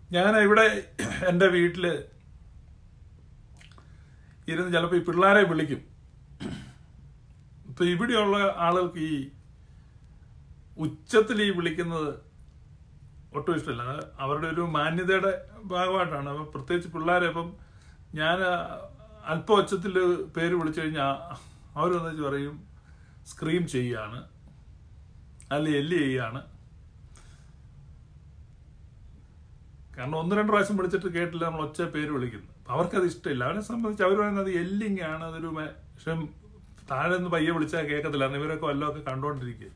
ഞാൻ ഇവിടെ എൻ്റെ വീട്ടിൽ ഇരുന്ന് ചിലപ്പോൾ ഈ പിള്ളേരെ വിളിക്കും ഇപ്പൊ ഇവിടെയുള്ള ആളുകൾക്ക് ഈ ഉച്ചത്തിൽ ഈ വിളിക്കുന്നത് ഒട്ടും ഇഷ്ടമില്ല അത് അവരുടെ ഒരു മാന്യതയുടെ ഭാഗമായിട്ടാണ് അപ്പം പ്രത്യേകിച്ച് പിള്ളേരെ ഇപ്പം ഞാൻ അല്പ ഉച്ചത്തിൽ പേര് വിളിച്ചു കഴിഞ്ഞാൽ അവരെന്ന് വെച്ച് പറയും സ്ക്രീം ചെയ്യാണ് അല്ലെ എല്ലി ചെയ്യാണ് കാരണം ഒന്ന് രണ്ട് പ്രാവശ്യം വിളിച്ചിട്ട് കേട്ടില്ല നമ്മൾ ഒച്ച പേര് വിളിക്കുന്നു അപ്പൊ അവർക്കത് ഇഷ്ടമില്ല അവനെ സംബന്ധിച്ച് അവർ പറയുന്നത് എല്ലിങ് ആണ് അതൊരു മെ- പക്ഷെ താഴെ നിന്ന് പയ്യെ വിളിച്ചാൽ കേൾക്കത്തില്ല കാരണം ഇവരൊക്കെ വല്ലതൊക്കെ കണ്ടുകൊണ്ടിരിക്കുക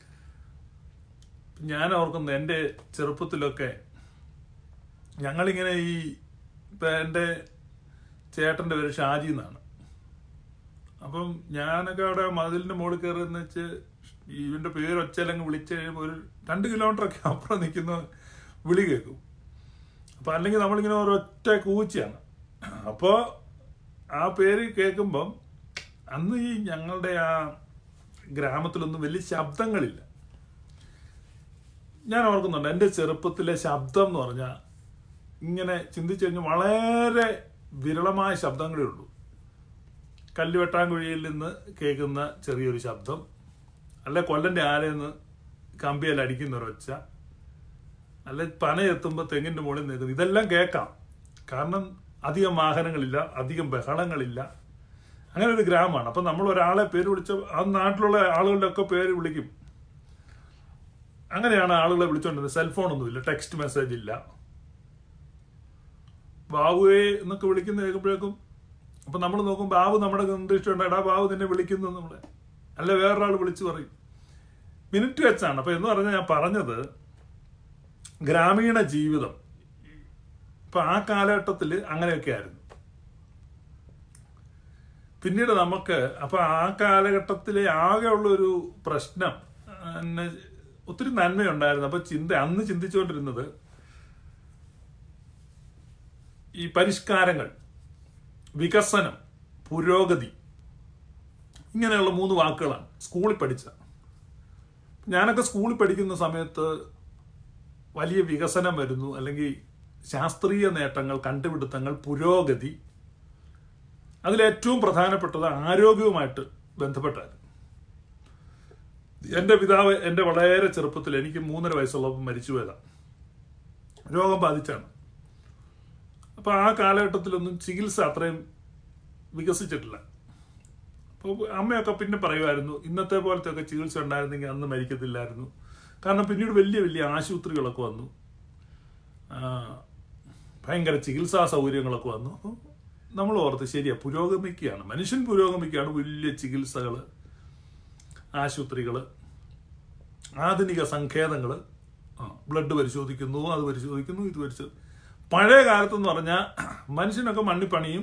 ഞാൻ ഓർക്കുന്നു എൻ്റെ ചെറുപ്പത്തിലൊക്കെ ഞങ്ങളിങ്ങനെ ഈ ഇപ്പം എൻ്റെ ചേട്ടൻ്റെ പേര് ഷാജി എന്നാണ് അപ്പം ഞാനൊക്കെ അവിടെ മതിലിൻ്റെ മുകളിൽ കയറിയെന്ന് വെച്ച് ഇവൻ്റെ പേര് ഒച്ചയിലങ്ങ് വിളിച്ച് കഴിയുമ്പോൾ ഒരു രണ്ട് കിലോമീറ്ററൊക്കെ അപ്പുറം നിൽക്കുന്ന വിളി കേൾക്കും അപ്പം അല്ലെങ്കിൽ നമ്മളിങ്ങനെ ഒരൊറ്റ കൂച്ചയാണ് അപ്പോൾ ആ പേര് കേൾക്കുമ്പം അന്ന് ഈ ഞങ്ങളുടെ ആ ഗ്രാമത്തിലൊന്നും വലിയ ശബ്ദങ്ങളില്ല ഞാൻ ഓർക്കുന്നുണ്ട് എൻ്റെ ചെറുപ്പത്തിലെ ശബ്ദം എന്ന് പറഞ്ഞാൽ ഇങ്ങനെ ചിന്തിച്ചു കഴിഞ്ഞാൽ വളരെ വിരളമായ ശബ്ദങ്ങളേ ഉള്ളൂ കല്ലുവെട്ടാൻകുഴിയിൽ നിന്ന് കേൾക്കുന്ന ചെറിയൊരു ശബ്ദം അല്ലെ കൊല്ലൻ്റെ ആരെന്ന് കമ്പിയിൽ അടിക്കുന്ന ഒരൊച്ച അല്ലെ പന എത്തുമ്പോൾ തെങ്ങിൻ്റെ മുകളിൽ നിൽക്കുന്നു ഇതെല്ലാം കേൾക്കാം കാരണം അധികം വാഹനങ്ങളില്ല അധികം ബഹളങ്ങളില്ല അങ്ങനെ ഒരു ഗ്രാമമാണ് അപ്പം നമ്മൾ ഒരാളെ പേര് വിളിച്ച ആ നാട്ടിലുള്ള ആളുകളുടെ ഒക്കെ പേര് വിളിക്കും അങ്ങനെയാണ് ആളുകളെ വിളിച്ചോണ്ടിരുന്നത് സെൽഫോണൊന്നുമില്ല ടെക്സ്റ്റ് മെസ്സേജ് ഇല്ല ബാബുവേ എന്നൊക്കെ വിളിക്കുന്ന കേൾക്കുമ്പോഴേക്കും അപ്പൊ നമ്മൾ നോക്കും ബാബു നമ്മുടെ ഇഷ്ടമുണ്ട് എടാ ബാബു നിന്നെ വിളിക്കുന്നു നമ്മളെ അല്ല വേറൊരാൾ വിളിച്ചു പറയും മിനിറ്റ് വെച്ചാണ് അപ്പൊ എന്ന് പറഞ്ഞാൽ ഞാൻ പറഞ്ഞത് ഗ്രാമീണ ജീവിതം ഇപ്പൊ ആ കാലഘട്ടത്തിൽ അങ്ങനെയൊക്കെ ആയിരുന്നു പിന്നീട് നമുക്ക് അപ്പൊ ആ കാലഘട്ടത്തിലെ ആകെയുള്ള ഒരു പ്രശ്നം എന്നെ ഒത്തിരി നന്മയുണ്ടായിരുന്നു അപ്പൊ ചിന്ത അന്ന് ചിന്തിച്ചുകൊണ്ടിരുന്നത് ഈ പരിഷ്കാരങ്ങൾ വികസനം പുരോഗതി ഇങ്ങനെയുള്ള മൂന്ന് വാക്കുകളാണ് സ്കൂളിൽ പഠിച്ച ഞാനൊക്കെ സ്കൂളിൽ പഠിക്കുന്ന സമയത്ത് വലിയ വികസനം വരുന്നു അല്ലെങ്കിൽ ശാസ്ത്രീയ നേട്ടങ്ങൾ കണ്ടുപിടുത്തങ്ങൾ പുരോഗതി അതിലേറ്റവും പ്രധാനപ്പെട്ടത് ആരോഗ്യവുമായിട്ട് ബന്ധപ്പെട്ടായിരുന്നു എൻ്റെ പിതാവ് എൻ്റെ വളരെ ചെറുപ്പത്തിൽ എനിക്ക് മൂന്നര വയസ്സുള്ളപ്പോൾ മരിച്ചു പോയതാണ് രോഗം ബാധിച്ചാണ് അപ്പൊ ആ കാലഘട്ടത്തിലൊന്നും ചികിത്സ അത്രയും വികസിച്ചിട്ടില്ല അപ്പോൾ അമ്മയൊക്കെ പിന്നെ പറയുമായിരുന്നു ഇന്നത്തെ പോലത്തെ ഒക്കെ ചികിത്സ ഉണ്ടായിരുന്നെങ്കിൽ അന്ന് മരിക്കത്തില്ലായിരുന്നു കാരണം പിന്നീട് വലിയ വലിയ ആശുപത്രികളൊക്കെ വന്നു ആ, ഭയങ്കര ചികിത്സാ സൗകര്യങ്ങളൊക്കെ വന്നു അപ്പോൾ നമ്മൾ ഓർത്ത് ശരിയാ പുരോഗമിക്കുകയാണ് മനുഷ്യൻ പുരോഗമിക്കുകയാണ് വലിയ ചികിത്സകൾ ആശുപത്രികൾ ആധുനിക സങ്കേതങ്ങൾ ബ്ലഡ് പരിശോധിക്കുന്നു അത് പരിശോധിക്കുന്നു ഇത് പരിശോധി പഴയ കാലത്തെന്ന് പറഞ്ഞാൽ മനുഷ്യനൊക്കെ മണ്ണിപ്പണിയും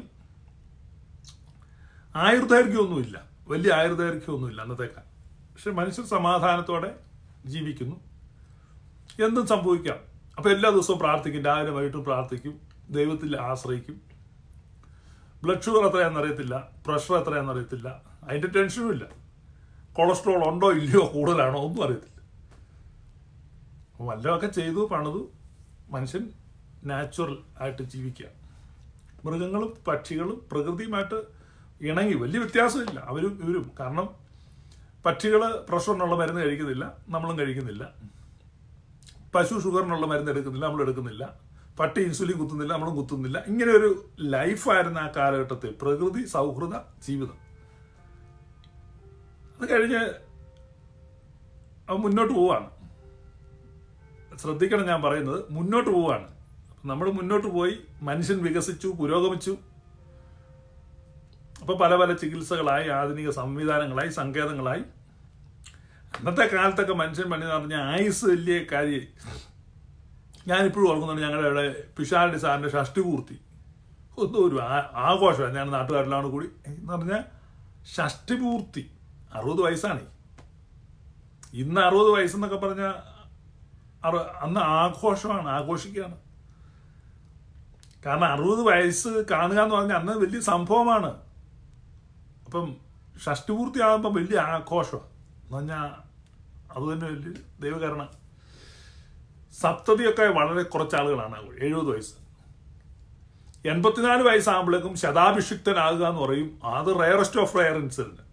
ആയുർദൈർഘ്യമൊന്നുമില്ല വലിയ ആയുർദൈർഘ്യമൊന്നുമില്ല അന്നത്തെ കാലം പക്ഷെ മനുഷ്യർ സമാധാനത്തോടെ ജീവിക്കുന്നു എന്തും സംഭവിക്കാം അപ്പൊ എല്ലാ ദിവസവും പ്രാർത്ഥിക്കും രാവിലെ വൈകിട്ടും പ്രാർത്ഥിക്കും ദൈവത്തിൽ ആശ്രയിക്കും ബ്ലഡ് ഷുഗർ എത്രയാണെന്ന് അറിയത്തില്ല പ്രഷർ എത്രയാണെന്ന് അറിയത്തില്ല അതിന്റെ ടെൻഷനും ഇല്ല കൊളസ്ട്രോൾ ഉണ്ടോ ഇല്ലയോ കൂടുതലാണോ ഒന്നും അറിയത്തില്ല വല്ലതൊക്കെ ചെയ്തു പണിതു മനുഷ്യൻ നാച്ചുറൽ ആയിട്ട് ജീവിക്കുക മൃഗങ്ങളും പക്ഷികളും പ്രകൃതിയുമായിട്ട് ഇണങ്ങി വലിയ വ്യത്യാസമില്ല അവരും ഇവരും കാരണം പക്ഷികൾ പ്രഷറിനുള്ള മരുന്ന് കഴിക്കുന്നില്ല നമ്മളും കഴിക്കുന്നില്ല പശു ഷുഗറിനുള്ള മരുന്ന് എടുക്കുന്നില്ല നമ്മൾ എടുക്കുന്നില്ല പട്ടി ഇൻസുലിൻ കുത്തുന്നില്ല നമ്മളും കുത്തുന്നില്ല ഇങ്ങനെ ഒരു ലൈഫായിരുന്നു ആ കാലഘട്ടത്തിൽ പ്രകൃതി സൗഹൃദ ജീവിതം അത് കഴിഞ്ഞ് അവൻ മുന്നോട്ട് പോവാണ് ശ്രദ്ധിക്കണം ഞാൻ പറയുന്നത് മുന്നോട്ട് പോവാണ് നമ്മൾ മുന്നോട്ട് പോയി മനുഷ്യൻ വികസിച്ചു പുരോഗമിച്ചു അപ്പൊ പല പല ചികിത്സകളായി ആധുനിക സംവിധാനങ്ങളായി സങ്കേതങ്ങളായി അന്നത്തെ കാലത്തൊക്കെ മനുഷ്യൻ പണി എന്ന് പറഞ്ഞാൽ ആയുസ് വലിയ കാര്യം ഞാനിപ്പോഴും ഓർക്കുന്നുണ്ട് ഞങ്ങളുടെ ഇവിടെ പിഷാരടി സാറിന്റെ ഷഷ്ടിപൂർത്തി ഒന്നും ഒരു ആ- ആഘോഷമാണ് ഞാൻ നാട്ടുകാരിലാണ് കൂടി എന്ന് പറഞ്ഞാൽ ഷഷ്ടിപൂർത്തി അറുപത് വയസ്സാണ് ഇന്ന് അറുപത് വയസ്സെന്നൊക്കെ പറഞ്ഞാൽ അറു- അന്ന് ആഘോഷമാണ് ആഘോഷിക്കുകയാണ് കാരണം അറുപത് വയസ്സ് കാണുക എന്ന് പറഞ്ഞാൽ അന്ന് വലിയ സംഭവമാണ് അപ്പം ഷഷ്ടിപൂർത്തി ആകുമ്പോൾ വലിയ ആഘോഷമാണ് എന്ന് പറഞ്ഞാൽ അത് തന്നെ വലിയ ദൈവകരണം സപ്തതിയൊക്കെ വളരെ കുറച്ച് ആളുകളാണ് എഴുപത് വയസ്സ് എൺപത്തിനാല് വയസ്സാകുമ്പോഴേക്കും ശതാഭിഷിക്തനാകുക എന്ന് പറയും അത് റയറസ്റ്റ് ഓഫ് റയർ ഇൻസിഡന്റ്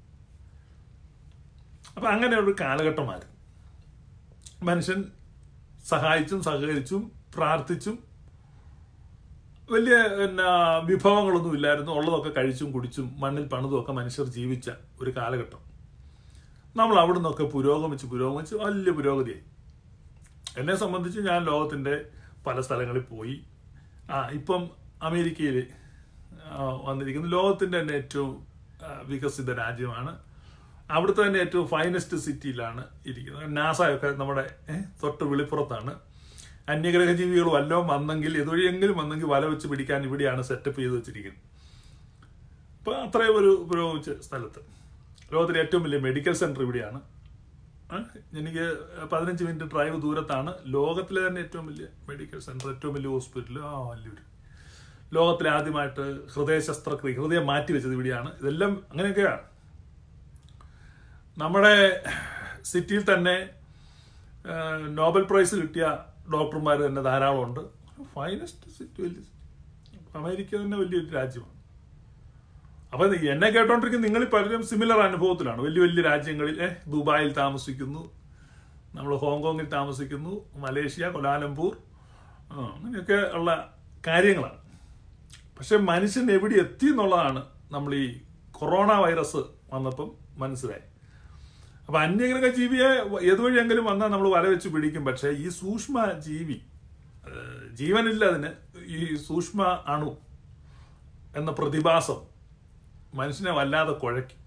അപ്പൊ അങ്ങനെ ഒരു കാലഘട്ടമായിരുന്നു മനുഷ്യൻ സഹായിച്ചും സഹകരിച്ചും പ്രാർത്ഥിച്ചും വലിയ പിന്നെ വിഭവങ്ങളൊന്നും ഇല്ലായിരുന്നു ഉള്ളതൊക്കെ കഴിച്ചും കുടിച്ചും മണ്ണിൽ പണിതും ഒക്കെ മനുഷ്യർ ജീവിച്ച ഒരു കാലഘട്ടം നമ്മൾ അവിടെ നിന്നൊക്കെ പുരോഗമിച്ച് പുരോഗമിച്ച് വലിയ പുരോഗതിയായി എന്നെ സംബന്ധിച്ച് ഞാൻ ലോകത്തിന്റെ പല സ്ഥലങ്ങളിൽ പോയി ആ ഇപ്പം അമേരിക്കയിൽ വന്നിരിക്കുന്ന ലോകത്തിന്റെ തന്നെ ഏറ്റവും ആ, വികസിത രാജ്യമാണ് അവിടുത്തെ തന്നെ ഏറ്റവും ഫൈനസ്റ്റ് സിറ്റിയിലാണ് ഇരിക്കുന്നത് നാസയൊക്കെ നമ്മുടെ ഏ, തൊട്ട് വെളിപ്പുറത്താണ് അന്യഗ്രഹ ജീവികൾ വല്ലതും വന്നെങ്കിൽ ഇതുവഴിയെങ്കിലും വന്നെങ്കിൽ വല വെച്ച് പിടിക്കാൻ ഇവിടെയാണ് സെറ്റപ്പ് ചെയ്ത് വെച്ചിരിക്കുന്നത് അപ്പൊ അത്രയും ഒരു പുരോഗമിച്ച സ്ഥലത്ത് ലോകത്തിലെ ഏറ്റവും വലിയ മെഡിക്കൽ സെന്റർ ഇവിടെയാണ് ആ, എനിക്ക് പതിനഞ്ച് മിനിറ്റ് ഡ്രൈവ് ദൂരത്താണ് ലോകത്തിലെ തന്നെ ഏറ്റവും വലിയ മെഡിക്കൽ സെന്റർ ഏറ്റവും വലിയ ഹോസ്പിറ്റൽ ആ വലിയൊരു ലോകത്തിലെ ആദ്യമായിട്ട് ഹൃദയ ശസ്ത്രക്രിയ ഹൃദയം മാറ്റി വെച്ചത് ഇവിടെയാണ് ഇതെല്ലാം അങ്ങനെയൊക്കെയാണ് നമ്മുടെ സിറ്റിയിൽ തന്നെ ആ, നോബൽ പ്രൈസ് കിട്ടിയ ഡോക്ടർമാർ തന്നെ ധാരാളമുണ്ട് ഫൈനസ്റ്റ് സിറ്റി വലിയ അമേരിക്ക തന്നെ വലിയൊരു രാജ്യമാണ് അപ്പൊ ഇത് എന്നെ കേട്ടോണ്ടിരിക്കുന്ന നിങ്ങൾ പലരും സിമിലർ അനുഭവത്തിലാണ് വലിയ വലിയ രാജ്യങ്ങളിൽ ഏഹ് ദുബായിൽ താമസിക്കുന്നു നമ്മൾ ഹോങ്കോങ്ങിൽ താമസിക്കുന്നു മലേഷ്യ കൊലാലംപൂർ ആ, അങ്ങനെയൊക്കെ ഉള്ള കാര്യങ്ങളാണ് പക്ഷെ മനുഷ്യൻ എവിടെ എത്തി എന്നുള്ളതാണ് നമ്മൾ ഈ കൊറോണ വൈറസ് വന്നപ്പം മനസ്സിലായി അപ്പൊ അന്യഗ്രഹ ജീവിയെ ഏതുവഴിയെങ്കിലും വന്നാൽ നമ്മൾ വല വെച്ച് പിടിക്കും പക്ഷെ ഈ സൂക്ഷ്മ ജീവി ഏഹ്, ജീവനില്ല അതിന് ഈ സൂക്ഷ്മ അണു എന്ന പ്രതിഭാസം മനുഷ്യനെ വല്ലാതെ കുഴയ്ക്കും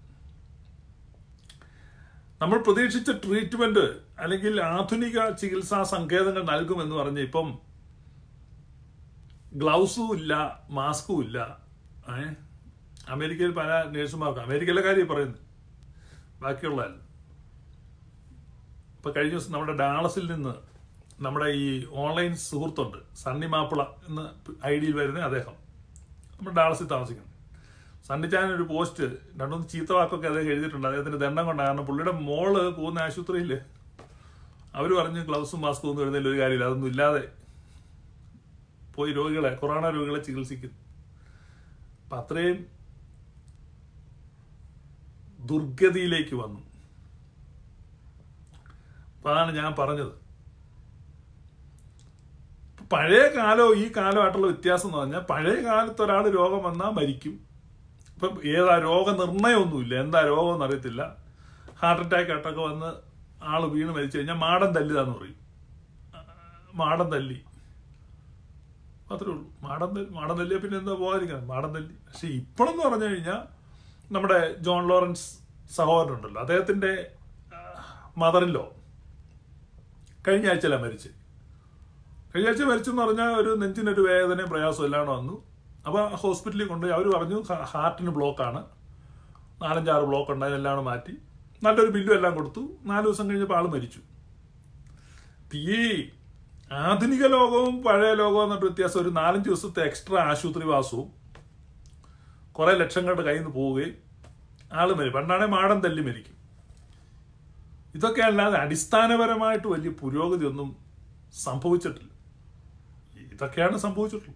നമ്മൾ പ്രതീക്ഷിച്ച ട്രീറ്റ്മെന്റ് അല്ലെങ്കിൽ ആധുനിക ചികിത്സാ സങ്കേതങ്ങൾ നൽകുമെന്ന് പറഞ്ഞ് ഇപ്പം ഗ്ലൗസും ഇല്ല മാസ്കും ഇല്ല ഏ അമേരിക്കയിൽ പല നേഴ്സുമാർക്ക് അമേരിക്കയിലെ കാര്യം പറയുന്നത് ബാക്കിയുള്ളതല്ല ഇപ്പൊ കഴിഞ്ഞ ദിവസം നമ്മുടെ ഡാളസിൽ നിന്ന് നമ്മുടെ ഈ ഓൺലൈൻ സുഹൃത്തുണ്ട് സണ്ണി മാപ്പിള എന്ന് ഐ ഡിയിൽ വരുന്ന അദ്ദേഹം നമ്മുടെ ഡാളസിൽ താമസിക്കുന്നു സണ്ണിച്ചാൻ ഒരു പോസ്റ്റ് രണ്ടുമൂന്ന് ചീത്ത വാക്കൊക്കെ അദ്ദേഹം എഴുതിയിട്ടുണ്ട് അദ്ദേഹത്തിന്റെ ദണ്ഡം കൊണ്ടാണ് കാരണം പുള്ളിയുടെ മോള് പോകുന്ന ആശുപത്രിയിൽ അവർ പറഞ്ഞു ഗ്ലൗസും മാസ്കും ഒന്നും എഴുതുന്നതിൽ ഒരു കാര്യമില്ല അതൊന്നും ഇല്ലാതെ പോയി രോഗികളെ കൊറോണ രോഗികളെ ചികിത്സിക്കുന്നു അപ്പൊ അത്രയും ദുർഗതിയിലേക്ക് വന്നു അപ്പൊ അതാണ് ഞാൻ പറഞ്ഞത് പഴയ കാലവും ഈ കാലമായിട്ടുള്ള വ്യത്യാസം എന്ന് പറഞ്ഞാൽ പഴയ കാലത്ത് ഒരാൾ രോഗം വന്നാൽ മരിക്കും ഇപ്പം ഏതാ രോഗനിർണയമൊന്നുമില്ല എന്താ രോഗം എന്നറിയത്തില്ല ഹാർട്ട് അറ്റാക്ക് ആയിട്ടൊക്കെ വന്ന് ആള് വീണ് മരിച്ചു കഴിഞ്ഞാൽ മാടൻ തല്ലിതാന്ന് പറയും മാടൻ തല്ലി അത്രേ ഉള്ളൂ മാടൻ തല്ലി മാടൻ തല്ലിയ പിന്നെ എന്താ പോകാതിരിക്കണം മാടൻ തല്ലി പക്ഷെ ഇപ്പോഴെന്ന് പറഞ്ഞു കഴിഞ്ഞാൽ നമ്മുടെ ജോൺ ലോറൻസ് സഹോദരനുണ്ടല്ലോ അദ്ദേഹത്തിന്റെ മദറിലോ കഴിഞ്ഞ ആഴ്ചയല്ല മരിച്ച് കഴിഞ്ഞ ആഴ്ച മരിച്ചെന്ന് പറഞ്ഞാൽ ഒരു നെഞ്ചിനൊരു വേദനയും പ്രയാസവും എല്ലാം വന്നു അപ്പൊ ഹോസ്പിറ്റലിൽ കൊണ്ടുപോയി അവർ പറഞ്ഞു ഹ- ഹാർട്ടിന് ബ്ലോക്കാണ് നാലഞ്ചാറ് ബ്ലോക്ക് ഉണ്ട് അതിനെല്ലാം കൂടെ മാറ്റി നല്ലൊരു ബില്ലും എല്ലാം കൊടുത്തു നാല് ദിവസം കഴിഞ്ഞപ്പോൾ ആള് മരിച്ചു ഇപ്പൊ ഈ ആധുനിക ലോകവും പഴയ ലോകവും എന്നിട്ട് വ്യത്യാസം ഒരു നാലഞ്ച് ദിവസത്തെ എക്സ്ട്രാ ആശുപത്രി വാസവും കുറെ ലക്ഷങ്ങളുടെ കയ്യിൽ നിന്ന് പോവുകയും ആള് മരിക്കും പണ്ടാണെ മാടൻ തല്ലി മരിക്കും ഇതൊക്കെ അല്ലാതെ അടിസ്ഥാനപരമായിട്ട് വലിയ പുരോഗതി ഒന്നും സംഭവിച്ചിട്ടില്ല ഇതൊക്കെയാണ് സംഭവിച്ചിട്ടുള്ളത്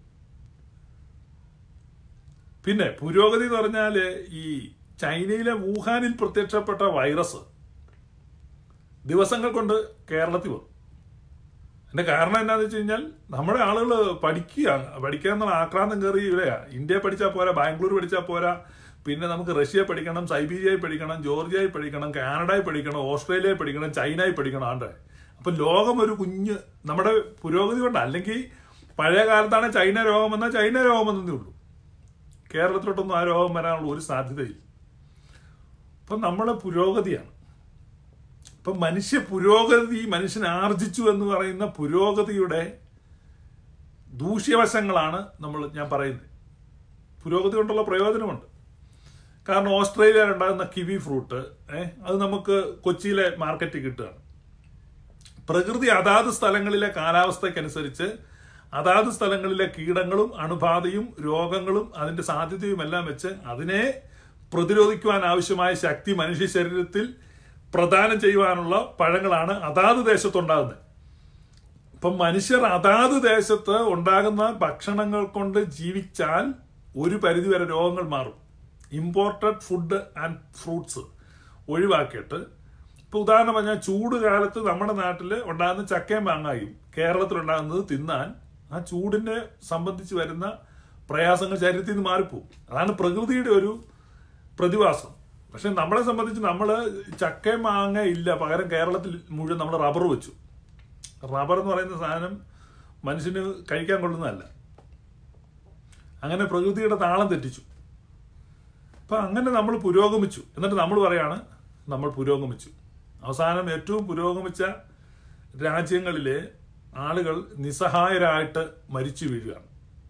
പിന്നെ പുരോഗതി എന്ന് പറഞ്ഞാല് ഈ ചൈനയിലെ വുഹാനിൽ പ്രത്യക്ഷപ്പെട്ട വൈറസ് ദിവസങ്ങൾ കൊണ്ട് കേരളത്തിൽ വന്നു അതിന്റെ കാരണം എന്താന്ന് വെച്ച് കഴിഞ്ഞാൽ നമ്മുടെ ആളുകൾ പഠിക്കുക പഠിക്കുക എന്നുള്ള ആക്രാന്തം കയറി ഇവിടെയാ ഇന്ത്യ പഠിച്ചാൽ പോരാ ബാംഗ്ലൂർ പഠിച്ചാൽ പോരാ പിന്നെ നമുക്ക് റഷ്യ പഠിക്കണം സൈബീരിയയിൽ പഠിക്കണം ജോർജിയയിൽ പഠിക്കണം കാനഡയിൽ പഠിക്കണം ഓസ്ട്രേലിയയിൽ പഠിക്കണം ചൈനയിൽ പഠിക്കണം ആണ്ടെ അപ്പൊ ലോകം ഒരു കുഞ്ഞ് നമ്മുടെ പുരോഗതി കൊണ്ട് അല്ലെങ്കിൽ പഴയ കാലത്താണ് ചൈന രോഗം വന്നാൽ ചൈന രോഗം വന്നതേ ഉള്ളൂ കേരളത്തിലോട്ടൊന്നും ആ രോഗം വരാനുള്ള ഒരു സാധ്യതയില്ല അപ്പൊ നമ്മളെ പുരോഗതിയാണ് ഇപ്പൊ മനുഷ്യ പുരോഗതി മനുഷ്യൻ ആർജിച്ചു എന്ന് പറയുന്ന പുരോഗതിയുടെ ദൂഷ്യവശങ്ങളാണ് നമ്മൾ ഞാൻ പറയുന്നത് പുരോഗതി കൊണ്ടുള്ള പ്രയോജനമുണ്ട് കാരണം ഓസ്ട്രേലിയയിൽ ഉണ്ടാകുന്ന കിവി ഫ്രൂട്ട് ഏഹ് അത് നമുക്ക് കൊച്ചിയിലെ മാർക്കറ്റിൽ കിട്ടുകയാണ് പ്രകൃതി അതാത് സ്ഥലങ്ങളിലെ കാലാവസ്ഥയ്ക്കനുസരിച്ച് അതാത് സ്ഥലങ്ങളിലെ കീടങ്ങളും അണുബാധയും രോഗങ്ങളും അതിന്റെ സാധ്യതയും എല്ലാം വെച്ച് അതിനെ പ്രതിരോധിക്കുവാൻ ആവശ്യമായ ശക്തി മനുഷ്യ ശരീരത്തിൽ പ്രദാനം ചെയ്യുവാനുള്ള പഴങ്ങളാണ് അതാത് ദേശത്തുണ്ടാകുന്നത് ഇപ്പം മനുഷ്യർ അതാത് ദേശത്ത് ഉണ്ടാകുന്ന ഭക്ഷണങ്ങൾ കൊണ്ട് ജീവിച്ചാൽ ഒരു പരിധിവരെ രോഗങ്ങൾ മാറും ഇമ്പോർട്ടഡ് ഫുഡ് ആൻഡ് ഫ്രൂട്ട്സ് ഒഴിവാക്കിയിട്ട് ഇപ്പൊ ഉദാഹരണം പറഞ്ഞാൽ ചൂട് കാലത്ത് നമ്മുടെ നാട്ടിൽ ഉണ്ടാകുന്ന ചക്കയും മാങ്ങായും കേരളത്തിൽ ഉണ്ടാകുന്നത് തിന്നാൻ ആ ചൂടിനെ സംബന്ധിച്ച് വരുന്ന പ്രയാസങ്ങൾ ശരീരത്തിൽ നിന്ന് മാറിപ്പോവും അതാണ് പ്രകൃതിയുടെ ഒരു പ്രതിഭാസം പക്ഷെ നമ്മളെ സംബന്ധിച്ച് നമ്മൾ ചക്കയും മാങ്ങ ഇല്ല പകരം കേരളത്തിൽ മുഴുവൻ നമ്മൾ റബ്ബർ വെച്ചു റബ്ബർ എന്ന് പറയുന്ന സാധനം മനുഷ്യന് കഴിക്കാൻ കൊള്ളുന്നതല്ല അങ്ങനെ പ്രകൃതിയുടെ താളം തെറ്റിച്ചു അപ്പൊ അങ്ങനെ നമ്മൾ പുരോഗമിച്ചു എന്നിട്ട് നമ്മൾ പറയാണ് നമ്മൾ പുരോഗമിച്ചു അവസാനം ഏറ്റവും പുരോഗമിച്ച രാജ്യങ്ങളിലെ ആളുകൾ നിസ്സഹായരായിട്ട് മരിച്ചു വീഴുകയാണ്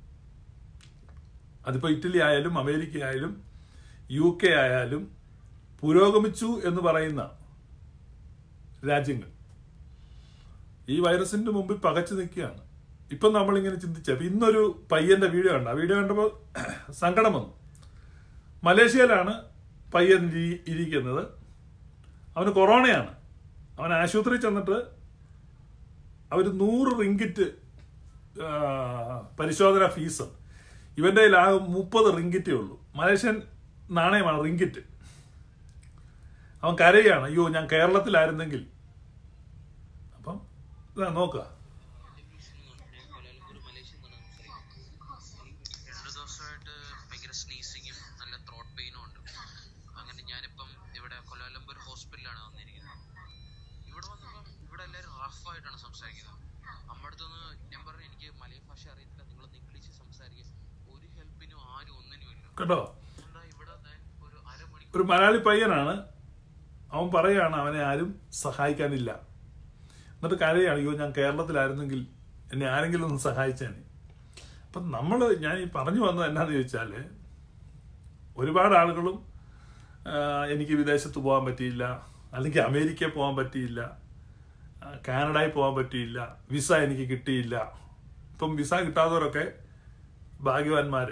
അതിപ്പോ ഇറ്റലി ആയാലും അമേരിക്ക ആയാലും യു കെ ആയാലും പുരോഗമിച്ചു എന്ന് പറയുന്ന രാജ്യങ്ങൾ ഈ വൈറസിന്റെ മുമ്പിൽ പകച്ചു നിൽക്കുകയാണ് ഇപ്പം നമ്മളിങ്ങനെ ചിന്തിച്ച അപ്പൊ ഇന്നൊരു പയ്യന്റെ വീഡിയോ കണ്ട ആ വീഡിയോ കണ്ടപ്പോൾ സങ്കടം വന്നു മലേഷ്യയിലാണ് പയ്യൻ ഇരി- ഇരിക്കുന്നത് അവന് കൊറോണയാണ് അവൻ ആശുപത്രിയിൽ ചെന്നിട്ട് അവർ നൂറ് റിങ്കിറ്റ് ആ, പരിശോധന ഫീസ് ഇവന്റെ കയ്യിൽ ആകെ മുപ്പത് റിങ്കിറ്റേ ഉള്ളൂ മലേഷ്യൻ നാണയമാണ് റിങ്കിറ്റ് അവൻ കരയാണ് അയ്യോ ഞാൻ കേരളത്തിലായിരുന്നെങ്കിൽ അപ്പം ഇതാ നോക്കുക കൊലാലംപൂർ മലേഷ്യ എന്നാണ് സംസാരിക്കുന്നത് രണ്ട് ദിവസമായിട്ട് ഭയങ്കര സ്നീസിങ്ങും നല്ല ത്രോട്ട് പെയിനും ഉണ്ട് അങ്ങനെ ഞാനിപ്പം ഇവിടെ കൊലാലംപൂർ ഹോസ്പിറ്റലിലാണ് വന്നിരിക്കുന്നത് ഇവിടെ വന്നപ്പം ഇവിടെ എല്ലാവരും റഫായിട്ടാണ് സംസാരിക്കുന്നത് നമ്മുടെ അടുത്തൊന്ന് ഞാൻ പറഞ്ഞു എനിക്ക് മലയാള ഭാഷ അറിയത്തില്ല നിങ്ങളൊന്ന് ഇംഗ്ലീഷ് സംസാരിക്കുക ഒരു ഹെൽപ്പിനും ആരും ഒന്നിനും ഇല്ല കേട്ടോ എന്താ ഇവിടെ ദേ ഒരു അരമണിക്കൂർ ഒരു മലയാളി പയ്യനാണ് അവൻ പറയാണ് അവനെ ആരും സഹായിക്കാനില്ല എന്നിട്ട് കരയാണ് അയ്യോ ഞാൻ കേരളത്തിലായിരുന്നെങ്കിൽ എന്നെ ആരെങ്കിലും ഒന്ന് സഹായിച്ചേനെ അപ്പം നമ്മൾ ഞാൻ ഈ പറഞ്ഞു വന്നത് എന്നാന്ന് ചോദിച്ചാൽ ഒരുപാട് ആളുകളും ആ, എനിക്ക് വിദേശത്ത് പോകാൻ പറ്റിയില്ല അല്ലെങ്കിൽ അമേരിക്കയിൽ പോകാൻ പറ്റിയില്ല ആ, കാനഡയിൽ പോകാൻ പറ്റിയില്ല വിസ എനിക്ക് കിട്ടിയില്ല ഇപ്പം വിസ കിട്ടാത്തവരൊക്കെ ഭാഗ്യവാന്മാര്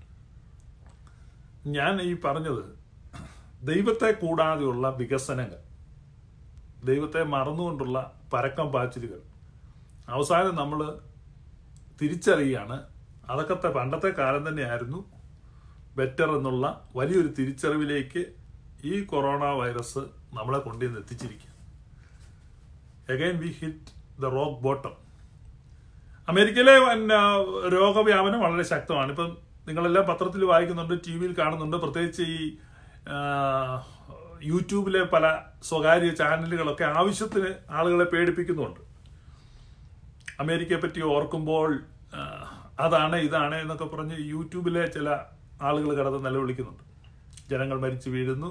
ഞാൻ ഈ പറഞ്ഞത് ദൈവത്തെ കൂടാതെയുള്ള വികസനങ്ങൾ ദൈവത്തെ മറന്നുകൊണ്ടുള്ള പരക്കം പാച്ചിലുകൾ അവസാനം നമ്മൾ തിരിച്ചറിയുകയാണ് അതൊക്കെ പണ്ടത്തെ കാലം തന്നെയായിരുന്നു ബെറ്റർ എന്നുള്ള വലിയൊരു തിരിച്ചറിവിലേക്ക് ഈ കൊറോണ വൈറസ് നമ്മളെ കൊണ്ടുവന്ന് എത്തിച്ചിരിക്കുക again we hit the rock bottom അമേരിക്കയിലെ പിന്നെ രോഗവ്യാപനം വളരെ ശക്തമാണ് ഇപ്പം നിങ്ങളെല്ലാം പത്രത്തിൽ വായിക്കുന്നുണ്ട് ടി വിയിൽ കാണുന്നുണ്ട് പ്രത്യേകിച്ച് ഈ ആ, യൂട്യൂബിലെ പല സ്വകാര്യ ചാനലുകളൊക്കെ ആവശ്യത്തിന് ആളുകളെ പേടിപ്പിക്കുന്നുണ്ട് അമേരിക്കയെ പറ്റി ഓർക്കുമ്പോൾ ആ, അതാണ് ഇതാണ് എന്നൊക്കെ പറഞ്ഞ് യൂട്യൂബിലെ ചില ആളുകൾ കിടന്ന് നിലവിളിക്കുന്നുണ്ട് ജനങ്ങൾ മരിച്ചു വീഴുന്നു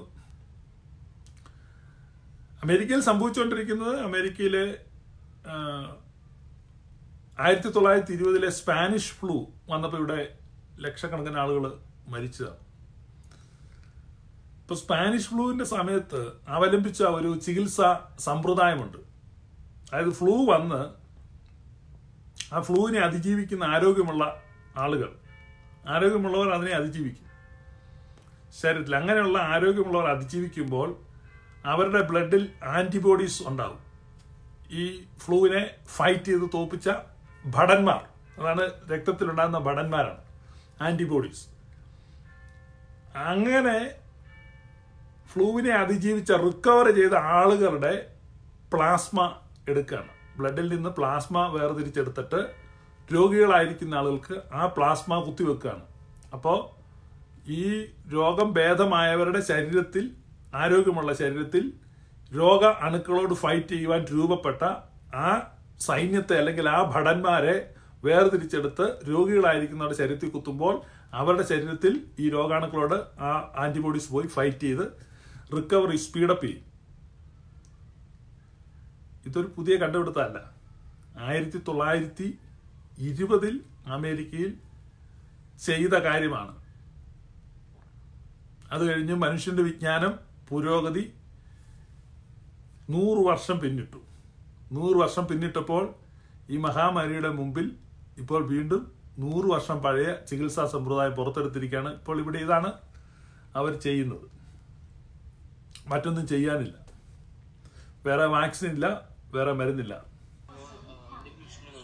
അമേരിക്കയിൽ സംഭവിച്ചുകൊണ്ടിരിക്കുന്നത് അമേരിക്കയിലെ ആ, ആയിരത്തി തൊള്ളായിരത്തി ഇരുപതിലെ സ്പാനിഷ് ഫ്ലൂ വന്നപ്പോൾ ഇവിടെ ലക്ഷക്കണക്കിന് ആളുകൾ മരിച്ചതാണ് ഇപ്പൊ സ്പാനിഷ് ഫ്ലൂവിന്റെ സമയത്ത് അവലംബിച്ച ഒരു ചികിത്സാ സമ്പ്രദായമുണ്ട് അതായത് ഫ്ലൂ വന്ന് ആ ഫ്ലൂവിനെ അതിജീവിക്കുന്ന ആരോഗ്യമുള്ള ആളുകൾ ആരോഗ്യമുള്ളവർ അതിനെ അതിജീവിക്കും ശരീരത്തിൽ അങ്ങനെയുള്ള ആരോഗ്യമുള്ളവർ അതിജീവിക്കുമ്പോൾ അവരുടെ ബ്ലഡിൽ ആന്റിബോഡീസ് ഉണ്ടാവും ഈ ഫ്ലൂവിനെ ഫൈറ്റ് ചെയ്ത് തോപ്പിച്ച ഭടന്മാർ അതാണ് രക്തത്തിലുണ്ടാകുന്ന ഭടന്മാരാണ് ആന്റിബോഡീസ് അങ്ങനെ ഫ്ലൂവിനെ അതിജീവിച്ച റിക്കവർ ചെയ്ത ആളുകളുടെ പ്ലാസ്മ എടുക്കുകയാണ് ബ്ലഡിൽ നിന്ന് പ്ലാസ്മ വേർതിരിച്ചെടുത്തിട്ട് രോഗികളായിരിക്കുന്ന ആളുകൾക്ക് ആ പ്ലാസ്മ കുത്തിവെക്കുകയാണ് അപ്പോൾ ഈ രോഗം ഭേദമായവരുടെ ശരീരത്തിൽ ആരോഗ്യമുള്ള ശരീരത്തിൽ രോഗ അണുക്കളോട് ഫൈറ്റ് ചെയ്യുവാൻ രൂപപ്പെട്ട ആ സൈന്യത്തെ അല്ലെങ്കിൽ ആ ഭടന്മാരെ വേർതിരിച്ചെടുത്ത് രോഗികളായിരിക്കുന്നവരുടെ ശരീരത്തിൽ കുത്തുമ്പോൾ അവരുടെ ശരീരത്തിൽ ഈ രോഗാണുക്കളോട് ആ ആന്റിബോഡീസ് പോയി ഫൈറ്റ് ചെയ്ത് റിക്കവറി സ്പീഡപ്പ് ചെയ്യും ഇതൊരു പുതിയ കണ്ടുപിടുത്തമല്ല ആയിരത്തി തൊള്ളായിരത്തി ഇരുപതിൽ അമേരിക്കയിൽ ചെയ്ത കാര്യമാണ് അത് കഴിഞ്ഞ് മനുഷ്യന്റെ വിജ്ഞാനം പുരോഗതി നൂറ് വർഷം പിന്നിട്ടു നൂറ് വർഷം പിന്നിട്ടപ്പോൾ ഈ മഹാമാരിയുടെ മുമ്പിൽ ഇപ്പോൾ വീണ്ടും നൂറ് വർഷം പഴയ ചികിത്സാ സമ്പ്രദായം പുറത്തെടുത്തിരിക്കുകയാണ് ഇപ്പോൾ ഇവിടെ ഇതാണ് അവർ ചെയ്യുന്നത് മറ്റൊന്നും ചെയ്യാനില്ല വേറെ വാക്സിൻ ഇല്ല വേറെ മരുന്നില്ല ഹരേ കൃഷ്ണ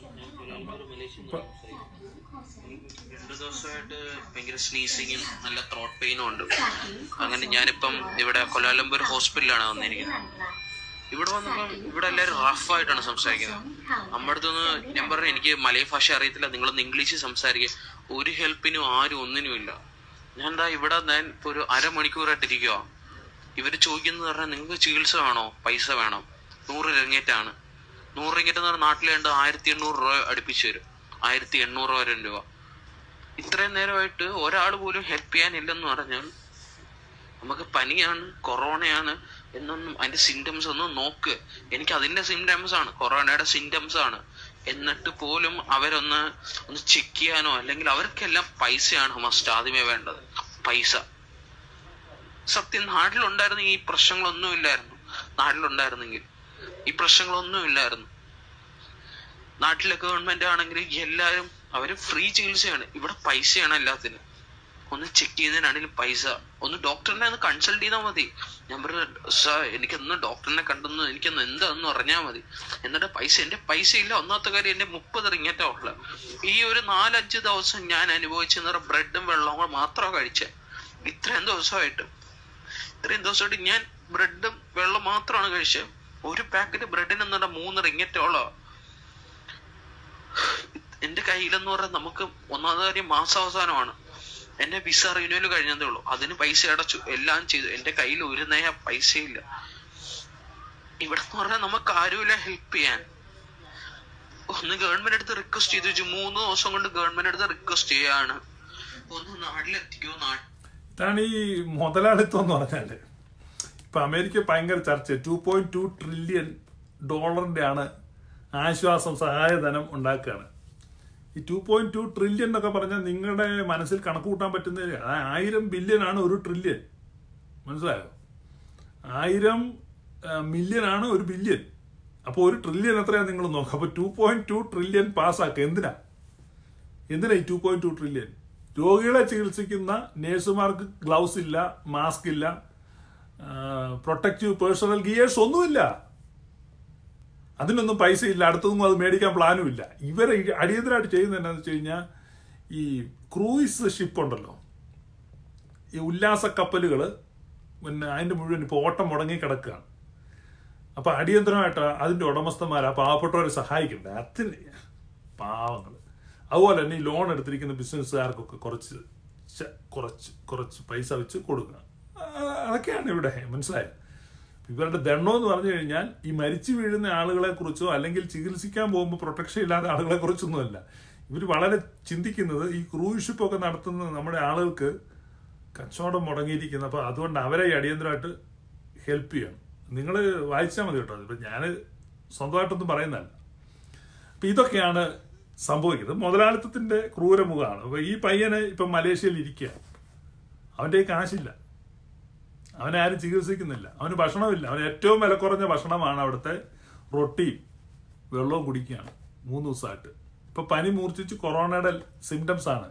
രണ്ടു ദിവസമായിട്ട് ഭയങ്കര സ്നീസിങ്ങും നല്ല ത്രോട്ട് പെയിനും ഉണ്ട് അങ്ങനെ ഞാനിപ്പം ഇവിടെ കൊലാലംപൂർ ഹോസ്പിറ്റലിലാണ് വന്നിരിക്കുന്നത് ഇവിടെ വന്നപ്പം ഇവിടെ എല്ലാവരും റഫായിട്ടാണ് സംസാരിക്കുന്നത് നമ്മുടെ അടുത്തുനിന്ന് ഞാൻ പറഞ്ഞു എനിക്ക് മലയ ഭാഷ അറിയത്തില്ല നിങ്ങളൊന്ന് ഇംഗ്ലീഷിൽ സംസാരിക്കുക ഒരു ഹെൽപ്പിനും ആരും ഒന്നിനും ഇല്ല ഞാൻ എന്താ ഇവിടെ ഞാൻ ഇപ്പൊ ഒരു അരമണിക്കൂറായിട്ട് ഇരിക്കുക ഇവര് ചോദിക്കുന്നത് പറഞ്ഞാൽ നിങ്ങൾക്ക് ചികിത്സ വേണോ പൈസ വേണം നൂറ് രംഗേറ്റാണ് നൂറ് രംഗേറ്റ് എന്ന് പറഞ്ഞാൽ നാട്ടിൽ രണ്ട് ആയിരത്തി എണ്ണൂറ് രൂപ അടുപ്പിച്ച് വരും ആയിരത്തി എണ്ണൂറ് വരെ രൂപ ഇത്രയും നേരമായിട്ട് ഒരാൾ പോലും ഹെൽപ്പ് ചെയ്യാനില്ലെന്ന് പറഞ്ഞാൽ നമുക്ക് പനിയാണ് കൊറോണയാണ് എന്നൊന്നും അതിന്റെ സിംറ്റംസ് ഒന്ന് നോക്ക് എനിക്ക് അതിന്റെ സിംറ്റംസ് ആണ് കൊറോണയുടെ സിംറ്റംസ് ആണ് എന്നിട്ട് പോലും അവരൊന്ന് ഒന്ന് ചെക്ക് ചെയ്യാനോ അല്ലെങ്കിൽ അവർക്കെല്ലാം പൈസയാണ് മസ്റ്റ് ആദ്യമേ വേണ്ടത് പൈസ സത്യം നാട്ടിലുണ്ടായിരുന്ന ഈ പ്രശ്നങ്ങളൊന്നും ഇല്ലായിരുന്നു നാട്ടിലുണ്ടായിരുന്നെങ്കിൽ ഈ പ്രശ്നങ്ങളൊന്നും ഇല്ലായിരുന്നു നാട്ടിലെ ഗവൺമെന്റ് ആണെങ്കിൽ എല്ലാവരും അവര് ഫ്രീ ചികിത്സയാണ് ഇവിടെ പൈസയാണ് എല്ലാത്തിനും ഒന്ന് ചെക്ക് ചെയ്യുന്നതിനാണെങ്കിലും പൈസ ഒന്ന് ഡോക്ടറിനെ ഒന്ന് കൺസൾട്ട് ചെയ്താൽ മതി ഞാൻ പറഞ്ഞു സാർ എനിക്കൊന്ന് ഡോക്ടറിനെ കണ്ടെന്ന് എനിക്കൊന്ന് എന്താന്ന് പറഞ്ഞാൽ മതി എന്നിട്ട് പൈസ എന്റെ പൈസ ഇല്ല ഒന്നാമത്തെ കാര്യം എന്റെ മുപ്പത് റിങ്ങറ്റാ ഉള്ളത് ഈ ഒരു നാലഞ്ച് ദിവസം ഞാൻ അനുഭവിച്ചെന്ന് പറഞ്ഞ ബ്രെഡും വെള്ളവും കൂടെ മാത്രമാണ് കഴിച്ചേ ഇത്രയും ദിവസമായിട്ട് ഇത്രയും ദിവസമായിട്ട് ഞാൻ ബ്രെഡും വെള്ളം മാത്രമാണ് കഴിച്ചത് ഒരു പാക്കറ്റ് ബ്രെഡിന് എന്താ മൂന്ന് റിങ്ങറ്റോളോ എന്റെ കയ്യിലെന്ന് പറഞ്ഞാൽ നമുക്ക് ഒന്നാമത്തെ കാര്യം മാസാവസാനമാണ് എന്റെ വിസ റിന്യൂവൽ കഴിഞ്ഞതേ ഉള്ളൂ അതിന് പൈസ അടച്ചു എല്ലാം ചെയ്തു എന്റെ കയ്യിൽ ഒരു നയ പൈസയില്ല ഇവിടെ എന്ന് പറഞ്ഞാൽ നമുക്ക് ആരുമില്ല ഹെൽപ്പ് ചെയ്യാൻ ഒന്ന് ഗവൺമെന്റ് അടുത്ത് റിക്വസ്റ്റ് ചെയ്തു വെച്ചു മൂന്ന് ദിവസം കൊണ്ട് ഗവൺമെന്റ് അടുത്ത് റിക്വസ്റ്റ് ചെയ്യാണ് ഒന്ന് നാട്ടിലെത്തിക്കോ നാട്ടിൽ ഇതാണ് ഈ മുതലാളിത്തം എന്ന് പറഞ്ഞാല് ഇപ്പൊ അമേരിക്ക ഭയങ്കര ചർച്ച ടു പോയിന്റ് ടു ട്രില്യൺ ഡോളറിന്റെ ആണ് ആശ്വാസം സഹായധനം ഉണ്ടാക്കുകയാണ് ഈ ടു പോയിന്റ് ടു ട്രില്യൺ എന്നൊക്കെ പറഞ്ഞാൽ നിങ്ങളുടെ മനസ്സിൽ കണക്ക് കൂട്ടാൻ പറ്റുന്ന ആയിരം ബില്യൺ ആണ് ഒരു ട്രില്യൺ മനസ്സിലായോ ആയിരം മില്യൺ ആണ് ഒരു ബില്യൺ അപ്പോൾ ഒരു ട്രില്യൺ എത്രയാണ് നിങ്ങൾ നോക്കുക അപ്പോൾ ടു പോയിന്റ് ടു ട്രില്യൺ പാസ്സാക്കുക എന്തിനാ എന്തിനാ ഈ ടു പോയിന്റ് ടു ട്രില്യൺ രോഗികളെ ചികിത്സിക്കുന്ന നേഴ്സുമാർക്ക് ഗ്ലൗസ് ഇല്ല മാസ്ക് ഇല്ല പ്രൊട്ടക്റ്റീവ് പേഴ്സണൽ ഗിയേഴ്സ് ഒന്നുമില്ല അതിനൊന്നും പൈസ ഇല്ല അടുത്തൊന്നും അത് മേടിക്കാൻ പ്ലാനും ഇല്ല ഇവരെ ഈ അടിയന്തരമായിട്ട് ചെയ്യുന്നത് എന്താണെന്ന് വെച്ച് കഴിഞ്ഞാൽ ഈ ക്രൂയിസ് ഷിപ്പ് ഉണ്ടല്ലോ ഈ ഉല്ലാസ കപ്പലുകൾ പിന്നെ അതിന്റെ മുഴുവൻ ഇപ്പോൾ ഓട്ടം മുടങ്ങി കിടക്കുകയാണ് അപ്പൊ അടിയന്തരമായിട്ട് അതിന്റെ ഉടമസ്ഥന്മാർ ആ പാവപ്പെട്ടവരെ സഹായിക്കണ്ടേ അതിന് പാവങ്ങൾ അതുപോലെ തന്നെ ഈ ലോൺ എടുത്തിരിക്കുന്ന ബിസിനസ്സുകാർക്കൊക്കെ കുറച്ച് ച- കുറച്ച് കുറച്ച് പൈസ വെച്ച് കൊടുക്കുക ആ, അതൊക്കെയാണ് ഇവിടെ മനസ്സിലായത് ഇവരുടെ ദണ്ണം എന്ന് പറഞ്ഞു കഴിഞ്ഞാൽ ഈ മരിച്ചു വീഴുന്ന ആളുകളെ കുറിച്ചോ അല്ലെങ്കിൽ ചികിത്സിക്കാൻ പോകുമ്പോൾ പ്രൊട്ടക്ഷൻ ഇല്ലാത്ത ആളുകളെ കുറിച്ചൊന്നുമല്ല ഇവർ വളരെ ചിന്തിക്കുന്നത് ഈ ക്രൂസ് ഷിപ്പ് ഒക്കെ നടത്തുന്ന നമ്മുടെ ആളുകൾക്ക് കച്ചവടം മുടങ്ങിയിരിക്കുന്നത് അപ്പോൾ അതുകൊണ്ട് അവരെ ഈ അടിയന്തരമായിട്ട് ഹെൽപ്പ് ചെയ്യണം നിങ്ങൾ വായിച്ചാൽ മതി കേട്ടോ ഇപ്പം ഞാൻ സ്വന്തമായിട്ടൊന്നും പറയുന്നതല്ല അപ്പം ഇതൊക്കെയാണ് സംഭവിക്കുന്നത് മുതലാളിത്തത്തിന്റെ ക്രൂരമുഖമാണ് അപ്പൊ ഈ പയ്യന് ഇപ്പം മലേഷ്യയിൽ ഇരിക്കുക അവന്റെ കയ്യിൽ കാശില്ല അവനെ ആരും ചികിത്സിക്കുന്നില്ല അവന് ഭക്ഷണമില്ല അവന് ഏറ്റവും വില കുറഞ്ഞ ഭക്ഷണമാണ് അവിടുത്തെ റൊട്ടിയും വെള്ളവും കുടിക്കുകയാണ് മൂന്ന് ദിവസമായിട്ട് ഇപ്പൊ പനി മൂർച്ഛിച്ച് കൊറോണയുടെ സിംറ്റംസ് ആണ്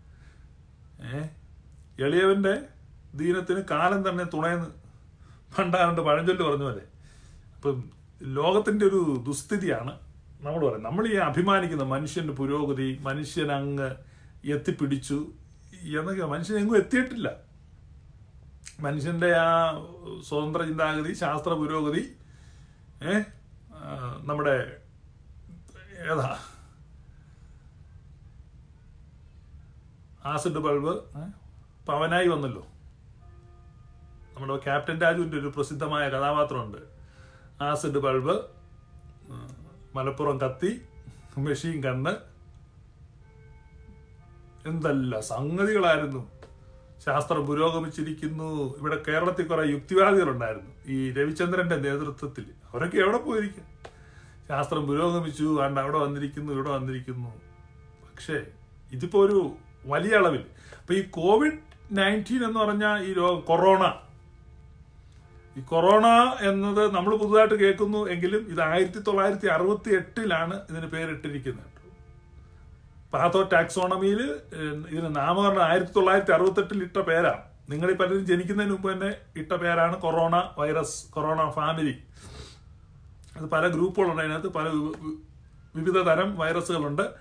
ഏ എളിയവന്റെ ദീനത്തിന് കാലം തന്നെ തുണയെന്ന് പണ്ടാണ്ട് പഴഞ്ചൊല്ല് പറഞ്ഞ പോലെ ഇപ്പം ലോകത്തിന്റെ ഒരു ദുസ്ഥിതിയാണ് നമ്മൾ പറയുന്നത് നമ്മൾ ഈ അഭിമാനിക്കുന്ന മനുഷ്യന്റെ പുരോഗതി മനുഷ്യൻ അങ്ങ് എത്തിപ്പിടിച്ചു എന്നൊക്കെ മനുഷ്യൻ എങ്ങും എത്തിയിട്ടില്ല മനുഷ്യന്റെ ആ സ്വതന്ത്ര ചിന്താഗതി ശാസ്ത്ര പുരോഗതി ഏ ആ, നമ്മുടെ ഏതാ ആസിഡ് ബൾബ് ഏ? പവനായി വന്നല്ലോ നമ്മുടെ ക്യാപ്റ്റൻ രാജുവിന്റെ ഒരു പ്രസിദ്ധമായ കഥാപാത്രമുണ്ട് ആസിഡ് ബൾബ് ഉം, മലപ്പുറം കത്തി മെഷീൻ കണ്ണ് എന്തല്ല സംഗതികളായിരുന്നു ശാസ്ത്രം പുരോഗമിച്ചിരിക്കുന്നു ഇവിടെ കേരളത്തിൽ കുറെ യുക്തിവാദികളുണ്ടായിരുന്നു ഈ രവിചന്ദ്രന്റെ നേതൃത്വത്തിൽ അവരൊക്കെ എവിടെ പോയിരിക്കും ശാസ്ത്രം പുരോഗമിച്ചു കണ്ട് അവിടെ വന്നിരിക്കുന്നു ഇവിടെ വന്നിരിക്കുന്നു പക്ഷേ ഇതിപ്പോ ഒരു വലിയ അളവിൽ അപ്പൊ ഈ കോവിഡ് നയൻറ്റീൻ എന്ന് പറഞ്ഞ ഈ രോഗം കൊറോണ ഈ കൊറോണ എന്നത് നമ്മൾ പുതുതായിട്ട് കേൾക്കുന്നു എങ്കിലും ഇത് ആയിരത്തി തൊള്ളായിരത്തി അറുപത്തി എട്ടിലാണ് ഇതിന് പേരിട്ടിരിക്കുന്നത് പാത്തോ ടാക്സോണമിയിൽ ഇതിന് നാമകരണം ആയിരത്തി തൊള്ളായിരത്തി അറുപത്തെട്ടിൽ ഇട്ട പേരാണ് നിങ്ങൾ ഈ പലരും ജനിക്കുന്നതിന് മുമ്പ് തന്നെ ഇട്ട പേരാണ് കൊറോണ വൈറസ് കൊറോണ ഫാമിലി അത് പല ഗ്രൂപ്പുകളുണ്ട് അതിനകത്ത് പല വി- വി- വിവിധ തരം വൈറസുകളുണ്ട്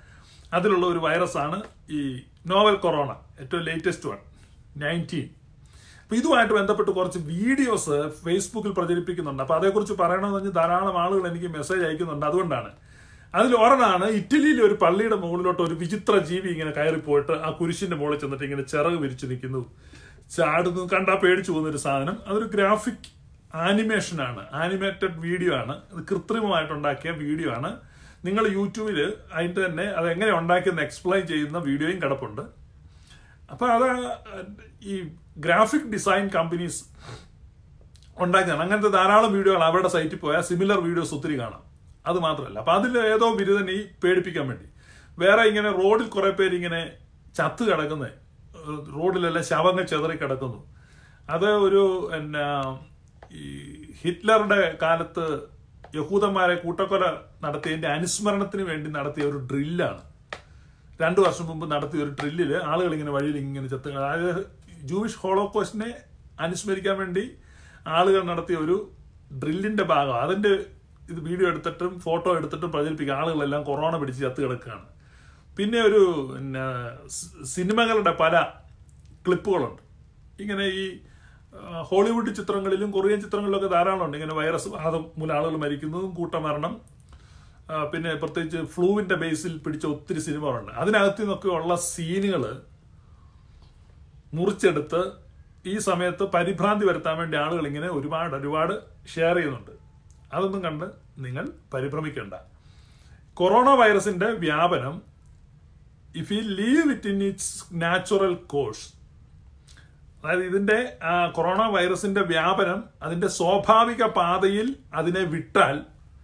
അതിലുള്ള ഒരു വൈറസാണ് ഈ നോവൽ കൊറോണ ഏറ്റവും ലേറ്റസ്റ്റ് വൺ നയൻറ്റീൻ അപ്പൊ ഇതുമായിട്ട് ബന്ധപ്പെട്ട് കുറച്ച് വീഡിയോസ് ഫേസ്ബുക്കിൽ പ്രചരിപ്പിക്കുന്നുണ്ട് അപ്പൊ അതേക്കുറിച്ച് പറയണമെന്ന് പറഞ്ഞ് ധാരാളം ആളുകൾ എനിക്ക് മെസ്സേജ് അയക്കുന്നുണ്ട് അതുകൊണ്ടാണ് അതിൽ ഒരെണ്ണമാണ് ഇറ്റലിയിലെ ഒരു പള്ളിയുടെ മുകളിലോട്ട് ഒരു വിചിത്ര ജീവി ഇങ്ങനെ കയറിപ്പോയിട്ട് ആ കുരിശിന്റെ മുകളിൽ ചെന്നിട്ട് ഇങ്ങനെ ചിറക് വിരിച്ചു നിൽക്കുന്നു ചാടുന്നു കണ്ടാ പേടിച്ചു പോകുന്ന ഒരു സാധനം അതൊരു ഗ്രാഫിക് ആനിമേഷനാണ് ആനിമേറ്റഡ് വീഡിയോ ആണ് അത് കൃത്രിമമായിട്ടുണ്ടാക്കിയ വീഡിയോ ആണ് നിങ്ങൾ യൂട്യൂബിൽ അതിന്റെ തന്നെ അത് എങ്ങനെ ഉണ്ടാക്കിയെന്ന് എക്സ്പ്ലെയിൻ ചെയ്യുന്ന വീഡിയോയും കിടപ്പുണ്ട് അപ്പൊ അത് ഈ ഗ്രാഫിക് ഡിസൈൻ കമ്പനീസ് ഉണ്ടാക്കുകയാണ് അങ്ങനത്തെ ധാരാളം വീഡിയോകൾ അവരുടെ സൈറ്റിൽ പോയാൽ സിമിലർ വീഡിയോസ് ഒത്തിരി കാണാം അത് മാത്രമല്ല അപ്പൊ അതിൽ ഏതോ ബിരുദൻ ഈ പേടിപ്പിക്കാൻ വേണ്ടി വേറെ ഇങ്ങനെ റോഡിൽ കുറെ പേര് ഇങ്ങനെ ചത്ത് കിടക്കുന്നത് റോഡിലെല്ലാം ശവങ്ങൾ ചെതറി കിടക്കുന്നു അത് ഒരു എന്നാ ഈ ഹിറ്റ്ലറുടെ കാലത്ത് യഹൂദന്മാരെ കൂട്ടക്കൊല നടത്തിയതിന്റെ അനുസ്മരണത്തിന് വേണ്ടി നടത്തിയ ഒരു ഡ്രില്ലാണ് രണ്ടു വർഷം മുമ്പ് നടത്തിയ ഒരു ഡ്രില്ലില് ആളുകൾ ഇങ്ങനെ വഴിയിൽ ഇങ്ങനെ ചത്ത് അതായത് ജൂയിഷ് ഹോളോകോസ്റ്റിനെ അനുസ്മരിക്കാൻ വേണ്ടി ആളുകൾ നടത്തിയ ഒരു ഡ്രില്ലിന്റെ ഭാഗം അതിന്റെ ഇത് വീഡിയോ എടുത്തിട്ടും ഫോട്ടോ എടുത്തിട്ടും പ്രചരിപ്പിക്കുക ആളുകളെല്ലാം കൊറോണ പിടിച്ച് ചത്ത് കിടക്കുകയാണ് പിന്നെ ഒരു പിന്നെ സ് സിനിമകളുടെ പല ക്ലിപ്പുകളുണ്ട് ഇങ്ങനെ ഈ ആ, ഹോളിവുഡ് ചിത്രങ്ങളിലും കൊറിയൻ ചിത്രങ്ങളിലൊക്കെ ധാരാളം ഉണ്ട് ഇങ്ങനെ വൈറസ് ബാധ മൂലം ആളുകൾ മരിക്കുന്നതും കൂട്ടമരണം ആ, പിന്നെ പ്രത്യേകിച്ച് ഫ്ലൂവിന്റെ ബേസിൽ പിടിച്ച ഒത്തിരി സിനിമകളുണ്ട് അതിനകത്തു നിന്നൊക്കെ ഉള്ള സീനുകൾ മുറിച്ചെടുത്ത് ഈ സമയത്ത് പരിഭ്രാന്തി വരുത്താൻ വേണ്ടി ആളുകൾ ഇങ്ങനെ ഒരുപാട് ഒരുപാട് ഷെയർ ചെയ്യുന്നുണ്ട് അതൊന്നും കണ്ട് നിങ്ങൾ പരിഭ്രമിക്കേണ്ട കൊറോണ വൈറസിന്റെ വ്യാപനം if you leave it in its natural course അതായത് ഇതിന്റെ ആ, കൊറോണ വൈറസിന്റെ വ്യാപനം അതിന്റെ സ്വാഭാവിക പാതയിൽ അതിനെ വിട്ടാൽ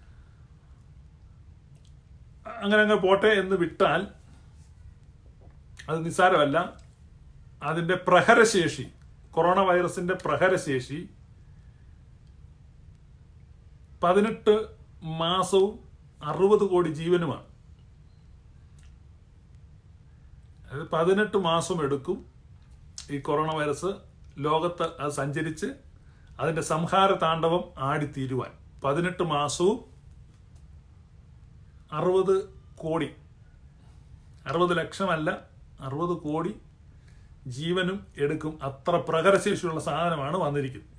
അങ്ങനെ അങ്ങ് പോട്ടെ എന്ന് വിട്ടാൽ അത് നിസ്സാരമല്ല അതിന്റെ പ്രഹരശേഷി കൊറോണ വൈറസിന്റെ പ്രഹരശേഷി പതിനെട്ട് മാസവും അറുപത് കോടി ജീവനുമാണ് അത് പതിനെട്ട് മാസം എടുക്കും ഈ കൊറോണ വൈറസ് ലോകത്ത് അത് സഞ്ചരിച്ച് അതിന്റെ സംഹാര താണ്ഡവം ആടിത്തീരുവാൻ പതിനെട്ട് മാസവും അറുപത് കോടി അറുപത് ലക്ഷമല്ല അറുപത് കോടി ജീവനും എടുക്കും അത്ര പ്രകരശേഷിയുള്ള സാധനമാണ് വന്നിരിക്കുന്നത്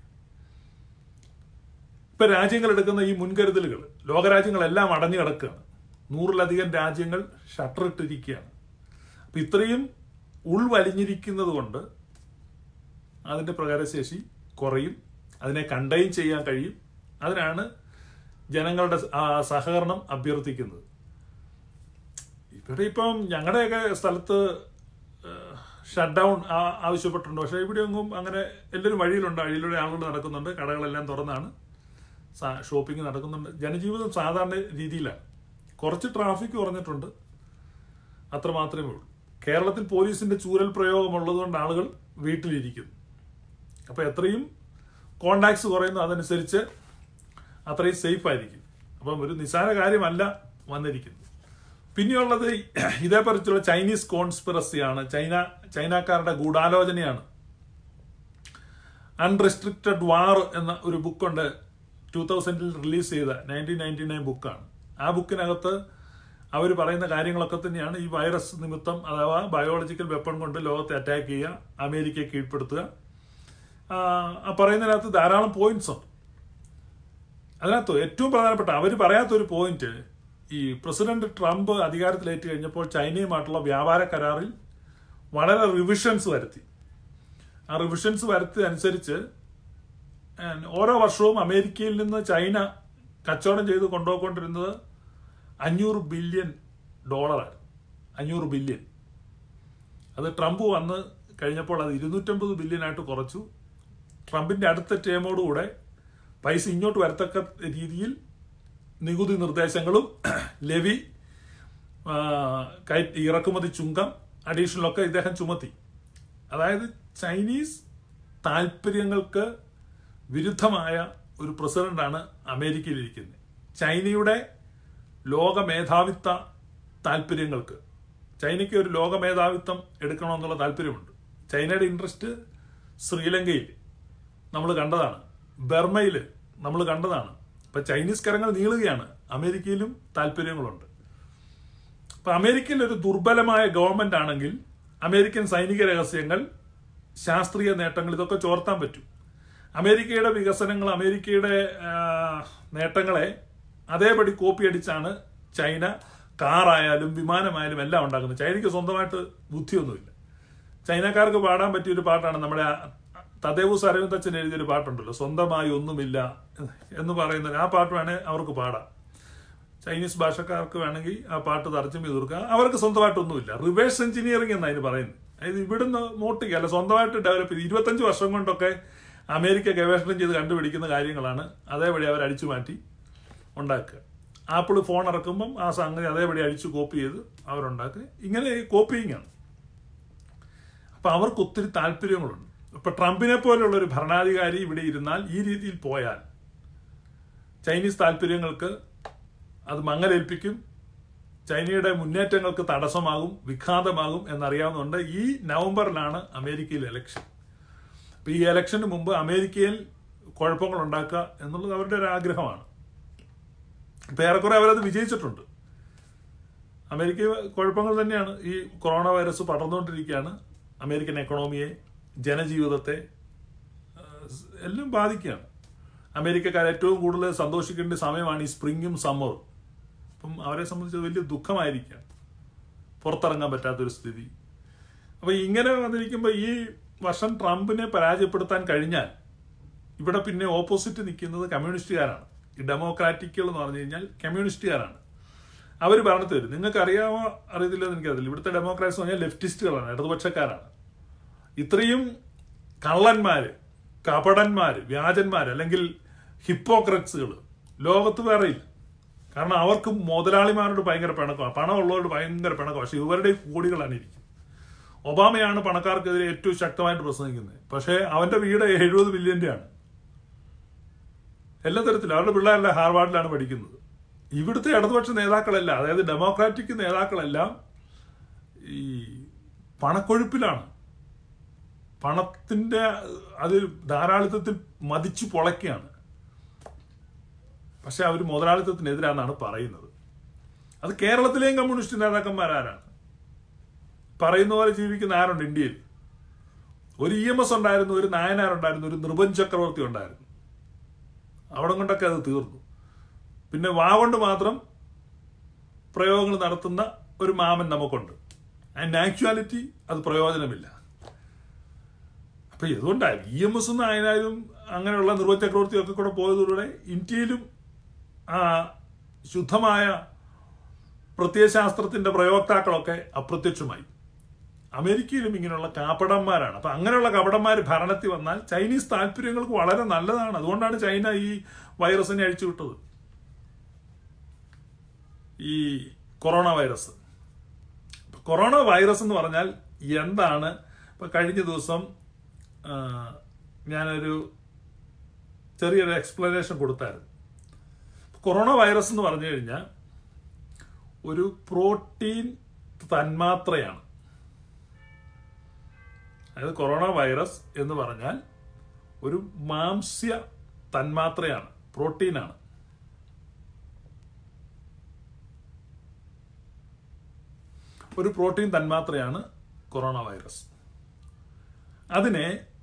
ഇപ്പൊ രാജ്യങ്ങൾ എടുക്കുന്ന ഈ മുൻകരുതലുകൾ ലോകരാജ്യങ്ങളെല്ലാം അടഞ്ഞു കിടക്കുകയാണ് നൂറിലധികം രാജ്യങ്ങൾ ഷട്ടർ ഇട്ടിരിക്കുകയാണ് അപ്പൊ ഇത്രയും ഉൾവലിഞ്ഞിരിക്കുന്നത് കൊണ്ട് അതിന്റെ പ്രകാരശേഷി കുറയും അതിനെ കണ്ടെയ്ൻ ചെയ്യാൻ കഴിയും അതിനാണ് ജനങ്ങളുടെ ആ സഹകരണം അഭ്യർത്ഥിക്കുന്നത് ഇവിടെ ഇപ്പം ഞങ്ങളുടെയൊക്കെ സ്ഥലത്ത് ഷട്ട് ഡൗൺ ആവശ്യപ്പെട്ടിട്ടുണ്ട് പക്ഷേ ഇവിടെ ഒന്നും അങ്ങനെ എല്ലാവരും വഴിയിലുണ്ട് വഴിയിലൂടെ ആളുകൾ നടക്കുന്നുണ്ട് കടകളെല്ലാം തുറന്നാണ് ഷോപ്പിംഗ് നടക്കുന്നുണ്ട് ജനജീവിതം സാധാരണ രീതിയിലാണ് കുറച്ച് ട്രാഫിക് കുറഞ്ഞിട്ടുണ്ട് അത്ര മാത്രമേ ഉള്ളൂ കേരളത്തിൽ പോലീസിന്റെ ചൂരൽ പ്രയോഗമുള്ളതുകൊണ്ട് ആളുകൾ വീട്ടിലിരിക്കുന്നു അപ്പൊ എത്രയും കോണ്ടാക്ട്സ് കുറയുന്നു അതനുസരിച്ച് അത്രയും സേഫ് ആയിരിക്കും അപ്പം ഒരു നിസ്സാര കാര്യമല്ല വന്നിരിക്കുന്നത് പിന്നെയുള്ളത് ഇതേപറിച്ചുള്ള ചൈനീസ് കോൺസ്പിറസിയാണ് ചൈന ചൈനക്കാരുടെ ഗൂഢാലോചനയാണ് അൺറെസ്ട്രിക്റ്റഡ് വാർ എന്ന ഒരു ബുക്കുണ്ട് ടൂ തൗസൻഡിൽ റിലീസ് ചെയ്ത നയൻറ്റീൻ നയൻറ്റി നയൻ ബുക്കാണ് ആ ബുക്കിനകത്ത് അവർ പറയുന്ന കാര്യങ്ങളൊക്കെ തന്നെയാണ് ഈ വൈറസ് നിമിത്തം അഥവാ ബയോളജിക്കൽ വെപ്പൺ കൊണ്ട് ലോകത്തെ അറ്റാക്ക് ചെയ്യുക അമേരിക്കയെ കീഴ്പ്പെടുത്തുക ആ പറയുന്നതിനകത്ത് ധാരാളം പോയിന്റ്സ് ഉണ്ട് അതിനകത്ത് ഏറ്റവും പ്രധാനപ്പെട്ട അവർ പറയാത്തൊരു പോയിന്റ് ഈ പ്രസിഡന്റ് ട്രംപ് അധികാരത്തിലേറ്റ് കഴിഞ്ഞപ്പോൾ ചൈനയുമായിട്ടുള്ള വ്യാപാര കരാറിൽ വളരെ റിവിഷൻസ് വരുത്തി ആ റിവിഷൻസ് വരുത്തി അനുസരിച്ച് ഓരോ വർഷവും അമേരിക്കയിൽ നിന്ന് ചൈന കച്ചവടം ചെയ്ത് കൊണ്ടുപോയിക്കൊണ്ടിരുന്നത് അഞ്ഞൂറ് ബില്യൺ ഡോളറാണ് അഞ്ഞൂറ് ബില്യൺ അത് ട്രംപ് വന്ന് കഴിഞ്ഞപ്പോൾ അത് ഇരുന്നൂറ്റമ്പത് ബില്യൺ ആയിട്ട് കുറച്ചു ട്രംപിന്റെ അടുത്ത ടേമോടുകൂടെ പൈസ ഇങ്ങോട്ട് വരത്തക്ക രീതിയിൽ നികുതി നിർദ്ദേശങ്ങളും ലെവി ഇറക്കുമതി ചുങ്കം അഡീഷണലൊക്കെ ഇദ്ദേഹം ചുമത്തി അതായത് ചൈനീസ് താല്പര്യങ്ങൾക്ക് വിരുദ്ധമായ ഒരു പ്രസിഡന്റാണ് അമേരിക്കയിലിരിക്കുന്നത് ചൈനയുടെ ലോക മേധാവിത്വ താല്പര്യങ്ങൾക്ക് ചൈനയ്ക്ക് ഒരു ലോക മേധാവിത്വം എടുക്കണമെന്നുള്ള താല്പര്യമുണ്ട് ചൈനയുടെ ഇൻട്രസ്റ്റ് ശ്രീലങ്കയിൽ നമ്മൾ കണ്ടതാണ് ബർമയിൽ നമ്മൾ കണ്ടതാണ് ഇപ്പൊ ചൈനീസ് കരങ്ങൾ നീളുകയാണ് അമേരിക്കയിലും താല്പര്യങ്ങളുണ്ട് ഇപ്പൊ അമേരിക്കയിൽ ഒരു ദുർബലമായ ഗവൺമെന്റ് ആണെങ്കിൽ അമേരിക്കൻ സൈനിക രഹസ്യങ്ങൾ ശാസ്ത്രീയ നേട്ടങ്ങൾ ഇതൊക്കെ ചോർത്താൻ പറ്റും അമേരിക്കയുടെ വികസനങ്ങൾ അമേരിക്കയുടെ ആ, നേട്ടങ്ങളെ അതേപടി കോപ്പി അടിച്ചാണ് ചൈന കാറായാലും വിമാനമായാലും എല്ലാം ഉണ്ടാക്കുന്നത് ചൈനയ്ക്ക് സ്വന്തമായിട്ട് ബുദ്ധിയൊന്നുമില്ല ചൈനക്കാർക്ക് പാടാൻ പറ്റിയ ഒരു പാട്ടാണ് നമ്മുടെ ആ തദേവു സരവിന്ദച്ചൻ എഴുതിയൊരു പാട്ടുണ്ടല്ലോ സ്വന്തമായി ഒന്നുമില്ല എന്ന് പറയുന്ന ആ പാട്ട് വേണേൽ അവർക്ക് പാടാം ചൈനീസ് ഭാഷക്കാർക്ക് വേണമെങ്കിൽ ആ പാട്ട് തർജ്ജമ ചെയ്ത് കൊടുക്കുക അവർക്ക് സ്വന്തമായിട്ടൊന്നുമില്ല റിവേഴ്സ് എഞ്ചിനീയറിംഗ് എന്ന് അതിന് പറയുന്നത് അതായത് ഇവിടുന്ന് മോട്ടിക്ക് അല്ല സ്വന്തമായിട്ട് ഡെവലപ്പ് ചെയ്ത് ഇരുപത്തഞ്ച് വർഷം കൊണ്ടൊക്കെ അമേരിക്ക ഗവേഷണം ചെയ്ത് കണ്ടുപിടിക്കുന്ന കാര്യങ്ങളാണ് അതേപടി അവർ അടിച്ചു മാറ്റി ഉണ്ടാക്കുക ആപ്പിൾ ഫോൺ ഇറക്കുമ്പം ആ സംഗതി അതേപടി അടിച്ച് കോപ്പി ചെയ്ത് അവരുണ്ടാക്കുക ഇങ്ങനെ കോപ്പിയിങ് ആണ് അപ്പൊ അവർക്ക് ഒത്തിരി താല്പര്യങ്ങളുണ്ട് ഇപ്പൊ ട്രംപിനെ പോലുള്ള ഒരു ഭരണാധികാരി ഇവിടെ ഇരുന്നാൽ ഈ രീതിയിൽ പോയാൽ ചൈനീസ് താല്പര്യങ്ങൾക്ക് അത് മങ്ങലേൽപ്പിക്കും ചൈനയുടെ മുന്നേറ്റങ്ങൾക്ക് തടസ്സമാകും വിഘാതമാകും എന്നറിയാവുന്നതുകൊണ്ട് ഈ നവംബറിലാണ് അമേരിക്കയിൽ ഇലക്ഷൻ അപ്പൊ ഈ ഇലക്ഷന് മുമ്പ് അമേരിക്കയിൽ കുഴപ്പങ്ങൾ ഉണ്ടാക്കുക എന്നുള്ളത് അവരുടെ ഒരു ആഗ്രഹമാണ് ഇപ്പൊ ഏറെക്കുറെ അവരത് വിജയിച്ചിട്ടുണ്ട് അമേരിക്ക കുഴപ്പങ്ങൾ തന്നെയാണ് ഈ കൊറോണ വൈറസ് പടർന്നുകൊണ്ടിരിക്കുകയാണ് അമേരിക്കൻ എക്കണോമിയെ ജനജീവിതത്തെ ആ, എല്ലാം ബാധിക്കുകയാണ് അമേരിക്കക്കാർ ഏറ്റവും കൂടുതൽ സന്തോഷിക്കേണ്ട സമയമാണ് ഈ സ്പ്രിങ്ങും സമ്മറും അപ്പം അവരെ സംബന്ധിച്ച് വലിയ ദുഃഖമായിരിക്കാം പുറത്തിറങ്ങാൻ പറ്റാത്തൊരു സ്ഥിതി അപ്പൊ ഇങ്ങനെ വന്നിരിക്കുമ്പോൾ ഈ വർഷം ട്രംപിനെ പരാജയപ്പെടുത്താൻ കഴിഞ്ഞാൽ ഇവിടെ പിന്നെ ഓപ്പോസിറ്റ് നിൽക്കുന്നത് കമ്മ്യൂണിസ്റ്റുകാരാണ് ഈ ഡെമോക്രാറ്റിക്കുകൾ എന്ന് പറഞ്ഞു കഴിഞ്ഞാൽ കമ്മ്യൂണിസ്റ്റുകാരാണ് അവർ ഭരണത്തിൽ വരും നിങ്ങൾക്ക് അറിയാമോ അറിയത്തില്ലെന്ന് എനിക്കറിയില്ല ഇവിടുത്തെ ഡെമോക്രാറ്റ്സ് എന്ന് പറഞ്ഞാൽ ലെഫ്റ്റിസ്റ്റുകളാണ് ഇടതുപക്ഷക്കാരാണ് ഇത്രയും കള്ളന്മാര് കപടന്മാര് വ്യാജന്മാര് അല്ലെങ്കിൽ ഹിപ്പോക്രറ്റ്സുകൾ ലോകത്ത് വേറെയില്ല കാരണം അവർക്ക് മുതലാളിമാരോട് ഭയങ്കര പിണക്കമാണ് പണമുള്ളവരോട് ഭയങ്കര പിണക്കമാണ് പക്ഷെ ഇവരുടെ കോടികളാണ് ഇരിക്കുന്നത് ഒബാമയാണ് പണക്കാർക്കെതിരെ ഏറ്റവും ശക്തമായിട്ട് പ്രസംഗിക്കുന്നത് പക്ഷേ അവന്റെ വീട് എഴുപത് മില്യന്റെ ആണ് എല്ലാ തരത്തിലും അവരുടെ പിള്ളേരെല്ലാം ഹാർവാർഡിലാണ് പഠിക്കുന്നത് ഇവിടുത്തെ ഇടതുപക്ഷ നേതാക്കളെല്ലാം അതായത് ഡെമോക്രാറ്റിക് നേതാക്കളെല്ലാം ഈ പണക്കൊഴുപ്പിലാണ് പണത്തിന്റെ അതിൽ ധാരാളിത്തത്തിൽ മതിച്ചു പൊളയ്ക്കുകയാണ് പക്ഷെ അവർ മുതലാളിത്തത്തിനെതിരാണെന്നാണ് പറയുന്നത് അത് കേരളത്തിലെയും കമ്മ്യൂണിസ്റ്റ് നേതാക്കന്മാരാരാണ് പറയുന്ന പോലെ ജീവിക്കുന്ന ആരുണ്ട് ഇന്ത്യയിൽ ഒരു ഇ എം എസ് ഉണ്ടായിരുന്നു ഒരു നായനാരുണ്ടായിരുന്നു ഒരു നിർബൻ ചക്രവർത്തി ഉണ്ടായിരുന്നു അവിടെ കൊണ്ടൊക്കെ അത് തീർന്നു പിന്നെ വാ കൊണ്ട് മാത്രം പ്രയോഗങ്ങൾ നടത്തുന്ന ഒരു മാമൻ നമുക്കുണ്ട് ആൻഡ് ആക്ച്വാലിറ്റി അത് പ്രയോജനമില്ല അപ്പൊ ഇതുകൊണ്ടാണ് ഇ എം എസ് നായനായാലും അങ്ങനെയുള്ള നിർവ്വ ചക്രവർത്തിയും ഒക്കെ കൂടെ പോയതിലൂടെ ഇന്ത്യയിലും ആ ശുദ്ധമായ പ്രത്യയശാസ്ത്രത്തിന്റെ പ്രയോക്താക്കളൊക്കെ അപ്രത്യക്ഷമായി അമേരിക്കയിലും ഇങ്ങനെയുള്ള കാപ്പടന്മാരാണ് അപ്പൊ അങ്ങനെയുള്ള കപടന്മാർ ഭരണത്തിൽ വന്നാൽ ചൈനീസ് താല്പര്യങ്ങൾക്ക് വളരെ നല്ലതാണ് അതുകൊണ്ടാണ് ചൈന ഈ വൈറസിനെ അഴിച്ചുവിട്ടത് ഈ കൊറോണ വൈറസ് ഇപ്പൊ കൊറോണ വൈറസ് എന്ന് പറഞ്ഞാൽ എന്താണ് ഇപ്പൊ കഴിഞ്ഞ ദിവസം ആ, ഞാനൊരു ചെറിയൊരു എക്സ്പ്ലനേഷൻ കൊടുത്തായിരുന്നു കൊറോണ വൈറസ് എന്ന് പറഞ്ഞു കഴിഞ്ഞാൽ ഒരു പ്രോട്ടീൻ തന്മാത്രയാണ് അതായത് കൊറോണ വൈറസ് എന്ന് പറഞ്ഞാൽ ഒരു മാംസ്യ തന്മാത്രയാണ് പ്രോട്ടീനാണ് ഒരു പ്രോട്ടീൻ തന്മാത്രയാണ് കൊറോണ വൈറസ് അതിനെ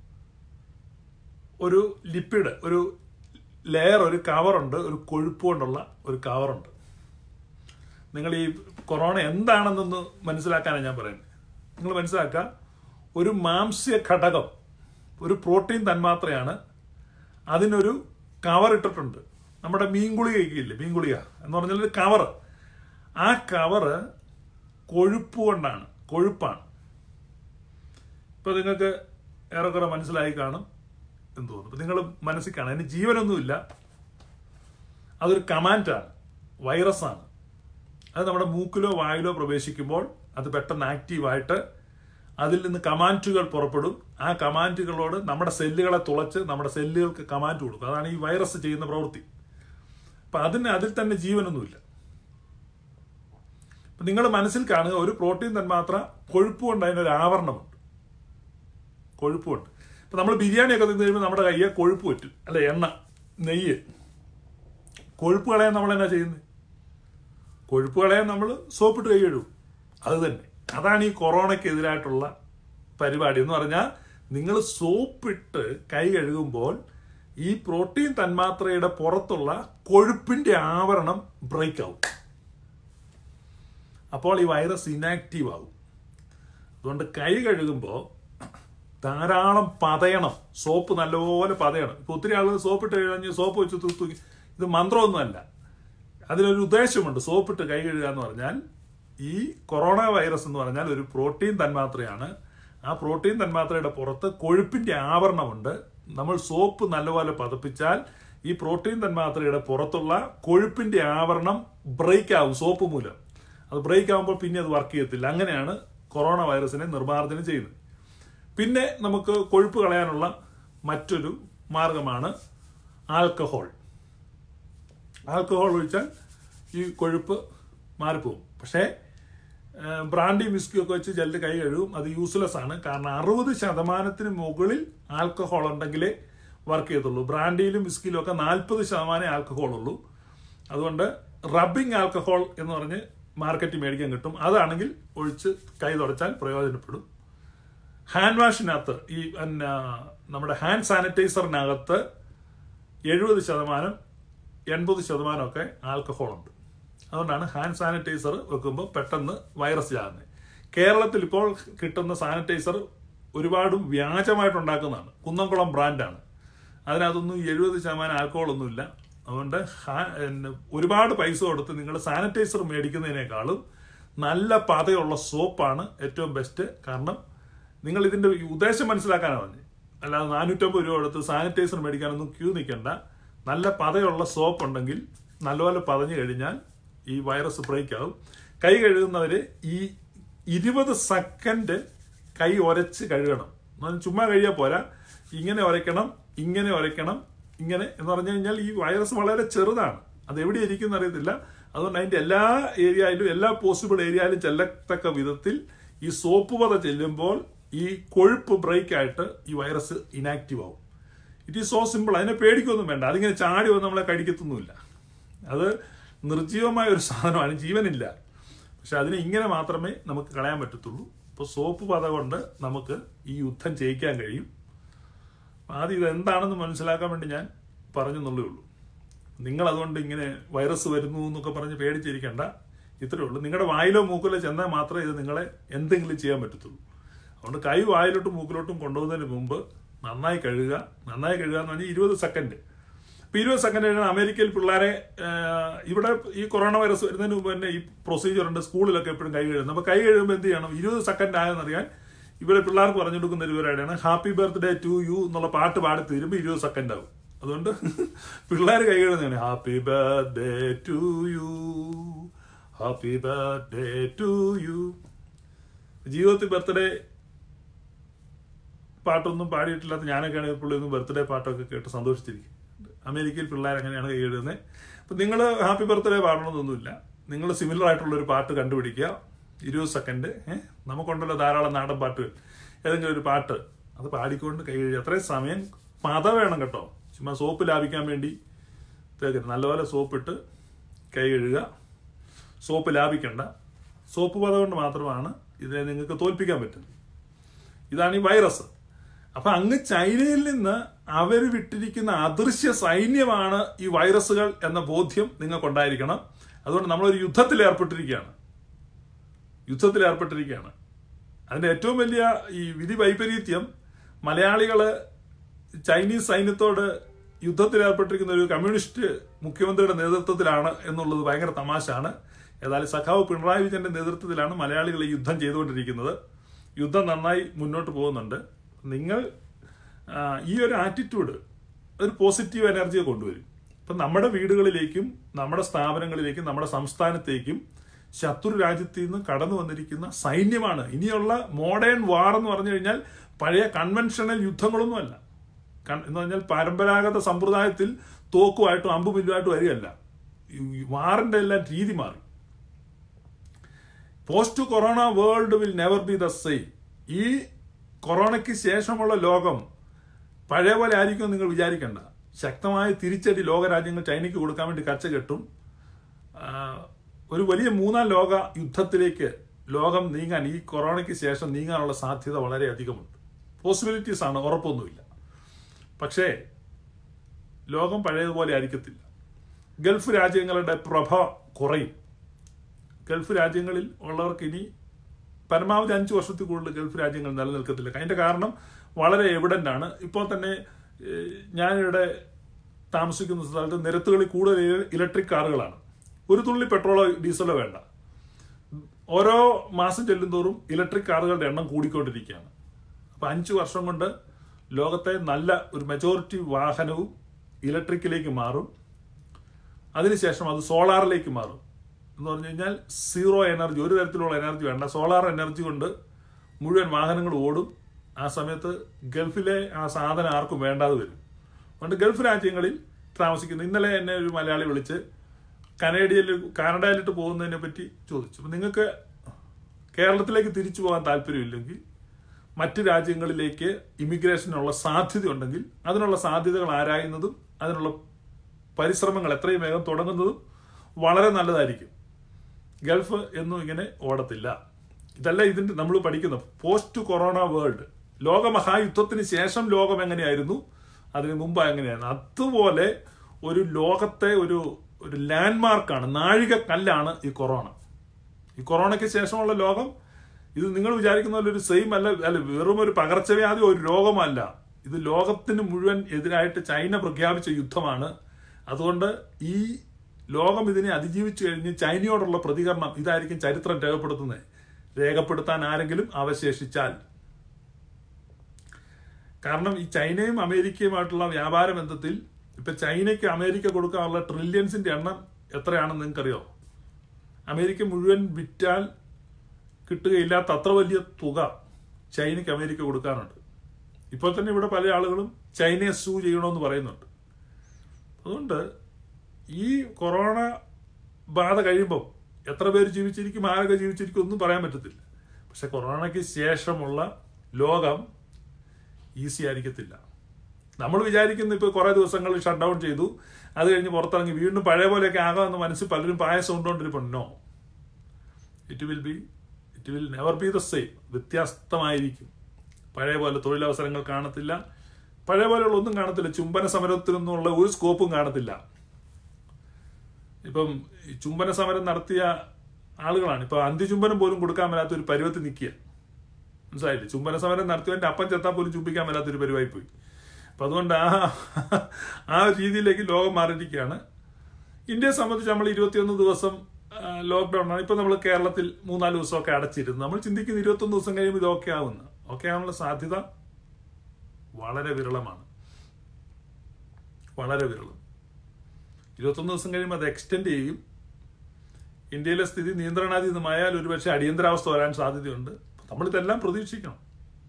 ഒരു ലിപ്പിഡ് ഒരു ലെയർ ഒരു കവറുണ്ട് ഒരു കൊഴുപ്പ് കൊണ്ടുള്ള ഒരു കവറുണ്ട് നിങ്ങൾ ഈ കൊറോണ എന്താണെന്നൊന്ന് മനസ്സിലാക്കാനാണ് ഞാൻ പറയുന്നത് നിങ്ങൾ മനസ്സിലാക്കുക ഒരു മാംസ്യ ഘടകം ഒരു പ്രോട്ടീൻ തന്മാത്രയാണ് അതിനൊരു കവർ ഇട്ടിട്ടുണ്ട് നമ്മുടെ മീൻ ഗുളികയില്ലേ മീൻ ഗുളിക എന്ന് പറഞ്ഞാൽ ഒരു കവർ ആ കവറ് കൊഴുപ്പ് കൊണ്ടാണ് കൊഴുപ്പാണ് ഇപ്പൊ നിങ്ങൾക്ക് ഏറെക്കുറെ മനസ്സിലായി കാണും എന്ന് തോന്നുന്നു ഇപ്പൊ നിങ്ങൾ മനസ്സിൽ കാണാം അതിന് ജീവനൊന്നുമില്ല അതൊരു കമാൻഡാണ് വൈറസാണ് അത് നമ്മുടെ മൂക്കിലോ വായിലോ പ്രവേശിക്കുമ്പോൾ അത് പെട്ടെന്ന് ആക്റ്റീവായിട്ട് അതിൽ നിന്ന് കമാൻഡുകൾ പുറപ്പെടും ആ കമാൻഡുകളോട് നമ്മുടെ സെല്ലുകളെ തുളച്ച് നമ്മുടെ സെല്ലുകൾക്ക് കമാൻഡ് കൊടുക്കും അതാണ് ഈ വൈറസ് ചെയ്യുന്ന പ്രവൃത്തി അപ്പൊ അതിന് അതിൽ തന്നെ ജീവനൊന്നുമില്ല അപ്പൊ നിങ്ങൾ മനസ്സിൽ കാണുക ഒരു പ്രോട്ടീൻ തന്മാത്ര കൊഴുപ്പ് കൊണ്ട് അതിനൊരു ആവരണമുണ്ട് കൊഴുപ്പുണ്ട് ഇപ്പൊ നമ്മൾ ബിരിയാണിയൊക്കെ തിന്നു കഴിയുമ്പോൾ നമ്മുടെ കയ്യെ കൊഴുപ്പ് പറ്റും അല്ലെ എണ്ണ നെയ്യ് കൊഴുപ്പ് കളയാൻ നമ്മൾ എന്നാ ചെയ്യുന്നത് കൊഴുപ്പ് കളയാൻ നമ്മൾ സോപ്പിട്ട് കൈ കഴുകും അത് തന്നെ അതാണ് ഈ കൊറോണയ്ക്കെതിരായിട്ടുള്ള പരിപാടി എന്ന് പറഞ്ഞാൽ നിങ്ങൾ സോപ്പിട്ട് കൈ കഴുകുമ്പോൾ ഈ പ്രോട്ടീൻ തന്മാത്രയുടെ പുറത്തുള്ള കൊഴുപ്പിന്റെ ആവരണം ബ്രേക്ക് ആവും അപ്പോൾ ഈ വൈറസ് ഇനാക്റ്റീവ് ആവും അതുകൊണ്ട് കൈ കഴുകുമ്പോൾ ധാരാളം പതയണം സോപ്പ് നല്ലപോലെ പതയണം ഇപ്പൊ ഒത്തിരി ആളുകൾ സോപ്പിട്ട് കഴിഞ്ഞ് സോപ്പ് വെച്ച് തൂത്തു ഇത് മന്ത്രമൊന്നുമല്ല അതിലൊരു ഉദ്ദേശമുണ്ട് സോപ്പിട്ട് കൈ കഴുകുക എന്ന് പറഞ്ഞാൽ ഈ കൊറോണ വൈറസ് എന്ന് പറഞ്ഞാൽ ഒരു പ്രോട്ടീൻ തന്മാത്രയാണ് ആ പ്രോട്ടീൻ തന്മാത്രയുടെ പുറത്ത് കൊഴുപ്പിന്റെ ആവരണമുണ്ട് നമ്മൾ സോപ്പ് നല്ലപോലെ പതപ്പിച്ചാൽ ഈ പ്രോട്ടീൻ തന്മാത്രയുടെ പുറത്തുള്ള കൊഴുപ്പിന്റെ ആവരണം ബ്രേക്ക് ആവും സോപ്പ് മൂലം അത് ബ്രേക്ക് ആകുമ്പോൾ പിന്നെ അത് വർക്ക് ചെയ്യത്തില്ല അങ്ങനെയാണ് കൊറോണ വൈറസിനെ നിർമ്മാർജ്ജനം ചെയ്യുന്നത് പിന്നെ നമുക്ക് കൊഴുപ്പ് കളയാനുള്ള മറ്റൊരു മാർഗമാണ് ആൽക്കഹോൾ ആൽക്കഹോൾ ഒഴിച്ചാൽ ഈ കൊഴുപ്പ് മാറിപ്പോകും പക്ഷേ ഏഹ്, ബ്രാൻഡി വിസ്കി ഒക്കെ വെച്ച് ജല്ല് കൈ കഴുകും അത് യൂസ്ലെസ് ആണ് കാരണം അറുപത് ശതമാനത്തിന് മുകളിൽ ആൽക്കഹോൾ ഉണ്ടെങ്കിലേ വർക്ക് ചെയ്യത്തുള്ളൂ ബ്രാൻഡിയിലും വിസ്കിയിലും ഒക്കെ നാൽപ്പത് ശതമാനമേ ആൽക്കഹോൾ ഉള്ളൂ അതുകൊണ്ട് റബ്ബിംഗ് ആൽക്കഹോൾ എന്ന് പറഞ്ഞ് മാർക്കറ്റിൽ മേടിക്കാൻ കിട്ടും അതാണെങ്കിൽ ഒഴിച്ച് കൈ തുടച്ചാൽ പ്രയോജനപ്പെടും ഹാൻഡ് വാഷിനകത്ത് ഈ പിന്നെ നമ്മുടെ ഹാൻഡ് സാനിറ്റൈസറിനകത്ത് എഴുപത് ശതമാനം എൺപത് ശതമാനമൊക്കെ ആൽക്കഹോൾ ഉണ്ട് അതുകൊണ്ടാണ് ഹാൻഡ് സാനിറ്റൈസർ വെക്കുമ്പോൾ പെട്ടെന്ന് വൈറസ് ചാകുന്നത് കേരളത്തിൽ ഇപ്പോൾ കിട്ടുന്ന സാനിറ്റൈസർ ഒരുപാട് വ്യാജമായിട്ട് ഉണ്ടാക്കുന്നതാണ് കുന്നംകുളം ബ്രാൻഡാണ് അതിനകത്തൊന്നും എഴുപത് ശതമാനം ആൽക്കഹോൾ ഒന്നുമില്ല അതുകൊണ്ട് ഹാ- പിന്നെ ഒരുപാട് പൈസ കൊടുത്ത് നിങ്ങൾ സാനിറ്റൈസർ മേടിക്കുന്നതിനേക്കാളും നല്ല പതയുള്ള സോപ്പാണ് ഏറ്റവും ബെസ്റ്റ് കാരണം നിങ്ങൾ ഇതിന്റെ ഈ ഉദ്ദേശം മനസ്സിലാക്കാനാണ് പറഞ്ഞത് അല്ലാതെ നാനൂറ്റമ്പത് രൂപ കൊടുത്ത് സാനിറ്റൈസർ മേടിക്കാനൊന്നും ക്യൂ നിൽക്കണ്ട നല്ല പതയുള്ള സോപ്പ് ഉണ്ടെങ്കിൽ നല്ലപോലെ പതഞ്ഞു കഴിഞ്ഞാൽ ഈ വൈറസ് ബ്രേക്ക് ആവും കൈ കഴുകുന്നവര് ഈ ഇരുപത് സെക്കൻഡ് കൈ ഒരച്ച് കഴുകണം എന്നാൽ ചുമ്മാ കഴിയാൽ പോരാ ഇങ്ങനെ ഒരയ്ക്കണം ഇങ്ങനെ ഒരയ്ക്കണം ഇങ്ങനെ എന്ന് പറഞ്ഞു കഴിഞ്ഞാൽ ഈ വൈറസ് വളരെ ചെറുതാണ് അത് എവിടെ ഇരിക്കുന്ന അറിയത്തില്ല അതുകൊണ്ട് അതിന്റെ എല്ലാ ഏരിയയിലും എല്ലാ പോസിബിൾ ഏരിയയിലും ചെല്ലത്തക്ക വിധത്തിൽ ഈ സോപ്പ് പത ചെല്ലുമ്പോൾ ഈ കൊഴുപ്പ് ബ്രേക്ക് ആയിട്ട് ഈ വൈറസ് ഇനാക്റ്റീവ് ആവും ഇറ്റ് ഈസ് സോ സിമ്പിൾ അതിനെ പേടിക്കൊന്നും വേണ്ട അതിങ്ങനെ ചാടി വന്ന് നമ്മളെ കടിക്കത്തൊന്നുമില്ല അത് നിർജീവമായ ഒരു സാധനമാണ് ജീവനില്ല പക്ഷെ അതിനെ ഇങ്ങനെ മാത്രമേ നമുക്ക് കളയാൻ പറ്റത്തുള്ളൂ ഇപ്പോൾ സോപ്പ് പത കൊണ്ട് നമുക്ക് ഈ യുദ്ധം ജയിക്കാൻ കഴിയും ആദ്യം ഇത് എന്താണെന്ന് മനസ്സിലാക്കാൻ വേണ്ടി ഞാൻ പറഞ്ഞെന്നുള്ളേ ഉള്ളൂ നിങ്ങൾ അതുകൊണ്ട് ഇങ്ങനെ വൈറസ് വരുന്നു എന്നൊക്കെ പറഞ്ഞ് പേടിച്ചിരിക്കണ്ട ഇത്രേ ഉള്ളൂ നിങ്ങളുടെ വായിലോ മൂക്കിലോ ചെന്നാൽ മാത്രമേ ഇത് നിങ്ങളെ എന്തെങ്കിലും ചെയ്യാൻ പറ്റത്തുള്ളൂ അതുകൊണ്ട് കൈ വായിലോട്ടും മൂക്കിലോട്ടും കൊണ്ടുപോകുന്നതിന് മുമ്പ് നന്നായി കഴുകുക നന്നായി കഴുകുക എന്ന് പറഞ്ഞാൽ ഇരുപത് സെക്കൻഡ് ഇപ്പൊ ഇരുപത് സെക്കൻഡ് കഴിഞ്ഞാൽ അമേരിക്കയിൽ പിള്ളേരെ ആ, ഇവിടെ ഈ കൊറോണ വൈറസ് വരുന്നതിന് മുമ്പ് തന്നെ ഈ പ്രൊസീജിയർ ഉണ്ട് സ്കൂളിലൊക്കെ എപ്പോഴും കൈ കഴുകുന്നത് അപ്പൊ കൈ കഴുകുമ്പോൾ എന്ത് ചെയ്യണം ഇരുപത് സെക്കൻഡ് ആയെന്നറിയാൻ ഇവിടെ പിള്ളേർക്ക് പറഞ്ഞു കൊടുക്കുന്ന ഒരു പരിപാടിയാണ് ഹാപ്പി ബർത്ത്ഡേ ടു യു എന്നുള്ള പാട്ട് പാടി തീരുമ്പോൾ ഇരുപത് സെക്കൻഡ് ആവും അതുകൊണ്ട് പിള്ളേർ കൈ കഴുകുന്നതാണ് happy birthday to you happy birthday to you ജീവിതത്തിൽ ബർത്ത്ഡേ പാട്ടൊന്നും പാടിയിട്ടില്ലാത്ത ഞാനൊക്കെയാണ് പുള്ളി ഒന്നും ബർത്ത്ഡേ പാട്ടൊക്കെ കേട്ട് സന്തോഷിച്ചിരിക്കും അമേരിക്കയിൽ പിള്ളേർ അങ്ങനെയാണ് കൈ എഴുതുന്നത് അപ്പം നിങ്ങൾ ഹാപ്പി ബർത്ത്ഡേ പാടണമെന്നൊന്നുമില്ല നിങ്ങൾ സിമിലർ ആയിട്ടുള്ള ഒരു പാട്ട് കണ്ടുപിടിക്കുക ഇരുപത് സെക്കൻഡ് ഏഹ് നമുക്കുണ്ടല്ലോ ധാരാളം നാടൻ പാട്ടുകൾ ഏതെങ്കിലും ഒരു പാട്ട് അത് പാടിക്കൊണ്ട് കൈ കഴുകുക അത്രയും സമയം പത വേണം കേട്ടോ ചുമ്മാ സോപ്പ് ലാഭിക്കാൻ വേണ്ടി തേക്കരുത് നല്ലപോലെ സോപ്പിട്ട് കൈ കഴുകുക സോപ്പ് ലാഭിക്കണ്ട സോപ്പ് പത കൊണ്ട് മാത്രമാണ് ഇതിനെ നിങ്ങൾക്ക് തോൽപ്പിക്കാൻ പറ്റുന്നത് ഇതാണ് ഈ വൈറസ് അപ്പൊ അങ്ങ് ചൈനയിൽ നിന്ന് അവർ വിട്ടിരിക്കുന്ന അദൃശ്യ സൈന്യമാണ് ഈ വൈറസുകൾ എന്ന ബോധ്യം നിങ്ങൾക്കുണ്ടായിരിക്കണം അതുകൊണ്ട് നമ്മളൊരു യുദ്ധത്തിൽ ഏർപ്പെട്ടിരിക്കുകയാണ് യുദ്ധത്തിൽ ഏർപ്പെട്ടിരിക്കുകയാണ് അതിന്റെ ഏറ്റവും വലിയ ഈ വിധി വൈപരീത്യം മലയാളികള് ചൈനീസ് സൈന്യത്തോട് യുദ്ധത്തിൽ ഏർപ്പെട്ടിരിക്കുന്ന ഒരു കമ്മ്യൂണിസ്റ്റ് മുഖ്യമന്ത്രിയുടെ നേതൃത്വത്തിലാണ് എന്നുള്ളത് ഭയങ്കര തമാശാണ് ഏതായാലും സഖാവ് പിണറായി വിജയന്റെ നേതൃത്വത്തിലാണ് മലയാളികൾ ഈ യുദ്ധം ചെയ്തുകൊണ്ടിരിക്കുന്നത് യുദ്ധം നന്നായി മുന്നോട്ട് പോകുന്നുണ്ട് നിങ്ങൾ ആ, ഈ ഒരു ആറ്റിറ്റ്യൂഡ് ഒരു പോസിറ്റീവ് എനർജിയെ കൊണ്ടുവരും ഇപ്പം നമ്മുടെ വീടുകളിലേക്കും നമ്മുടെ സ്ഥാപനങ്ങളിലേക്കും നമ്മുടെ സംസ്ഥാനത്തേക്കും ശത്രു രാജ്യത്തിൽ നിന്ന് കടന്നു വന്നിരിക്കുന്ന സൈന്യമാണ് ഇനിയുള്ള മോഡേൺ വാർ എന്ന് പറഞ്ഞു കഴിഞ്ഞാൽ പഴയ കൺവെൻഷണൽ യുദ്ധങ്ങളൊന്നുമല്ല കൺ- എന്ന് പറഞ്ഞാൽ പരമ്പരാഗത സമ്പ്രദായത്തിൽ തോക്കുമായിട്ടും അമ്പുമില്ലുമായിട്ടും വരികയല്ല ഈ വാറിന്റെ എല്ലാം രീതി മാറി post corona world will never be the same ഈ കൊറോണയ്ക്ക് ശേഷമുള്ള ലോകം പഴയ പോലെ ആയിരിക്കും നിങ്ങൾ വിചാരിക്കണ്ട ശക്തമായ തിരിച്ചടി ലോകരാജ്യങ്ങൾ ചൈനയ്ക്ക് കൊടുക്കാൻ വേണ്ടി കച്ച കെട്ടും ആ, ഒരു വലിയ മൂന്നാം ലോക യുദ്ധത്തിലേക്ക് ലോകം നീങ്ങാൻ ഈ കൊറോണയ്ക്ക് ശേഷം നീങ്ങാനുള്ള സാധ്യത വളരെ അധികമുണ്ട് പോസിബിലിറ്റീസ് ആണ് ഉറപ്പൊന്നുമില്ല പക്ഷേ ലോകം പഴയതുപോലെ ആയിരിക്കത്തില്ല ഗൾഫ് രാജ്യങ്ങളുടെ പ്രഭ കുറയും ഗൾഫ് രാജ്യങ്ങളിൽ ഉള്ളവർക്ക് ഇനി പരമാവധി അഞ്ച് വർഷത്തിൽ കൂടുതൽ ഗൾഫ് രാജ്യങ്ങൾ നിലനിൽക്കത്തില്ല അതിന്റെ കാരണം വളരെ എവിഡന്റ് ആണ് ഇപ്പോൾ തന്നെ ഏഹ്, ഞാനിവിടെ താമസിക്കുന്ന സ്ഥലത്ത് നിരത്തുകളിൽ കൂടുതൽ ഇല- ഇലക്ട്രിക് കാറുകളാണ് ഒരു തുള്ളി പെട്രോളോ ഡീസലോ വേണ്ട ഓരോ മാസം ചെല്ലുന്തോറും ഇലക്ട്രിക് കാറുകളുടെ എണ്ണം കൂടിക്കൊണ്ടിരിക്കുകയാണ് അപ്പൊ അഞ്ചു വർഷം കൊണ്ട് ലോകത്തെ നല്ല ഒരു മെജോറിറ്റി വാഹനവും ഇലക്ട്രിക്കിലേക്ക് മാറും അതിനുശേഷം അത് സോളാറിലേക്ക് മാറും എന്ന് പറഞ്ഞു കഴിഞ്ഞാൽ സീറോ എനർജി ഒരു തരത്തിലുള്ള എനർജി വേണ്ട സോളാർ എനർജി കൊണ്ട് മുഴുവൻ വാഹനങ്ങൾ ഓടും ആ സമയത്ത് ഗൾഫിലെ ആ സാധനം ആർക്കും വേണ്ടാതെ വരും അതുകൊണ്ട് ഗൾഫ് രാജ്യങ്ങളിൽ താമസിക്കുന്ന ഇന്നലെ എന്നെ ഒരു മലയാളി വിളിച്ച് കനേഡിയയിൽ കാനഡയിലിട്ട് പോകുന്നതിനെ പറ്റി ചോദിച്ചു അപ്പം നിങ്ങൾക്ക് കേരളത്തിലേക്ക് തിരിച്ചു പോകാൻ താല്പര്യമില്ലെങ്കിൽ മറ്റ് രാജ്യങ്ങളിലേക്ക് ഇമിഗ്രേഷനുള്ള സാധ്യത ഉണ്ടെങ്കിൽ അതിനുള്ള സാധ്യതകൾ ആരായുന്നതും അതിനുള്ള പരിശ്രമങ്ങൾ എത്രയും വേഗം തുടങ്ങുന്നതും വളരെ നല്ലതായിരിക്കും ഗൾഫ് എന്നും ഇങ്ങനെ ഓടത്തില്ല ഇതല്ല ഇതിന്റെ നമ്മൾ പഠിക്കുന്ന പോസ്റ്റ് കൊറോണ വേൾഡ് ലോകമഹായുദ്ധത്തിന് ശേഷം ലോകം എങ്ങനെയായിരുന്നു അതിന് മുമ്പ് എങ്ങനെയായിരുന്നു അതുപോലെ ഒരു ലോകത്തെ ഒരു ഒരു ലാൻഡ്മാർക്കാണ് നാഴികക്കല്ലാണ് ഈ കൊറോണ ഈ കൊറോണയ്ക്ക് ശേഷമുള്ള ലോകം ഇത് നിങ്ങൾ വിചാരിക്കുന്ന പോലെ ഒരു സെയിം അല്ല അല്ല വെറും ഒരു പകർച്ചവ്യാധി ഒരു രോഗമല്ല ഇത് ലോകത്തിന് മുഴുവൻ എതിരായിട്ട് ചൈന പ്രഖ്യാപിച്ച യുദ്ധമാണ് അതുകൊണ്ട് ഈ ലോകം ഇതിനെ അതിജീവിച്ചു കഴിഞ്ഞ് ചൈനയോടുള്ള പ്രതികരണം ഇതായിരിക്കും ചരിത്രം രേഖപ്പെടുത്തുന്നത് രേഖപ്പെടുത്താൻ ആരെങ്കിലും അവശേഷിച്ചാൽ കാരണം ഈ ചൈനയും അമേരിക്കയുമായിട്ടുള്ള വ്യാപാര ബന്ധത്തിൽ ഇപ്പൊ ചൈനയ്ക്ക് അമേരിക്ക കൊടുക്കാനുള്ള ട്രില്യൻസിന്റെ എണ്ണം എത്രയാണെന്ന് നിങ്ങൾക്കറിയോ അമേരിക്ക മുഴുവൻ വിറ്റാൽ കിട്ടുകയില്ലാത്ത അത്ര വലിയ തുക ചൈനയ്ക്ക് അമേരിക്ക കൊടുക്കാനുണ്ട് ഇപ്പോൾ തന്നെ ഇവിടെ പല ആളുകളും ചൈനയെ സൂ ചെയ്യണമെന്ന് പറയുന്നുണ്ട് അതുകൊണ്ട് ഈ കൊറോണ ബാധ കഴിയുമ്പോൾ എത്ര പേര് ജീവിച്ചിരിക്കും ആരൊക്കെ ജീവിച്ചിരിക്കും ഒന്നും പറയാൻ പറ്റത്തില്ല പക്ഷെ കൊറോണയ്ക്ക് ശേഷമുള്ള ലോകം ഈസി ആയിരിക്കത്തില്ല നമ്മൾ വിചാരിക്കുന്ന ഇപ്പോൾ കുറേ ദിവസങ്ങൾ ഷട്ട് ഡൗൺ ചെയ്തു അത് കഴിഞ്ഞ് പുറത്തിറങ്ങി വീണ്ടും പഴയ പോലെയൊക്കെ ആകാമെന്ന് മനസ്സിൽ പലരും പായസം ഉണ്ടോണ്ടിരിപ്പുണ്ട് no it will be it will never be the same വ്യത്യസ്തമായിരിക്കും പഴയ പോലെ തൊഴിലവസരങ്ങൾ കാണത്തില്ല പഴയ പോലെയുള്ള ഒന്നും കാണത്തില്ല ചുംബന സമരത്തിനൊന്നുള്ള ഒരു സ്കോപ്പും കാണത്തില്ല ഇപ്പം ഈ ചുംബന സമരം നടത്തിയ ആളുകളാണ് ഇപ്പൊ അന്ത്യചുംബനം പോലും കൊടുക്കാൻ മേലാത്ത ഒരു പരുവത്തിൽ നിൽക്കുക മനസ്സിലായില്ലേ ചുംബന സമരം നടത്തിയവന്റെ അപ്പം ചെത്താൻ പോലും ചുംബിക്കാൻ മേലാത്ത ഒരു പരിവായി പോയി അപ്പൊ അതുകൊണ്ട് ആ ആ രീതിയിലേക്ക് ലോകം മാറിയിരിക്കുകയാണ് ഇന്ത്യയെ സംബന്ധിച്ച് നമ്മൾ ഇരുപത്തിയൊന്ന് ദിവസം ലോക്ക്ഡൌൺ ആണ് ഇപ്പൊ നമ്മൾ കേരളത്തിൽ മൂന്നാല് ദിവസമൊക്കെ അടച്ചിരുന്നു നമ്മൾ ചിന്തിക്കുന്ന ഇരുപത്തൊന്ന് ദിവസം കഴിയുമ്പോൾ ഇത് ഓക്കെ ആവുന്നു ഓക്കെ ആവാനുള്ള സാധ്യത വളരെ വിരളമാണ് വളരെ വിരളം ഇരുപത്തൊന്ന് ദിവസം കഴിയുമ്പോൾ അത് എക്സ്റ്റെൻഡ് ചെയ്യും ഇന്ത്യയിലെ സ്ഥിതി നിയന്ത്രണാതീതമായാൽ ഒരുപക്ഷെ അടിയന്തരാവസ്ഥ വരാൻ സാധ്യതയുണ്ട് നമ്മളിതെല്ലാം പ്രതീക്ഷിക്കണം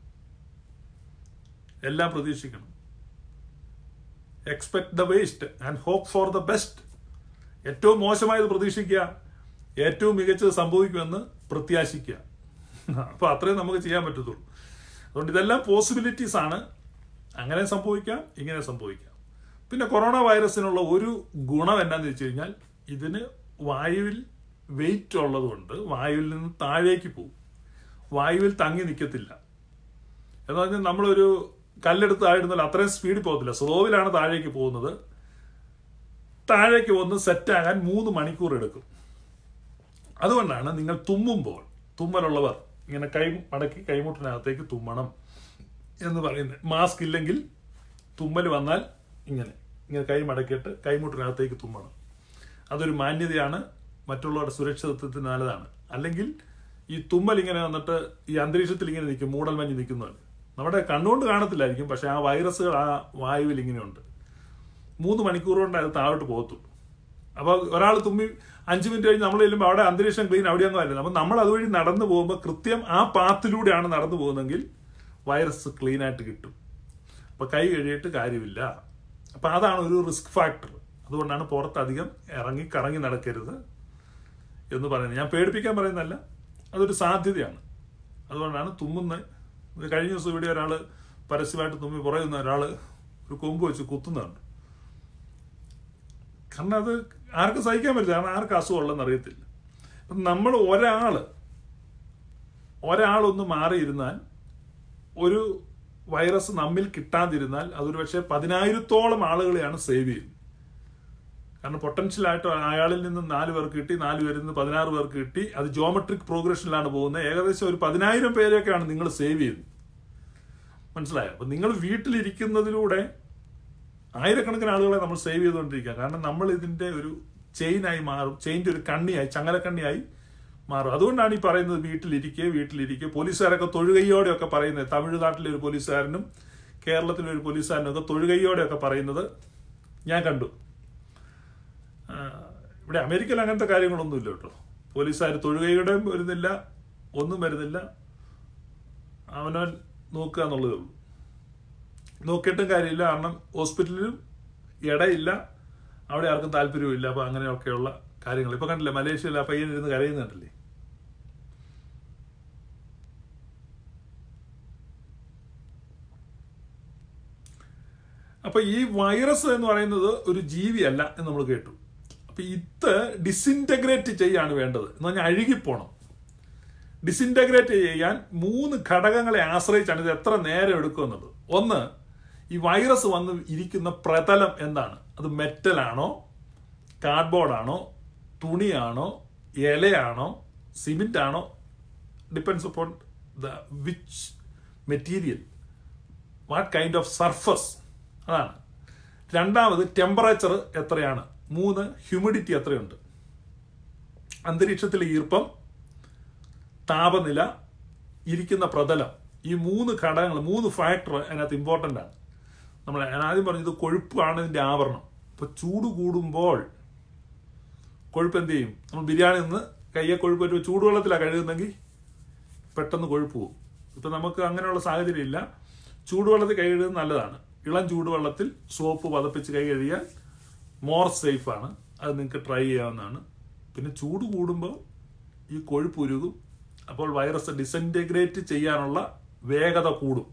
എല്ലാം പ്രതീക്ഷിക്കണം expect the worst and hope for the best ഏറ്റവും മോശമായത് പ്രതീക്ഷിക്കുക ഏറ്റവും മികച്ചത് സംഭവിക്കുമെന്ന് പ്രത്യാശിക്കുക അപ്പൊ അത്രയും നമുക്ക് ചെയ്യാൻ പറ്റത്തുള്ളൂ അതുകൊണ്ട് ഇതെല്ലാം പോസിബിലിറ്റീസ് ആണ് അങ്ങനെ സംഭവിക്കാം ഇങ്ങനെ സംഭവിക്കാം പിന്നെ കൊറോണ വൈറസിനുള്ള ഒരു ഗുണം എന്നാന്ന് വെച്ച് കഴിഞ്ഞാൽ ഇതിന് വായുവിൽ വെയിറ്റ് ഉള്ളതുകൊണ്ട് വായുവിൽ നിന്ന് താഴേക്ക് പോകും വായുവിൽ തങ്ങി നിൽക്കത്തില്ല എന്ന് പറഞ്ഞാൽ നമ്മളൊരു കല്ലെടുത്ത് താഴെടുന്നാൽ അത്രയും സ്പീഡിൽ പോകത്തില്ല സ്ലോവിലാണ് താഴേക്ക് പോകുന്നത് താഴേക്ക് വന്ന് സെറ്റാകാൻ മൂന്ന് മണിക്കൂർ എടുക്കും അതുകൊണ്ടാണ് നിങ്ങൾ തുമ്മുമ്പോൾ തുമ്മലുള്ളവർ ഇങ്ങനെ കൈ മടക്കി കൈമുട്ടിനകത്തേക്ക് തുമ്മണം എന്ന് പറയുന്നത് മാസ്ക് ഇല്ലെങ്കിൽ തുമ്മൽ വന്നാൽ ഇങ്ങനെ ഇങ്ങനെ കൈ മടക്കിയിട്ട് കൈമുട്ടിനകത്തേക്ക് തുമ്മണം അതൊരു മാന്യതയാണ് മറ്റുള്ളവരുടെ സുരക്ഷിതത്വത്തിന് നല്ലതാണ് അല്ലെങ്കിൽ ഈ തുമ്മൽ ഇങ്ങനെ വന്നിട്ട് ഈ അന്തരീക്ഷത്തിൽ ഇങ്ങനെ നിൽക്കും മൂടൽമഞ്ഞ് നിൽക്കുന്നതാണ് നമ്മുടെ കണ്ണുകൊണ്ട് കാണത്തില്ലായിരിക്കും പക്ഷെ ആ വൈറസുകൾ ആ വായുവിൽ ഇങ്ങനെയുണ്ട് മൂന്ന് മണിക്കൂർ കൊണ്ട് അത് താഴോട്ട് പോകത്തുള്ളൂ അപ്പോൾ ഒരാൾ തുമ്മി അഞ്ച് മിനിറ്റ് കഴിഞ്ഞ് നമ്മൾ ചെല്ലുമ്പോൾ അവിടെ അന്തരീക്ഷം ക്ലീൻ അവിടെയൊന്നും അല്ല അപ്പം നമ്മൾ അതുവഴി നടന്നു പോകുമ്പോൾ കൃത്യം ആ പാത്തിലൂടെയാണ് നടന്നു പോകുന്നതെങ്കിൽ വൈറസ് ക്ലീൻ ആയിട്ട് കിട്ടും അപ്പൊ കൈ കഴിയിട്ട് കാര്യമില്ല അപ്പൊ അതാണ് ഒരു റിസ്ക് ഫാക്ടർ അതുകൊണ്ടാണ് പുറത്തധികം ഇറങ്ങി കറങ്ങി നടക്കരുത് എന്ന് പറയുന്നത് ഞാൻ പേടിപ്പിക്കാൻ പറയുന്നതല്ല അതൊരു സാധ്യതയാണ് അതുകൊണ്ടാണ് തുമ്മുന്ന ഇത് കഴിഞ്ഞ ദിവസം ഇവിടെ ഒരാൾ പരസ്യമായിട്ട് തുമ്മി പറയുന്ന ഒരാൾ ഒരു കൊമ്പ് വെച്ച് കുത്തുന്നുണ്ട് കാരണം അത് ആർക്കും സഹിക്കാൻ പറ്റില്ല കാരണം ആർക്കും അസുഖമുള്ളതെന്ന് അറിയത്തില്ല അപ്പം നമ്മൾ ഒരാള് ഒരാളൊന്ന് മാറിയിരുന്നാൽ ഒരു വൈറസ് നമ്മിൽ കിട്ടാതിരുന്നാൽ അതൊരു പക്ഷേ പതിനായിരത്തോളം ആളുകളെയാണ് സേവ് ചെയ്യുന്നത് കാരണം പൊട്ടൻഷ്യലായിട്ട് അയാളിൽ നിന്ന് നാല് പേർക്ക് കിട്ടി നാല് പേരിൽ നിന്ന് പതിനാറ് പേർക്ക് കിട്ടി അത് ജോമെട്രിക് പ്രോഗ്രഷനിലാണ് പോകുന്നത് ഏകദേശം ഒരു പതിനായിരം പേരെയൊക്കെയാണ് നിങ്ങൾ സേവ് ചെയ്യുന്നത് മനസ്സിലായോ അപ്പൊ നിങ്ങൾ വീട്ടിലിരിക്കുന്നതിലൂടെ ആയിരക്കണക്കിന് ആളുകളെ നമ്മൾ സേവ് ചെയ്തുകൊണ്ടിരിക്കുക കാരണം നമ്മൾ ഇതിന്റെ ഒരു ചെയിനായി മാറും ചെയിൻ്റെ ഒരു കണ്ണിയായി ചങ്ങലക്കണ്ണിയായി മാറും അതുകൊണ്ടാണ് ഈ പറയുന്നത് വീട്ടിലിരിക്കെ വീട്ടിലിരിക്കെ പോലീസുകാരൊക്കെ തൊഴുകയോടെയൊക്കെ പറയുന്നത് തമിഴ്നാട്ടിലെ ഒരു പോലീസുകാരനും കേരളത്തിലെ ഒരു പോലീസുകാരനും ഒക്കെ തൊഴുകയോടെയൊക്കെ പറയുന്നത് ഞാൻ കണ്ടു ആ, ഇവിടെ അമേരിക്കയിൽ അങ്ങനത്തെ കാര്യങ്ങളൊന്നുമില്ല കേട്ടോ പോലീസുകാർ തൊഴുകയുടെയും വരുന്നില്ല ഒന്നും വരുന്നില്ല അവനവൻ നോക്കുക എന്നുള്ളതേ ഉള്ളൂ നോക്കിയിട്ടും കാര്യമില്ല കാരണം ഹോസ്പിറ്റലിലും ഇടയില്ല അവിടെ ആർക്കും താല്പര്യമില്ല അപ്പൊ അങ്ങനെയൊക്കെയുള്ള കാര്യങ്ങൾ ഇപ്പൊ കണ്ടില്ലേ മലേഷ്യയിൽ ആ പയ്യൻ ഇരുന്ന് കരയുന്നുണ്ടല്ലേ അപ്പൊ ഈ വൈറസ് എന്ന് പറയുന്നത് ഒരു ജീവിയല്ല എന്ന് നമ്മൾ കേട്ടു അപ്പൊ ഇത് ഡിസിൻറ്റഗ്രേറ്റ് ചെയ്യാണ് വേണ്ടത് എന്ന് പറഞ്ഞാൽ അഴുകിപ്പോണം ഡിസിൻറ്റഗ്രേറ്റ് ചെയ്യാൻ മൂന്ന് ഘടകങ്ങളെ ആശ്രയിച്ചാണ് ഇത് എത്ര നേരം എടുക്കും എന്നുള്ളത് ഒന്ന് ഈ വൈറസ് വന്ന് ഇരിക്കുന്ന പ്രതലം എന്താണ് അത് മെറ്റലാണോ കാർഡ്ബോർഡാണോ തുണിയാണോ ഇലയാണോ സിമെന്റ് ആണോ depends upon the which material what kind of surface അതാണ് രണ്ടാമത് ടെമ്പറേച്ചർ എത്രയാണ് മൂന്ന് ഹ്യൂമിഡിറ്റി എത്രയുണ്ട് അന്തരീക്ഷത്തിലെ ഈർപ്പം താപനില ഇരിക്കുന്ന പ്രതലം ഈ മൂന്ന് ഘടകങ്ങൾ മൂന്ന് ഫാക്ടർ അതിനകത്ത് ഇമ്പോർട്ടൻ്റ് ആണ് നമ്മൾ ഞാൻ ആദ്യം പറഞ്ഞത് കൊഴുപ്പാണ് ഇതിന്റെ ആവരണം ഇപ്പൊ ചൂട് കൂടുമ്പോൾ കൊഴുപ്പ് എന്ത് ചെയ്യും നമ്മൾ ബിരിയാണി നിന്ന് കയ്യെ കൊഴുപ്പ് ഒരു ചൂടുവെള്ളത്തിലാണ് കഴുകുന്നെങ്കിൽ പെട്ടെന്ന് കൊഴുപ്പ് പോകും ഇപ്പൊ നമുക്ക് അങ്ങനെയുള്ള സാഹചര്യം ഇല്ല ചൂടുവെള്ളത്തിൽ കൈ കഴുകുന്നത് നല്ലതാണ് ഇളം ചൂടുവെള്ളത്തിൽ സോപ്പ് പതപ്പിച്ച് കൈ കഴുകിയാൽ മോർ സേഫ് ആണ് അത് നിങ്ങൾക്ക് ട്രൈ ചെയ്യാവുന്നതാണ് പിന്നെ ചൂട് കൂടുമ്പോൾ ഈ കൊഴുപ്പ് ഉരുകും അപ്പോൾ വൈറസ് ഡിസൻറ്റഗ്രേറ്റ് ചെയ്യാനുള്ള വേഗത കൂടും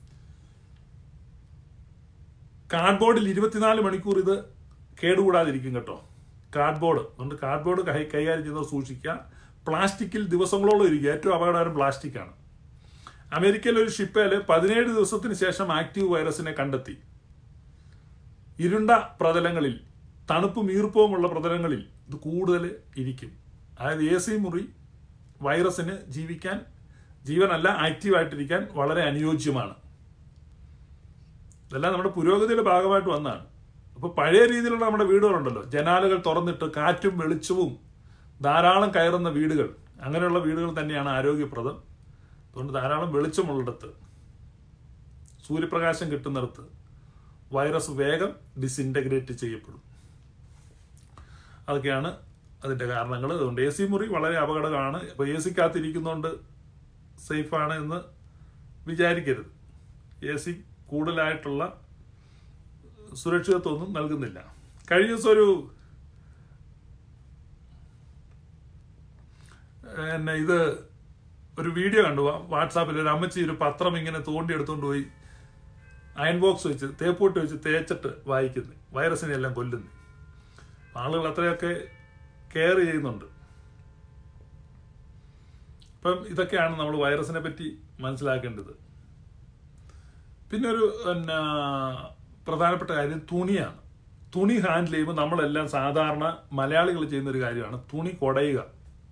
കാർഡ്ബോർഡിൽ ഇരുപത്തിനാല് മണിക്കൂർ ഇത് കേടുകൂടാതിരിക്കും കേട്ടോ കാർഡ്ബോർഡ് അതുകൊണ്ട് കാർഡ്ബോർഡ് കൈ കൈകാര്യം ചെയ്യുന്നത് സൂക്ഷിക്കുക പ്ലാസ്റ്റിക്കിൽ ദിവസങ്ങളോളം ഇരിക്കുക ഏറ്റവും അപകടകരം പ്ലാസ്റ്റിക് ആണ് അമേരിക്കയിലെ ഒരു ഷിപ്പേല് പതിനേഴ് ദിവസത്തിന് ശേഷം ആക്റ്റീവ് വൈറസിനെ കണ്ടെത്തി ഇരുണ്ട പ്രതലങ്ങളിൽ തണുപ്പും ഈർപ്പവുമുള്ള പ്രതലങ്ങളിൽ ഇത് കൂടുതൽ ഇരിക്കും അതായത് എ സി മുറി വൈറസിന് ജീവിക്കാൻ ജീവനല്ല ആക്റ്റീവ് ആയിട്ടിരിക്കാൻ വളരെ അനുയോജ്യമാണ് ഇതെല്ലാം നമ്മുടെ പുരോഗതിയുടെ ഭാഗമായിട്ട് വന്നതാണ് അപ്പൊ പഴയ രീതിയിലുള്ള നമ്മുടെ വീടുകളുണ്ടല്ലോ ജനാലുകൾ തുറന്നിട്ട് കാറ്റും വെളിച്ചവും ധാരാളം കയറുന്ന വീടുകൾ അങ്ങനെയുള്ള വീടുകൾ തന്നെയാണ് ആരോഗ്യപ്രദം അതുകൊണ്ട് ധാരാളം വെളിച്ചമുള്ളിടത്ത് സൂര്യപ്രകാശം കിട്ടുന്നിടത്ത് വൈറസ് വേഗം ഡിസിൻറ്റഗ്രേറ്റ് ചെയ്യപ്പെടും അതൊക്കെയാണ് അതിന്റെ കാരണങ്ങൾ അതുകൊണ്ട് എ സി മുറി വളരെ അപകടമാണ് ഇപ്പൊ എ സിക്കകത്തിരിക്കുന്നതുകൊണ്ട് സേഫാണ് എന്ന് വിചാരിക്കരുത് എ സി കൂടുതലായിട്ടുള്ള സുരക്ഷിതത്വമൊന്നും നൽകുന്നില്ല കഴിഞ്ഞ ദിവസം ഒരു എന്നെ ഇത് ഒരു വീഡിയോ കണ്ടു വാ- വാട്സാപ്പിൽ ഒരു അമ്മച്ചി ഒരു പത്രം ഇങ്ങനെ തോണ്ടി എടുത്തുകൊണ്ട് പോയി അയൺ ബോക്സ് വെച്ച് തേപ്പൂട്ട് വെച്ച് തേച്ചിട്ട് വായിക്കുന്നു വൈറസിനെ എല്ലാം കൊല്ലുന്നു ആളുകൾ അത്രയൊക്കെ കെയർ ചെയ്യുന്നുണ്ട് അപ്പം ഇതൊക്കെയാണ് നമ്മൾ വൈറസിനെ പറ്റി മനസ്സിലാക്കേണ്ടത് പിന്നെ ഒരു പിന്നെ പ്രധാനപ്പെട്ട കാര്യം തുണിയാണ് തുണി ഹാൻഡിൽ ചെയ്യുമ്പോൾ നമ്മളെല്ലാം സാധാരണ മലയാളികൾ ചെയ്യുന്ന ഒരു കാര്യമാണ് തുണി കുടയുക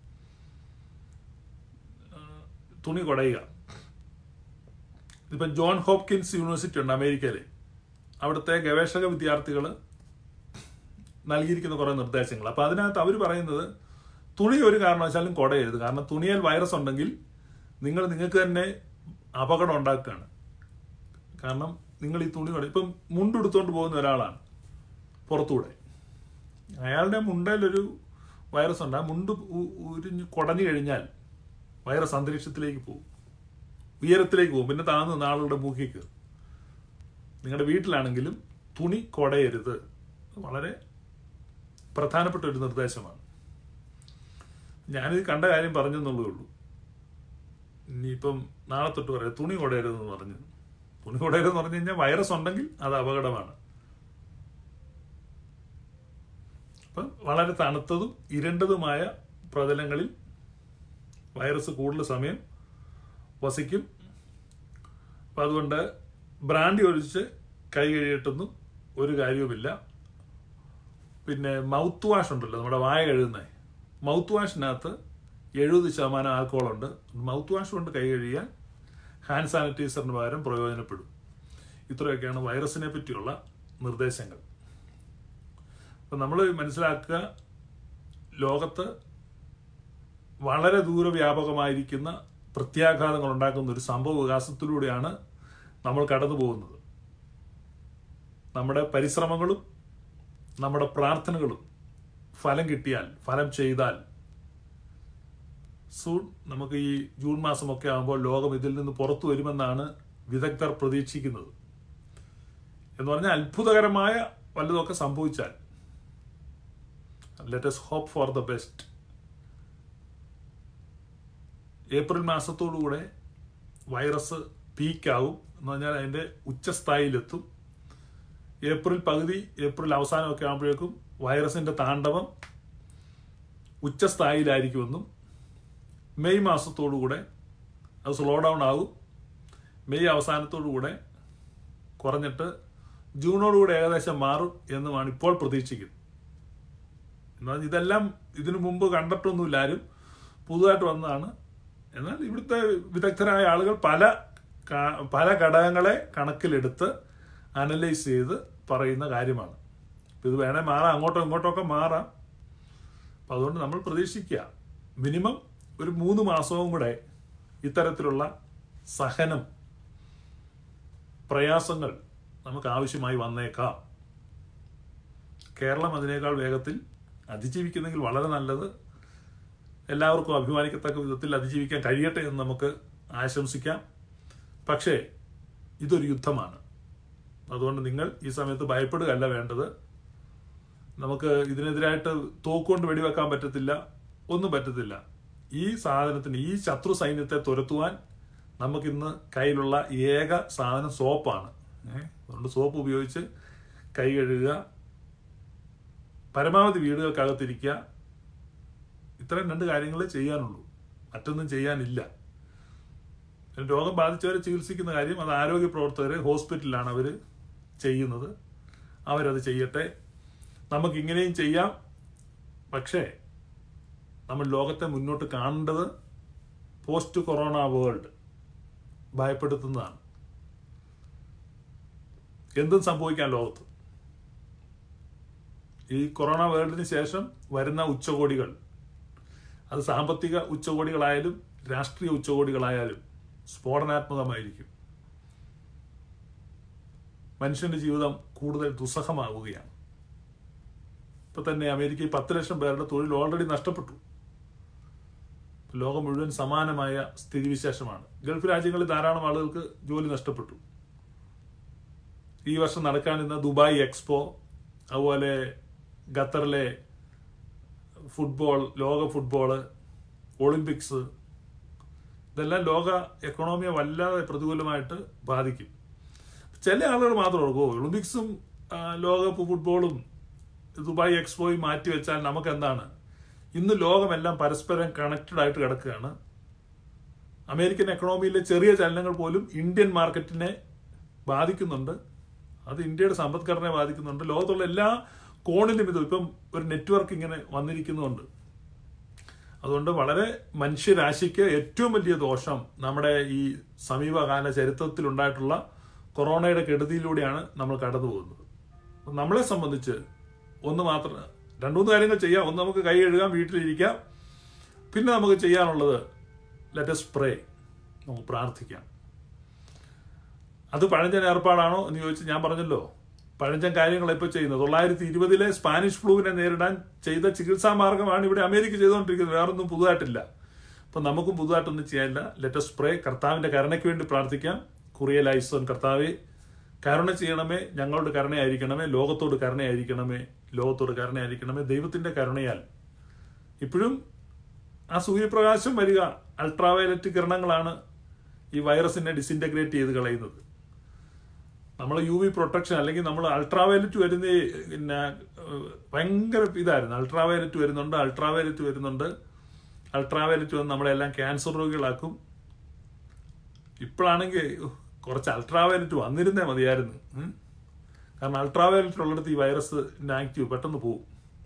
ആ, തുണി കുടയുക ഇപ്പം ജോൺ ഹോപ്കിൻസ് യൂണിവേഴ്സിറ്റി ഉണ്ട് അമേരിക്കയിൽ അവിടുത്തെ ഗവേഷക വിദ്യാർത്ഥികൾ നൽകിയിരിക്കുന്ന കുറേ നിർദ്ദേശങ്ങൾ അപ്പൊ അതിനകത്ത് അവർ പറയുന്നത് തുണി ഒരു കാരണവശാലും കുടയരുത് കാരണം തുണിയിൽ വൈറസ് ഉണ്ടെങ്കിൽ നിങ്ങൾ നിങ്ങൾക്ക് തന്നെ അപകടം ഉണ്ടാക്കുകയാണ് കാരണം നിങ്ങൾ ഈ തുണി കുട ഇപ്പം മുണ്ടെടുത്തോണ്ട് പോകുന്ന ഒരാളാണ് പുറത്തൂടെ അയാളുടെ മുണ്ടയിലൊരു വൈറസ് ഉണ്ട് ആ മുണ്ട് ഉ- ഉരിഞ്ഞ് കുടഞ്ഞു കഴിഞ്ഞാൽ വൈറസ് അന്തരീക്ഷത്തിലേക്ക് പോകും ഉയരത്തിലേക്ക് പോകും പിന്നെ താഴ്ന്ന് നിന്ന് ആളുകളുടെ മൂക്കിൽ കയറും നിങ്ങളുടെ വീട്ടിലാണെങ്കിലും തുണി കുടയരുത് വളരെ പ്രധാനപ്പെട്ട ഒരു നിർദ്ദേശമാണ് ഞാനിത് കണ്ട കാര്യം പറഞ്ഞെന്നുള്ളേ ഉള്ളൂ ഇനിയിപ്പം നാളെ തൊട്ട് പറയാം തുണി കുടയരുതെന്ന് പറഞ്ഞു തുണി കുടയരുതെന്ന് പറഞ്ഞു കഴിഞ്ഞാൽ വൈറസ് ഉണ്ടെങ്കിൽ അത് അപകടമാണ് അപ്പം വളരെ തണുത്തതും ഇരുണ്ടതുമായ പ്രതലങ്ങളിൽ വൈറസ് കൂടുതൽ സമയം വസിക്കും അപ്പം അതുകൊണ്ട് ബ്രാൻഡി ഒഴിച്ച് കൈ കഴുകിയിട്ടൊന്നും ഒരു കാര്യവുമില്ല പിന്നെ മൗത്ത് വാഷ് ഉണ്ടല്ലോ നമ്മുടെ വായ കഴുകുന്നത് മൗത്ത് വാഷിനകത്ത് എഴുപത് ശതമാനം ആൽക്കഹോൾ ഉണ്ട് മൗത്ത് വാഷ് കൊണ്ട് കൈ കഴുകിയാൽ ഹാൻഡ് സാനിറ്റൈസറിന് പകരം പ്രയോജനപ്പെടും ഇത്രയൊക്കെയാണ് വൈറസിനെ പറ്റിയുള്ള നിർദ്ദേശങ്ങൾ അപ്പം നമ്മൾ മനസ്സിലാക്കുക ലോകത്ത് വളരെ ദൂരവ്യാപകമായിരിക്കുന്ന പ്രത്യാഘാതങ്ങൾ ഉണ്ടാക്കുന്ന ഒരു സംഭവ വികാസത്തിലൂടെയാണ് നമ്മൾ കടന്നു പോകുന്നത് നമ്മുടെ പരിശ്രമങ്ങളും നമ്മുടെ പ്രാർത്ഥനകളും ഫലം കിട്ടിയാൽ ഫലം ചെയ്താൽ സൂൺ നമുക്ക് ഈ ജൂൺ മാസമൊക്കെ ആകുമ്പോൾ ലോകം ഇതിൽ നിന്ന് പുറത്തു വരുമെന്നാണ് വിദഗ്ധർ പ്രതീക്ഷിക്കുന്നത് എന്ന് പറഞ്ഞാൽ അത്ഭുതകരമായ വല്ലതൊക്കെ സംഭവിച്ചാൽ let's hope for the best April മാസത്തോടുകൂടെ വൈറസ് പീക്കാവും എന്ന് പറഞ്ഞാൽ അതിൻ്റെ ഉച്ചസ്ഥായിലെത്തും ഏപ്രിൽ പകുതി ഏപ്രിൽ അവസാനമൊക്കെ ആകുമ്പോഴേക്കും വൈറസിന്റെ താണ്ഡവം ഉച്ചസ്ഥായിലായിരിക്കുമെന്നും മെയ് മാസത്തോടുകൂടെ അത് സ്ലോ ഡൗൺ ആകും മെയ് അവസാനത്തോടുകൂടെ കുറഞ്ഞിട്ട് ജൂണോടുകൂടെ ഏകദേശം മാറും എന്നുമാണ് ഇപ്പോൾ പ്രതീക്ഷിക്കുന്നത് എന്നാൽ ഇതെല്ലാം ഇതിനു മുമ്പ് കണ്ടിട്ടൊന്നുമില്ല ആരും പുതുതായിട്ട് വന്നതാണ് എന്നാൽ ഇവിടുത്തെ വിദഗ്ധരായ ആളുകൾ പല കാ- പല ഘടകങ്ങളെ കണക്കിലെടുത്ത് അനലൈസ് ചെയ്ത് പറയുന്ന കാര്യമാണ് ഇപ്പം ഇത് വേണേൽ മാറാം അങ്ങോട്ടോ ഇങ്ങോട്ടോ ഒക്കെ മാറാം അപ്പം അതുകൊണ്ട് നമ്മൾ പ്രതീക്ഷിക്കുക മിനിമം ഒരു മൂന്ന് മാസവും കൂടെ ഇത്തരത്തിലുള്ള സഹനം പ്രയാസങ്ങൾ നമുക്ക് ആവശ്യമായി വന്നേക്കാം കേരളം അതിനേക്കാൾ വേഗത്തിൽ അതിജീവിക്കുന്നെങ്കിൽ വളരെ നല്ലത് എല്ലാവർക്കും അഭിമാനിക്കത്തക്ക വിധത്തിൽ അതിജീവിക്കാൻ കഴിയട്ടെ എന്ന് നമുക്ക് ആശംസിക്കാം പക്ഷേ ഇതൊരു യുദ്ധമാണ് അതുകൊണ്ട് നിങ്ങൾ ഈ സമയത്ത് ഭയപ്പെടുകയല്ല വേണ്ടത് നമുക്ക് ഇതിനെതിരായിട്ട് തോക്കുകൊണ്ട് വെടിവെക്കാൻ പറ്റത്തില്ല ഒന്നും പറ്റത്തില്ല ഈ സാധനത്തിന് ഈ ശത്രു സൈന്യത്തെ തുരത്തുവാൻ നമുക്കിന്ന് കയ്യിലുള്ള ഏക സാധനം സോപ്പാണ് ഏ? അതുകൊണ്ട് സോപ്പ് ഉപയോഗിച്ച് കൈ കഴുകുക പരമാവധി വീടുകൾക്കകത്തിരിക്കുക ഇത്രയും രണ്ട് കാര്യങ്ങളെ ചെയ്യാനുള്ളൂ മറ്റൊന്നും ചെയ്യാനില്ല പിന്നെ രോഗം ബാധിച്ചവരെ ചികിത്സിക്കുന്ന കാര്യം അത് ആരോഗ്യ പ്രവർത്തകർ ഹോസ്പിറ്റലിലാണ് അവർ ചെയ്യുന്നത് അവരത് ചെയ്യട്ടെ നമുക്ക് ഇങ്ങനെയും ചെയ്യാം പക്ഷേ നമ്മൾ ലോകത്തെ മുന്നോട്ട് കാണേണ്ടത് പോസ്റ്റ് കൊറോണ വേൾഡ് ഭയപ്പെടുത്തുന്നതാണ് എന്തും സംഭവിക്കാം ലോകത്ത് ഈ കൊറോണ വേൾഡിന് ശേഷം വരുന്ന ഉച്ചകോടികൾ അത് സാമ്പത്തിക ഉച്ചകോടികളായാലും രാഷ്ട്രീയ ഉച്ചകോടികളായാലും സ്ഫോടനാത്മകമായിരിക്കും മനുഷ്യന്റെ ജീവിതം കൂടുതൽ ദുസ്സഹമാവുകയാണ് ഇപ്പൊ തന്നെ അമേരിക്കയിൽ പത്ത് ലക്ഷം പേരുടെ തൊഴിൽ ഓൾറെഡി നഷ്ടപ്പെട്ടു ലോകം മുഴുവൻ സമാനമായ സ്ഥിതിവിശേഷമാണ് ഗൾഫ് രാജ്യങ്ങളിൽ ധാരാളം ആളുകൾക്ക് ജോലി നഷ്ടപ്പെട്ടു ഈ വർഷം നടക്കാനിരുന്ന ദുബായ് എക്സ്പോ അതുപോലെ ഖത്തറിലെ ഫുട്ബോൾ ലോക ഫുട്ബോള് ഒളിമ്പിക്സ് ഇതെല്ലാം ലോക എക്കണോമിയെ വല്ലാതെ പ്രതികൂലമായിട്ട് ബാധിക്കും ചില ആളുകൾ മാത്രം ഓർക്കും "ഓ, ഒളിമ്പിക്സും ആ, ലോകകപ്പ് ഫുട്ബോളും ദുബായ് എക്സ്പോയും മാറ്റി വെച്ചാൽ നമുക്ക് എന്താണ് ഇന്ന് ലോകമെല്ലാം പരസ്പരം കണക്റ്റഡ് ആയിട്ട് കിടക്കുകയാണ് അമേരിക്കൻ എക്കണോമിയിലെ ചെറിയ ചലനങ്ങൾ പോലും ഇന്ത്യൻ മാർക്കറ്റിനെ ബാധിക്കുന്നുണ്ട് അത് ഇന്ത്യയുടെ സമ്പദ്ഘടനയെ ബാധിക്കുന്നുണ്ട് ലോകത്തുള്ള എല്ലാ കോണിലും ഇത് ഇപ്പം ഒരു നെറ്റ്വർക്ക് ഇങ്ങനെ വന്നിരിക്കുന്നുണ്ട് അതുകൊണ്ട് വളരെ മനുഷ്യരാശിക്ക് ഏറ്റവും വലിയ ദോഷം നമ്മുടെ ഈ സമീപകാല ചരിത്രത്തിൽ ഉണ്ടായിട്ടുള്ള കൊറോണയുടെ കെടുതിയിലൂടെയാണ് നമ്മൾ കടന്നു പോകുന്നത് അപ്പൊ നമ്മളെ സംബന്ധിച്ച് ഒന്ന് മാത്രം രണ്ടു മൂന്ന് കാര്യങ്ങൾ ചെയ്യാം ഒന്ന് നമുക്ക് കൈ കഴുകാം വീട്ടിലിരിക്കാം പിന്നെ നമുക്ക് ചെയ്യാനുള്ളത് ലെറ്റസ് പ്രേ നമുക്ക് പ്രാർത്ഥിക്കാം അത് പഴഞ്ചൻ ഏർപ്പാടാണോ എന്ന് ചോദിച്ച് ഞാൻ പറഞ്ഞല്ലോ പഴഞ്ചൻ കാര്യങ്ങൾ ഇപ്പോൾ ചെയ്യുന്നത് തൊള്ളായിരത്തി ഇരുപതിലെ സ്പാനിഷ് ഫ്ലൂവിനെ നേരിടാൻ ചെയ്ത ചികിത്സാ മാർഗമാണ് ഇവിടെ അമേരിക്ക ചെയ്തുകൊണ്ടിരിക്കുന്നത് വേറൊന്നും പുതുതായിട്ടില്ല അപ്പൊ നമുക്കും പുതുതായിട്ടൊന്നും ചെയ്യാനില്ല ലെറ്റസ് പ്രേ കർത്താവിന്റെ കരുണയ്ക്ക് വേണ്ടി പ്രാർത്ഥിക്കാം കുറിയലൈസോൻ കർത്താവെ കരുണ ചെയ്യണമേ ഞങ്ങളോട് കരുണയായിരിക്കണമേ ലോകത്തോട് കരുണയായിരിക്കണമേ ലോകത്തോട് കരുണയായിരിക്കണമേ ദൈവത്തിന്റെ കരുണയാൽ ഇപ്പോഴും ആ സൂര്യപ്രകാശം വരിക അൾട്രാവയലറ്റ് കിരണങ്ങളാണ് ഈ വൈറസിനെ ഡിസിൻറ്റഗ്രേറ്റ് ചെയ്ത് കളയുന്നത് നമ്മൾ യു വി പ്രൊട്ടക്ഷൻ അല്ലെങ്കിൽ നമ്മൾ അൾട്രാവയലറ്റ് വരുന്ന ഈ പിന്നെ ഏഹ്, ഭയങ്കര ഇതായിരുന്നു അൾട്രാവയലറ്റ് വരുന്നുണ്ട് അൾട്രാവയലറ്റ് വരുന്നുണ്ട് അൾട്രാവയലറ്റ് വന്ന് നമ്മളെല്ലാം ക്യാൻസർ രോഗികളാക്കും ഇപ്പോഴാണെങ്കിൽ കുറച്ച് അൾട്രാവയലറ്റ് വന്നിരുന്നേ മതിയായിരുന്നു ഉം. കാരണം അൾട്രാവയലറ്റ് ഉള്ളിടത്ത് ഈ വൈറസ് ആക്റ്റീവ് പെട്ടെന്ന് പോകും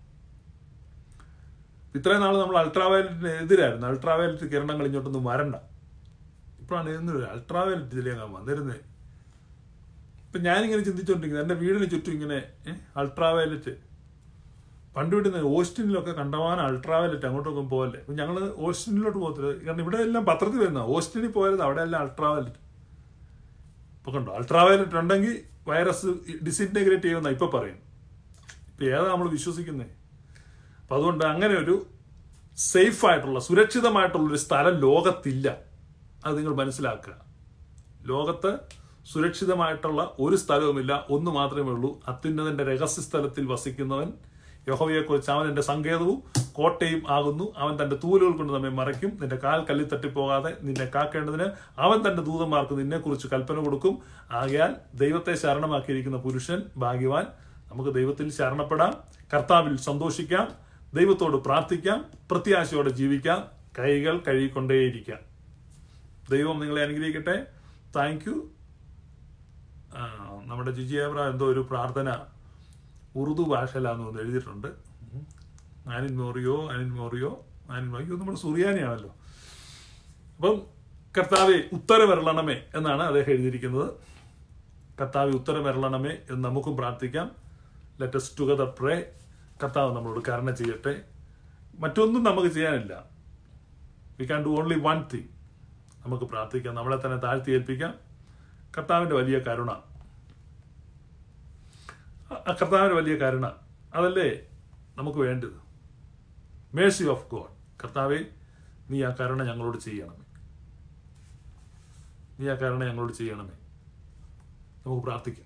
ഇത്രയും നാൾ നമ്മൾ അൾട്രാവയലറ്റിന് എതിരായിരുന്നു അൾട്രാവയലറ്റ് കിരണങ്ങൾ ഇങ്ങോട്ടൊന്നും വരണ്ട ഇപ്പോഴാണ് ഇതിന് അൾട്രാവയലറ്റ് ഇതിലേക്ക് വന്നിരുന്നത് ഇപ്പൊ ഞാനിങ്ങനെ ചിന്തിച്ചോണ്ടിരിക്കുന്നത് എന്റെ വീടിന് ചുറ്റും ഇങ്ങനെ അൾട്രാവയലറ്റ് പണ്ട് വിടുന്ന ഓസ്റ്റിനിലൊക്കെ കണ്ടമാനം അൾട്രാവയലറ്റ് അങ്ങോട്ടൊക്കെ പോകല്ലേ അപ്പൊ ഞങ്ങള് ഓസ്റ്റിനിലോട്ട് പോകത്തില്ല കാരണം ഇവിടെ എല്ലാം പത്രത്തിൽ വരുന്ന ഓസ്റ്റിനിൽ പോയത് അവിടെ എല്ലാം അൾട്രാവയലറ്റ് ഇപ്പൊ കണ്ടോ അൾട്രാവയലറ്റ് ഉണ്ടെങ്കിൽ വൈറസ് ഡിസിൻറ്റഗ്രേറ്റ് ചെയ്യുമെന്ന ഇപ്പൊ പറയും ഇപ്പൊ ഏതാ നമ്മൾ വിശ്വസിക്കുന്നേ അപ്പൊ അതുകൊണ്ട് അങ്ങനെ ഒരു സേഫ് ആയിട്ടുള്ള സുരക്ഷിതമായിട്ടുള്ള ഒരു സ്ഥലം ലോകത്തില്ല അത് നിങ്ങൾ മനസ്സിലാക്കുക ലോകത്ത് സുരക്ഷിതമായിട്ടുള്ള ഒരു സ്ഥലവുമില്ല ഒന്ന് മാത്രമേ ഉള്ളൂ അത്യുന്നതന്റെ രഹസ്യ സ്ഥലത്തിൽ വസിക്കുന്നവൻ യഹോവയെക്കുറിച്ച് അവൻ എന്റെ സങ്കേതവും കോട്ടയും ആകുന്നു അവൻ തന്റെ തൂലുകൾ കൊണ്ട് നമ്മെ മറയ്ക്കും നിന്റെ കാൽ കല്ലിൽ തട്ടിപ്പോകാതെ നിന്നെ കാക്കേണ്ടതിന് അവൻ തന്റെ ദൂതന്മാർക്ക് നിന്നെക്കുറിച്ച് കൽപ്പന കൊടുക്കും ആകയാൽ ദൈവത്തെ ശരണമാക്കിയിരിക്കുന്ന പുരുഷൻ ഭാഗ്യവാൻ നമുക്ക് ദൈവത്തിൽ ശരണപ്പെടാം കർത്താവിൽ സന്തോഷിക്കാം ദൈവത്തോട് പ്രാർത്ഥിക്കാം പ്രത്യാശയോടെ ജീവിക്കാം കൈകൾ കഴുകിക്കൊണ്ടേയിരിക്കാം ദൈവം നിങ്ങളെ അനുഗ്രഹിക്കട്ടെ താങ്ക് യു നമ്മുടെ ജിജി ഏബ്ര എന്തോ ഒരു പ്രാർത്ഥന ഉറുദു ഭാഷയിലാന്ന് തോന്നുന്നു എഴുതിയിട്ടുണ്ട് ഉം. ആനിൻ മോറിയോ ആനിൻ മോറിയോ ആനിൻ മോറിയോ നമ്മൾ സുറിയാനിയാണല്ലോ അപ്പം കർത്താവെ ഉത്തരവരളണമേ എന്നാണ് അദ്ദേഹം എഴുതിയിരിക്കുന്നത് കർത്താവെ ഉത്തരവരളണമേ എന്ന് നമുക്കും പ്രാർത്ഥിക്കാം ലെറ്റസ് ടുഗദർ പ്രേ കർത്താവ് നമ്മളോട് കരുണ ചെയ്യട്ടെ മറ്റൊന്നും നമുക്ക് ചെയ്യാനില്ല we can do only one thing നമുക്ക് പ്രാർത്ഥിക്കാം നമ്മളെ തന്നെ താഴ്ത്തി ഏൽപ്പിക്കാം കർത്താവിന്റെ വലിയ കരുണ ആ കർത്താവിന്റെ വലിയ കരുണ അതല്ലേ നമുക്ക് വേണ്ടത് മേഴ്സി ഓഫ് ഗോഡ് കർത്താവെ നീ ആ കരുണ ഞങ്ങളോട് ചെയ്യണമേ നീ ആ കരുണ ഞങ്ങളോട് ചെയ്യണമേ നമുക്ക് പ്രാർത്ഥിക്കാം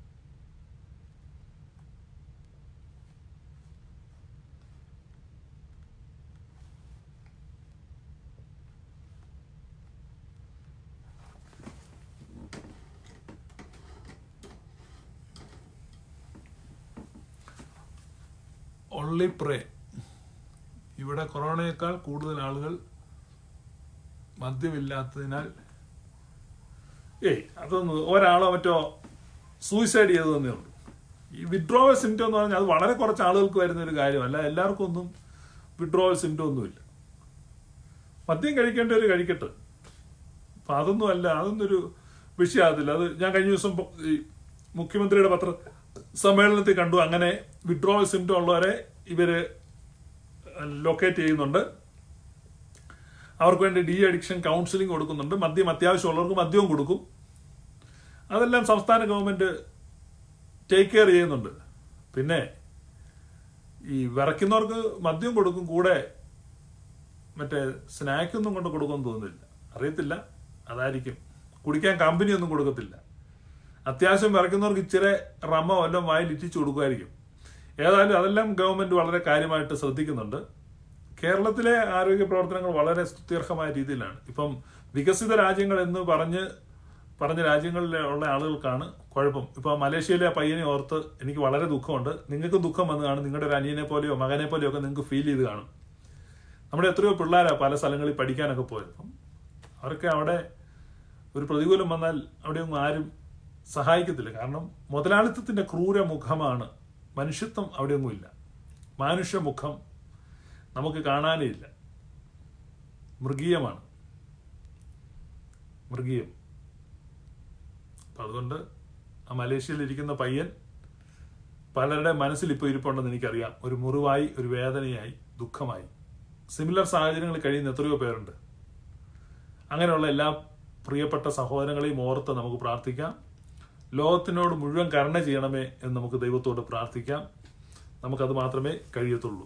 ഓൺലി പ്രേ ഇവിടെ കൊറോണയേക്കാൾ കൂടുതൽ ആളുകൾ മദ്യമില്ലാത്തതിനാൽ ഏയ് അതൊന്നും ഒരാളോ മറ്റോ സൂയിസൈഡ് ചെയ്തു തന്നേ ഉള്ളൂ ഈ വിഡ്രോവൽ സിംറ്റം എന്ന് പറഞ്ഞാൽ അത് വളരെ കുറച്ച് ആളുകൾക്ക് വരുന്ന ഒരു കാര്യമല്ല എല്ലാവർക്കും ഒന്നും വിഡ്രോവൽ സിംറ്റം ഒന്നുമില്ല മദ്യം കഴിക്കേണ്ടവർ കഴിക്കട്ടെ അപ്പൊ അതൊന്നും അല്ല അതൊന്നും ഒരു വിഷയമാകത്തില്ല അത് ഞാൻ കഴിഞ്ഞ ദിവസം പൊ- ഈ മുഖ്യമന്ത്രിയുടെ പത്ര സമ്മേളനത്തിൽ കണ്ടു അങ്ങനെ വിഡ്രോവൽ സിംറ്റം ഉള്ളവരെ ഇവര് ലൊക്കേറ്റ് ചെയ്യുന്നുണ്ട് അവർക്ക് വേണ്ടി ഡി അഡിക്ഷൻ കൗൺസിലിംഗ് കൊടുക്കുന്നുണ്ട് മദ്യം അത്യാവശ്യമുള്ളവർക്ക് മദ്യവും കൊടുക്കും അതെല്ലാം സംസ്ഥാന ഗവൺമെന്റ് ടേക്ക് കെയർ ചെയ്യുന്നുണ്ട് പിന്നെ ഈ വിറയ്ക്കുന്നവർക്ക് മദ്യം കൊടുക്കും കൂടെ മറ്റേ സ്നാക്കൊന്നും കൊണ്ട് കൊടുക്കുമെന്ന് തോന്നുന്നില്ല അറിയത്തില്ല അതായിരിക്കും കുടിക്കാൻ കമ്പനി ഒന്നും കൊടുക്കത്തില്ല അത്യാവശ്യം വിറയ്ക്കുന്നവർക്ക് ഇച്ചിരി റമ വല്ലതും വായിൽ ഇറ്റിച്ചു കൊടുക്കുമായിരിക്കും ഏതായാലും അതെല്ലാം ഗവൺമെന്റ് വളരെ കാര്യമായിട്ട് ശ്രദ്ധിക്കുന്നുണ്ട് കേരളത്തിലെ ആരോഗ്യ പ്രവർത്തനങ്ങൾ വളരെ സ്തുത്യർഹമായ രീതിയിലാണ് ഇപ്പം വികസിത രാജ്യങ്ങൾ എന്ന് പറഞ്ഞ് പറഞ്ഞ രാജ്യങ്ങളിലുള്ള ആളുകൾക്കാണ് കുഴപ്പം ഇപ്പൊ മലേഷ്യയിലെ ആ പയ്യനെ ഓർത്ത് എനിക്ക് വളരെ ദുഃഖമുണ്ട് നിങ്ങൾക്ക് ദുഃഖം വന്ന് കാണും നിങ്ങളുടെ ഒരു അനിയനെ പോലെയോ മകനെ പോലെയോ ഒക്കെ നിങ്ങൾക്ക് ഫീൽ ചെയ്ത് കാണും നമ്മുടെ എത്രയോ പിള്ളേരാ പല സ്ഥലങ്ങളിൽ പഠിക്കാനൊക്കെ പോയത് അപ്പം അവർക്ക് അവിടെ ഒരു പ്രതികൂലം വന്നാൽ അവിടെയൊന്നും ആരും സഹായിക്കത്തില്ല കാരണം മുതലാളിത്തത്തിന്റെ ക്രൂര മുഖമാണ് മനുഷ്യത്വം അവിടെയൊന്നുമില്ല മാനുഷ്യ മുഖം നമുക്ക് കാണാനേ ഇല്ല മൃഗീയമാണ് മൃഗീയം അപ്പൊ അതുകൊണ്ട് ആ മലേഷ്യയിൽ ഇരിക്കുന്ന പയ്യൻ പലരുടെ മനസ്സിൽ ഇപ്പോൾ ഇരിപ്പുണ്ടെന്ന് എനിക്കറിയാം ഒരു മുറിവായി ഒരു വേദനയായി ദുഃഖമായി സിമിലർ സാഹചര്യങ്ങളിൽ കഴിയുന്ന എത്രയോ പേരുണ്ട് അങ്ങനെയുള്ള എല്ലാ പ്രിയപ്പെട്ട സഹോദരങ്ങളെയും ഓർത്ത് നമുക്ക് പ്രാർത്ഥിക്കാം ലോകത്തിനോട് മുഴുവൻ കരുണ ചെയ്യണമേ എന്ന് നമുക്ക് ദൈവത്തോട് പ്രാർത്ഥിക്കാം നമുക്കത് മാത്രമേ കഴിയത്തുള്ളൂ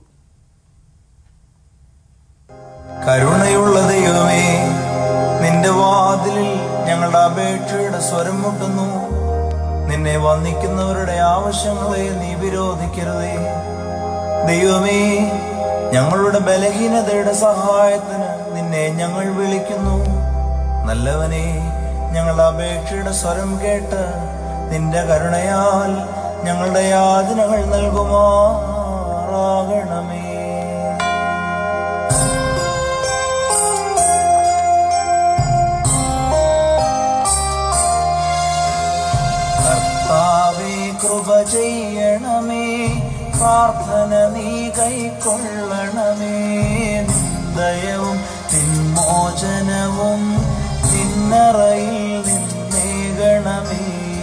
കരുണയുള്ള ദൈവമേ നിന്റെ വാതിലിൽ ഞങ്ങളുടെ അപേക്ഷയുടെ സ്വരം മുട്ടുന്നു നിന്നെ വന്ദിക്കുന്നവരുടെ ആവശ്യങ്ങളെ നീ വിരോധിക്കരുതേ ദൈവമേ ഞങ്ങളുടെ ബലഹീനതയുടെ സഹായത്തിന് നിന്നെ ഞങ്ങൾ വിളിക്കുന്നു നല്ലവനെ ഞങ്ങളുടെ അപേക്ഷയുടെ സ്വരം കേട്ട് നിന്റെ കരുണയാൽ ഞങ്ങളുടെ യാതനകൾ നൽകുമാറാകണമേ ചെയ്യണമേ പ്രാർത്ഥന നീ കൈക്കൊള്ളണമേ നിന്ദയവും നിന്മോചനവും നിന്നറയിൽ നിന്നേകണമേ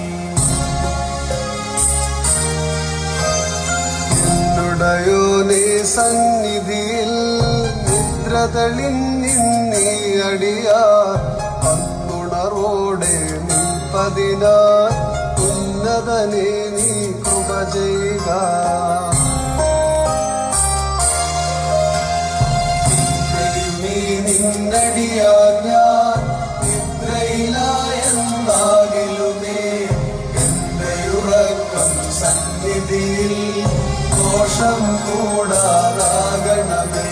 എന്നുടയോനെ സന്നിധിയിൽ നിദ്ര തെളിഞ്ഞിന്നീ അടിയാർ പത്തുണറോടെ നിൽപ്പതിനായി ഉന്നതനെ നീ കൃപ ചെയ്യുക ദൈവമേ, നിന്നടിയാൽ ഞാൻ നിദ്രയിലായെന്നാകിലുമേ എന്റെ ഉറക്കം സന്നിധിയിൽ ദോഷം കൂടാതാകണമേ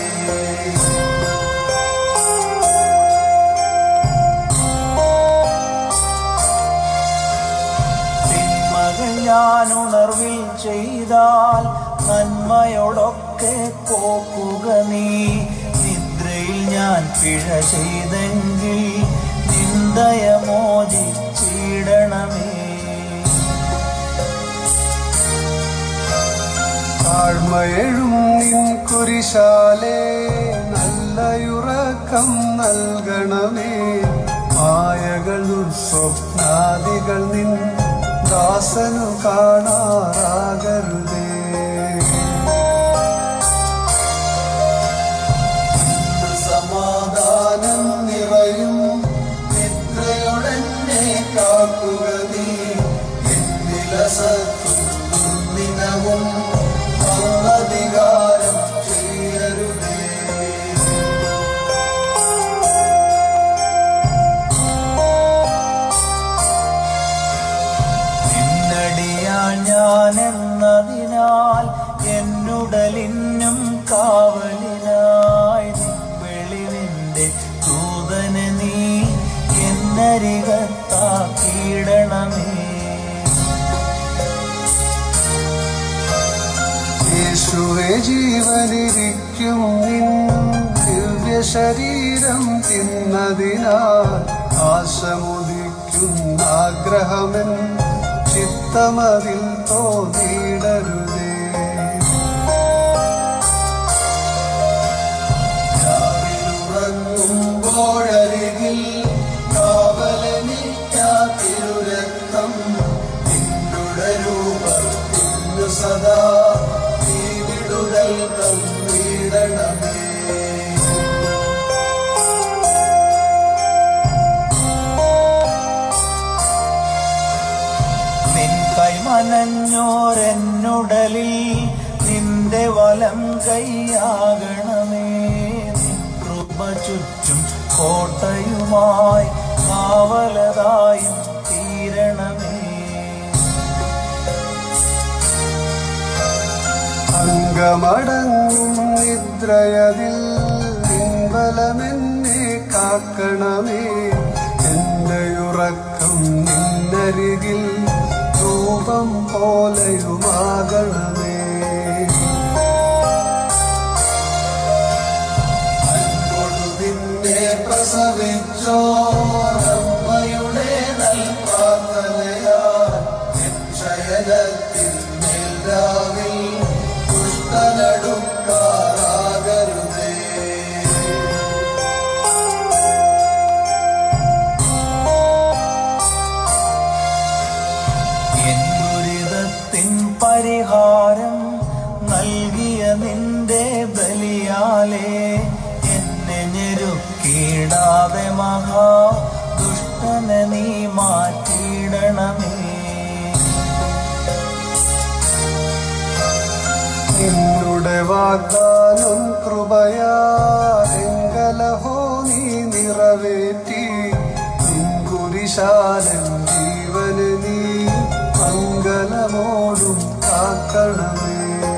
തിന്മകൾ ഞാൻ ഉണർവിൽ ചെയ്താൽ നന്മയോടൊക്കെ പോക്കുക നീ നിദ്രയിൽ ഞാൻ പിഴ ചെയ്തെങ്കിൽ നിന്ദയ മോചിച്ചിടണമേ താഴ്മയഴും നിൻ കുരിശാലേ നല്ലയുറക്കം നൽകണമേ മായകൾ സ്വപ്നാദികൾ നിൻ ദാസനു കാണാറാകരുതേ സമാധാനം നിറയും നിദ്രയൊടെന്നെ കാക്കുക നീ എന്നിലസത്തും ദിനവും അധികാരം ചെയ്യരുതേ നിന്നടിയാൻ ഞാൻ എന്നതിനാൽ എന്നുടലിനും കാവലിനായി വെളിവിന്റെ ദൂതന് നീ എന്നരികത്താക്കിയിടണമേ യേശുവെ ജീവനിരിക്കും നിൻ ദിവ്യ ശരീരം തിന്നതിനാൽ ആശമുദിക്കുന്ന ആഗ്രഹമെൻ ചിത്തമതിൽ തോന്നിയിടരുതേ രാവിലുറങ്ങുമ്പോഴരികിൽ കാവലനിക്കാതിരുരക്തം നിന്നുടെ രൂപത്തിനു സദാ നീ വിടുതൽ തന്നിടണമേ നിൻ കൈമനഞ്ഞോരെന്നുടലിൽ നിന്റെ വലം കൈയാകണമേ നിൻ കൃപ ചുറ്റും കോട്ടയുമായി കാവലതായും തീരണമേ അംഗമടങ്ങും നിദ്രയതിൽ നിൻബലമെന്നെ കാക്കണമേ എന്റെ ഉറക്കം നിന്നരികിൽ രൂപം പോലെയുമാകണമേ അൻപൊടു നിന്നെ പ്രസവിച്ചോ അമ്മയുടെ നൽപ്രാർത്ഥനയാ ശയനത്തിൻ മേൽരാവിൽ പുഷ്ടനടുക്കാറാകരുതേ എൻ ദുരിതത്തിൻ പരിഹാരം നൽകിയ നിന്റെ ബലിയാലേ എന്നെ ഞെരുക്കിടാതെ മഹാ ദുഷ്ടനെ നീ മാറ്റിയിടണമേ നിന്നുടെ വാഗ്ദാനം കൃപയാലെങ്കലഹോ നീ നിറവേറ്റി നിൻകുരിശാലൻ ജീവന് നീ മംഗലമോടും കാക്കണമേ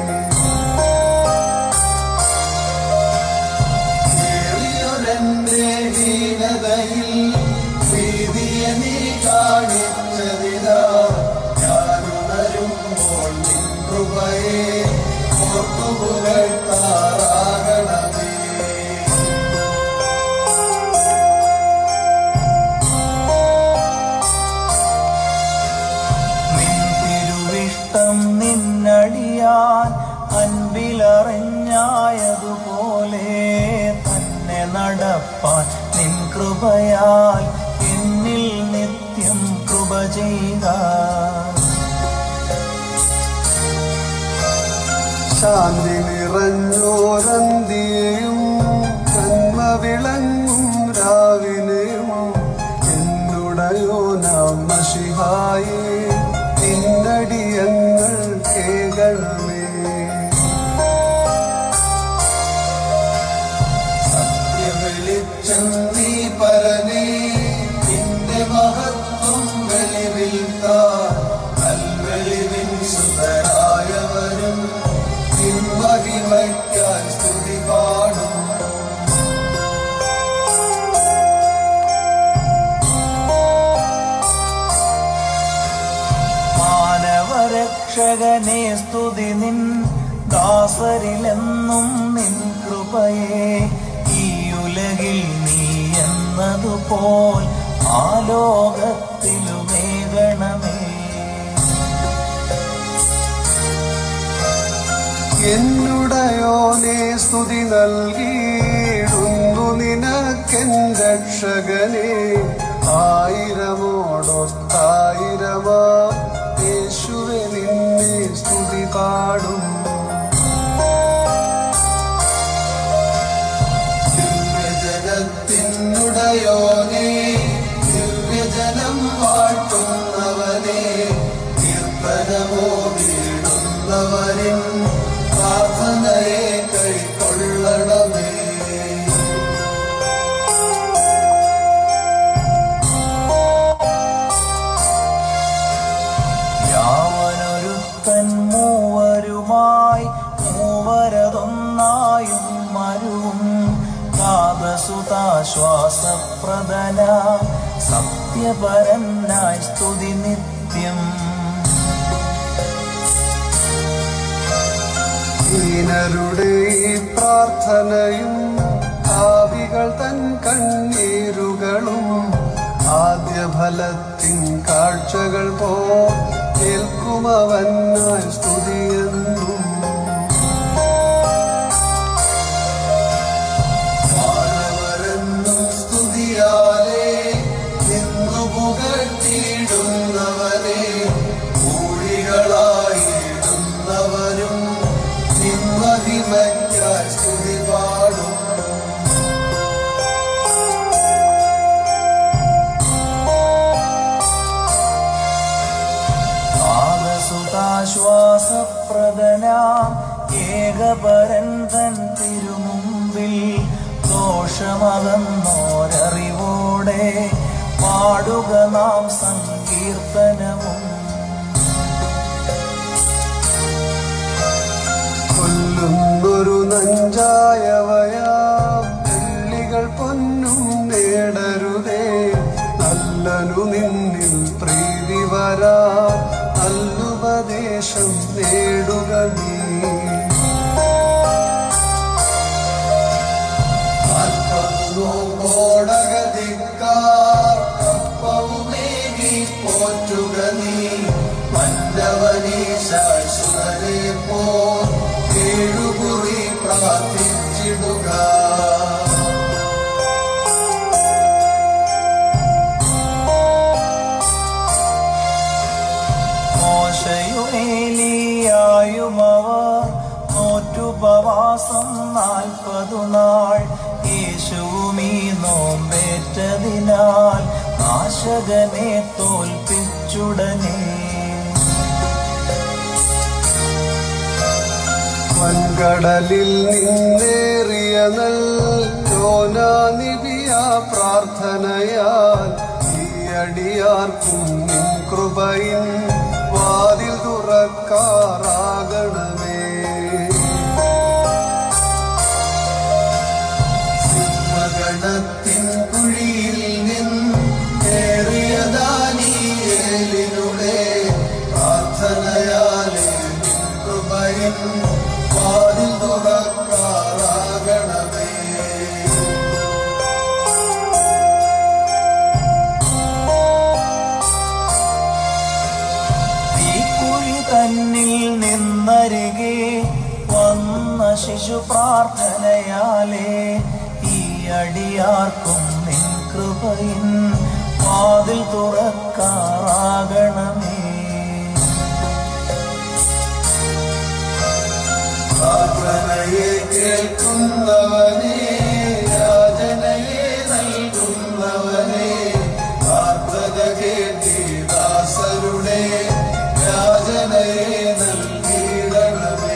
ഏറിയൊരെന്റെ ഹീനതയിൽ പ്രീതിയെ നീ കാണിച്ചതിനാ ഞാനുണരുമ്പോൾ നിൻ കൃപയെ ഓർത്തുപുകഴ്ത്താറാകണമേ നിൻ തിരുവിഷ്ടം നടപ്പാൻ നിൻ കൃപയാൽ എന്നിൽ നിത്യം കൃപ ചെയ്യുക ശാന്തി നിറഞ്ഞോരന്തിയെയും നന്മ വിളങ്ങും രാവിലെയും എന്നുടയോ നാം മഷിഹായി നിന്നടിയങ്ങൾ കേകണമേ സത്യവെളിച്ചം നീ പരനേ നിന്റെ മഹത്വം വെളിവിൽത്താൻ നൽവെളിവിൻ സുതരായവരും നിൻമഹിമയ്ക്കായി സ്തുതി പാടും മാനവരക്ഷകനെ സ്തുതി നിൻ ദാസരിലെന്നും നിൻ കൃപയെ ഈ ഉലകിൽ നീ എന്നതുപോൽ ആലോകത്തിലുമേകണമേ എന്നുടയോനെ സ്തുതി നൽകിയിടുന്നു നിനക്കെൻ രക്ഷകനെ ആയിരമോടൊത്തായിരമാ യേശുവെ നിന്നെ സ്തുതി പാടും ദിവ്യജനത്തിനുടയോനെ ദിവ്യജനം വാഴ്ത്തുന്നവനെ കീർത്തനമോ വീടുന്നവരിൻ പ്രാർത്ഥനയെ കൈക്കൊള്ളണമേ യാവനൊരുത്തൻ മൂവരുമായി മൂവരതൊന്നായും മരുവും കാതസുതാശ്വാസപ്രദന സത്യപരനായി സ്തുതി നിത്യം ദീനരുടെ ഈ പ്രാർത്ഥനയും ആവികൾ തൻ കണ്ണീരുകളും ആദ്യഫലത്തിൻ കാഴ്ചകൾ പോ കേൾക്കുമവനായി സ്തുതിയെന്നും മാനവരെന്നും സ്തുതിയാലേ നിന്നു പുകഴ്ത്തിയിടുന്നവനെ ൂഴികളായിടുന്നവരും നിന്മഹിമയ്ക്കായി സ്തുതി പാടും ആദസുതാശ്വാസപ്രദന ഏകപരൻ തൻ തിരുമുമ്പിൽ ദോഷമകന്നോരറിവോടെ പാടുക നാം സങ്കീർത്തനവും കൊല്ലുന്നൊരു നഞ്ചായവയാം വെള്ളികൾ പൊന്നും നേടരുതേ നല്ലനു നിന്നിൽ പ്രീതി വരാ നല്ലുപദേശം നേടുക നീ കോടകതിക്കാർ കപ്പവുമേകി പോറ്റുക നീ മന്നവനീശാശ്വരെ പോ ഏഴുകുറി പ്രാർത്ഥിച്ചിടുക മോശയുമേലിയായുമവർ നോറ്റുപവാസം നാൽപ്പതു നാൾ യേശുവുമീ നോമ്പേറ്റതിനാൽ നാശകനെ തോൽപ്പിച്ചുടനെ വൻകടലിൽ നിന്നേറിയ നൽ യോനാനിബിയ പ്രാർത്ഥനയാൽ ഈ അടിയാർക്കും നിൻ കൃപയിൻ വാതിൽ തുറക്കാറാകണമേ സിംഹഗണത്തിൻ കുഴിയിൽ നിന്നേറിയതാനിയേലിനുടെ പ്രാർത്ഥനയാലേ നിൻ കൃപയിൻ വാതിൽ തുറക്കാറാകണമേ തീക്കുഴി തന്നിൽ നിന്നരികെ വന്ന ശിശു പ്രാർത്ഥനയാലേ ഈ അടിയാർക്കും നിൻ കൃപയിൻ വാതിൽ തുറക്കാറാകണമേ പ്രാർത്ഥനയെ കേൾക്കുന്നവനെ യാചനയെ നൽകുന്നവനെ പ്രാർത്ഥന കേട്ടി ദാസരുടെ യാചനയെ നൽകിയിടണമേ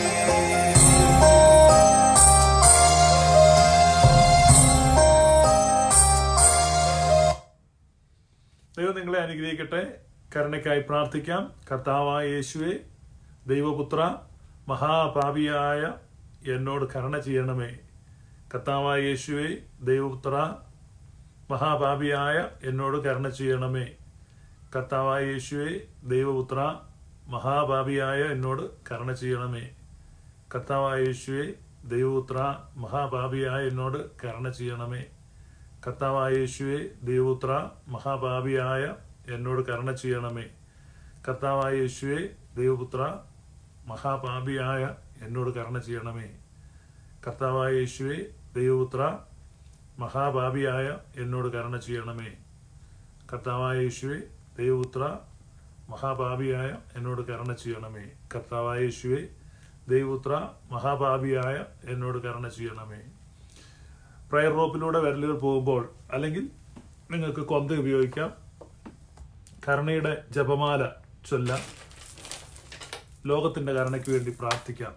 ദൈവം നിങ്ങളെ അനുഗ്രഹിക്കട്ടെ കരുണയ്ക്കായി പ്രാർത്ഥിക്കാം കർത്താവായ യേശുവെ ദൈവപുത്ര മഹാപാപിയായ എന്നോട് കരുണ ചെയ്യണമേ കർത്താവായ യേശുവെ ദൈവപുത്ര മഹാപാപിയായ എന്നോട് കരുണ ചെയ്യണമേ കർത്താവായ യേശുവെ ദൈവപുത്ര മഹാപാപിയായ എന്നോട് കരുണ ചെയ്യണമേ കർത്താവായ യേശുവെ ദൈവപുത്ര മഹാപാപിയായ എന്നോട് കരുണ ചെയ്യണമേ കർത്താവായ യേശുവെ ദൈവപുത്ര മഹാപാപിയായ എന്നോട് കരുണ ചെയ്യണമേ കർത്താവായ യേശുവെ ദൈവപുത്ര മഹാപാപിയായ എന്നോട് കരുണ ചെയ്യണമേ കർത്താവായ യേശുവെ ദൈവപുത്ര മഹാപാപിയായ എന്നോട് കരുണ ചെയ്യണമേ കർത്താവായ യേശുവെ ദൈവപുത്ര മഹാപാപിയായ എന്നോട് കരുണ ചെയ്യണമേ കർത്താവായ യേശുവെ ദൈവപുത്ര മഹാപാപിയായ എന്നോട് കരുണ ചെയ്യണമേ പ്രയർ റോപ്പിലൂടെ വിരലുകൾ പോകുമ്പോൾ അല്ലെങ്കിൽ നിങ്ങൾക്ക് കൊന്ത ഉപയോഗിക്കാം കരുണയുടെ ജപമാല ചൊല്ലാം ലോകത്തിന്റെ കരുണയ്ക്ക് വേണ്ടി പ്രാർത്ഥിക്കാം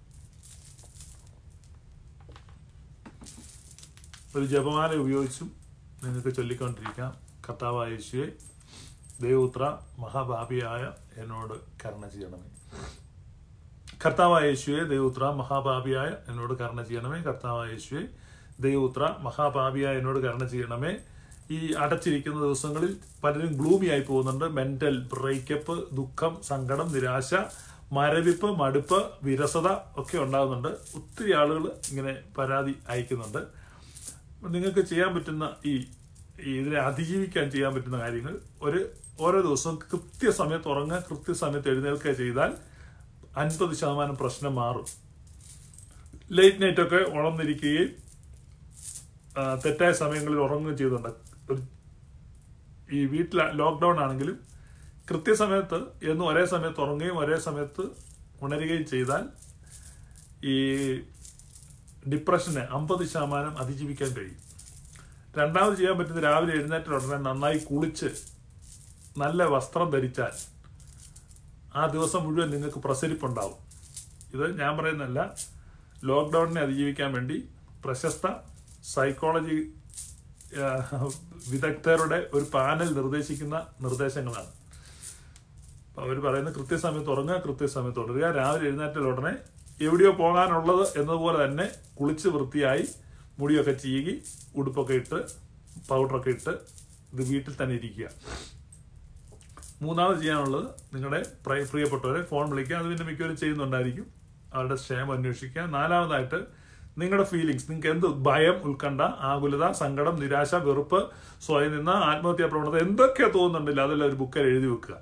ഒരു ജപമാല ഉപയോഗിച്ചും നിങ്ങൾക്ക് ചൊല്ലിക്കൊണ്ടിരിക്കാം കർത്താവായ യേശുവെ ദൈവപുത്ര മഹാഭാപിയായ എന്നോട് കരുണ ചെയ്യണമേ കർത്താവായ യേശുവെ ദൈവപുത്ര മഹാപാപിയായ എന്നോട് കരുണ ചെയ്യണമേ കർത്താവായ യേശുവെ ദൈവപുത്ര മഹാപാപിയായ എന്നോട് കരുണ ചെയ്യണമേ ഈ അടച്ചിരിക്കുന്ന ദിവസങ്ങളിൽ പലരും ഗ്ലൂമി ആയി പോകുന്നുണ്ട് മെന്റൽ ബ്രേക്കപ്പ് ദുഃഖം സങ്കടം നിരാശ മരവിപ്പ് മടുപ്പ് വിരസത ഒക്കെ ഉണ്ടാകുന്നുണ്ട് ഒത്തിരി ആളുകൾ ഇങ്ങനെ പരാതി അയക്കുന്നുണ്ട് നിങ്ങൾക്ക് ചെയ്യാൻ പറ്റുന്ന ഈ ഈ ഇതിനെ അതിജീവിക്കാൻ ചെയ്യാൻ പറ്റുന്ന കാര്യങ്ങൾ ഒരു ഓരോ ദിവസവും കൃത്യസമയത്ത് ഉറങ്ങുക കൃത്യസമയത്ത് എഴുന്നേൽക്കുക ചെയ്താൽ അൻപത് ശതമാനം പ്രശ്നം മാറും ലേറ്റ് നൈറ്റ് ഒക്കെ ഉണർന്നിരിക്കുകയും ആ, തെറ്റായ സമയങ്ങളിൽ ഉറങ്ങുകയും ചെയ്തുണ്ട് ഒരു ഈ വീട്ടിൽ ലോക്ക്ഡൗൺ ആണെങ്കിലും കൃത്യസമയത്ത് എന്നും ഒരേ സമയത്ത് ഉറങ്ങുകയും ഒരേ സമയത്ത് ഉണരുകയും ചെയ്താൽ ഈ ഡിപ്രഷനെ അമ്പത് ശതമാനം അതിജീവിക്കാൻ കഴിയും രണ്ടാമത് ചെയ്യാൻ പറ്റുന്നത് രാവിലെ എഴുന്നേറ്റ ഉടനെ നന്നായി കുളിച്ച് നല്ല വസ്ത്രം ധരിച്ചാൽ ആ ദിവസം മുഴുവൻ നിങ്ങൾക്ക് പ്രസരിപ്പുണ്ടാവും ഇത് ഞാൻ പറയുന്നതല്ല ലോക്ക്ഡൗണിനെ അതിജീവിക്കാൻ വേണ്ടി പ്രശസ്ത സൈക്കോളജി ആ, വിദഗ്ധരുടെ ഒരു പാനൽ നിർദ്ദേശിക്കുന്ന നിർദ്ദേശങ്ങളാണ് അവർ പറയുന്ന കൃത്യസമയത്ത് ഉറങ്ങുക കൃത്യസമയത്ത് ഉണരുക രാവിലെ എഴുന്നേറ്റാൽ ഉടനെ എവിടെയോ പോകാനുള്ളത് എന്നതുപോലെ തന്നെ കുളിച്ച് വൃത്തിയായി മുടിയൊക്കെ ചീകി ഉടുപ്പൊക്കെ ഇട്ട് പൗഡറൊക്കെ ഇട്ട് ഇത് വീട്ടിൽ തന്നെ ഇരിക്കുക മൂന്നാമത് ചെയ്യാനുള്ളത് നിങ്ങളുടെ പ്രിയ- പ്രിയപ്പെട്ടവരെ ഫോൺ വിളിക്കുക അത് പിന്നെ മിക്കവരും ചെയ്യുന്നുണ്ടായിരിക്കും അവരുടെ ക്ഷേമം അന്വേഷിക്കുക നാലാമതായിട്ട് നിങ്ങളുടെ ഫീലിങ്സ് നിങ്ങൾക്ക് എന്ത് ഭയം ഉത്കണ്ഠ ആകുലത സങ്കടം നിരാശ വെറുപ്പ് സ്വയം നിന്ന ആത്മഹത്യാ പ്രവണത എന്തൊക്കെ തോന്നുന്നുണ്ടല്ലോ അതെല്ലാം ഒരു ബുക്കിൽ എഴുതി വെക്കുക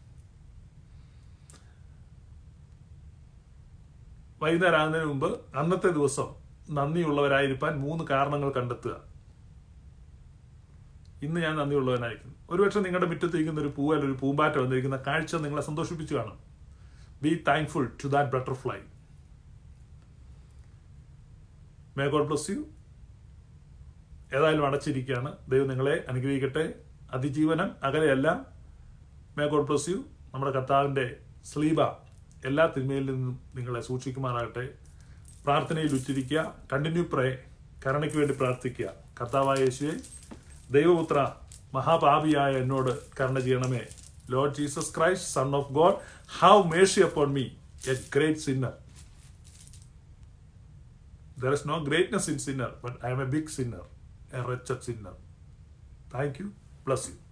വൈകുന്നേരം ആകുന്നതിന് മുമ്പ് അന്നത്തെ ദിവസം നന്ദിയുള്ളവരായിരിക്കാൻ മൂന്ന് കാരണങ്ങൾ കണ്ടെത്തുക ഇന്ന് ഞാൻ നന്ദിയുള്ളവനായിരിക്കുന്നു ഒരുപക്ഷെ നിങ്ങളുടെ മുറ്റത്തിരിക്കുന്ന ഒരു പൂവൽ ഒരു പൂമ്പാറ്റ വന്നിരിക്കുന്ന കാഴ്ച നിങ്ങളെ സന്തോഷിപ്പിച്ചു കാണും be thankful to that butterfly may God bless you ഏതായാലും അടച്ചിരിക്കുകയാണ് ദൈവം നിങ്ങളെ അനുഗ്രഹിക്കട്ടെ അതിജീവനം അകലെയല്ല മേ ഗോഡ് ബ്ലസ് യു നമ്മുടെ കർത്താവിൻ്റെ സ്ലീബ എല്ലാ തിന്മയിൽ നിന്നും നിങ്ങളെ സൂക്ഷിക്കുമാറാകട്ടെ പ്രാർത്ഥനയിൽ ഉച്ചിരിക്കുക കണ്ടിന്യൂ പ്രേ കരുണയ്ക്ക് വേണ്ടി പ്രാർത്ഥിക്കുക കർത്താവായ യേശുവെ ദൈവപുത്ര മഹാപാപിയായ എന്നോട് കരുണ ചെയ്യണമേ Lord Jesus Christ son of God have mercy upon me a great sinner There is no greatness in sinner, but I am a big sinner, a wretched sinner. Thank you. Bless you.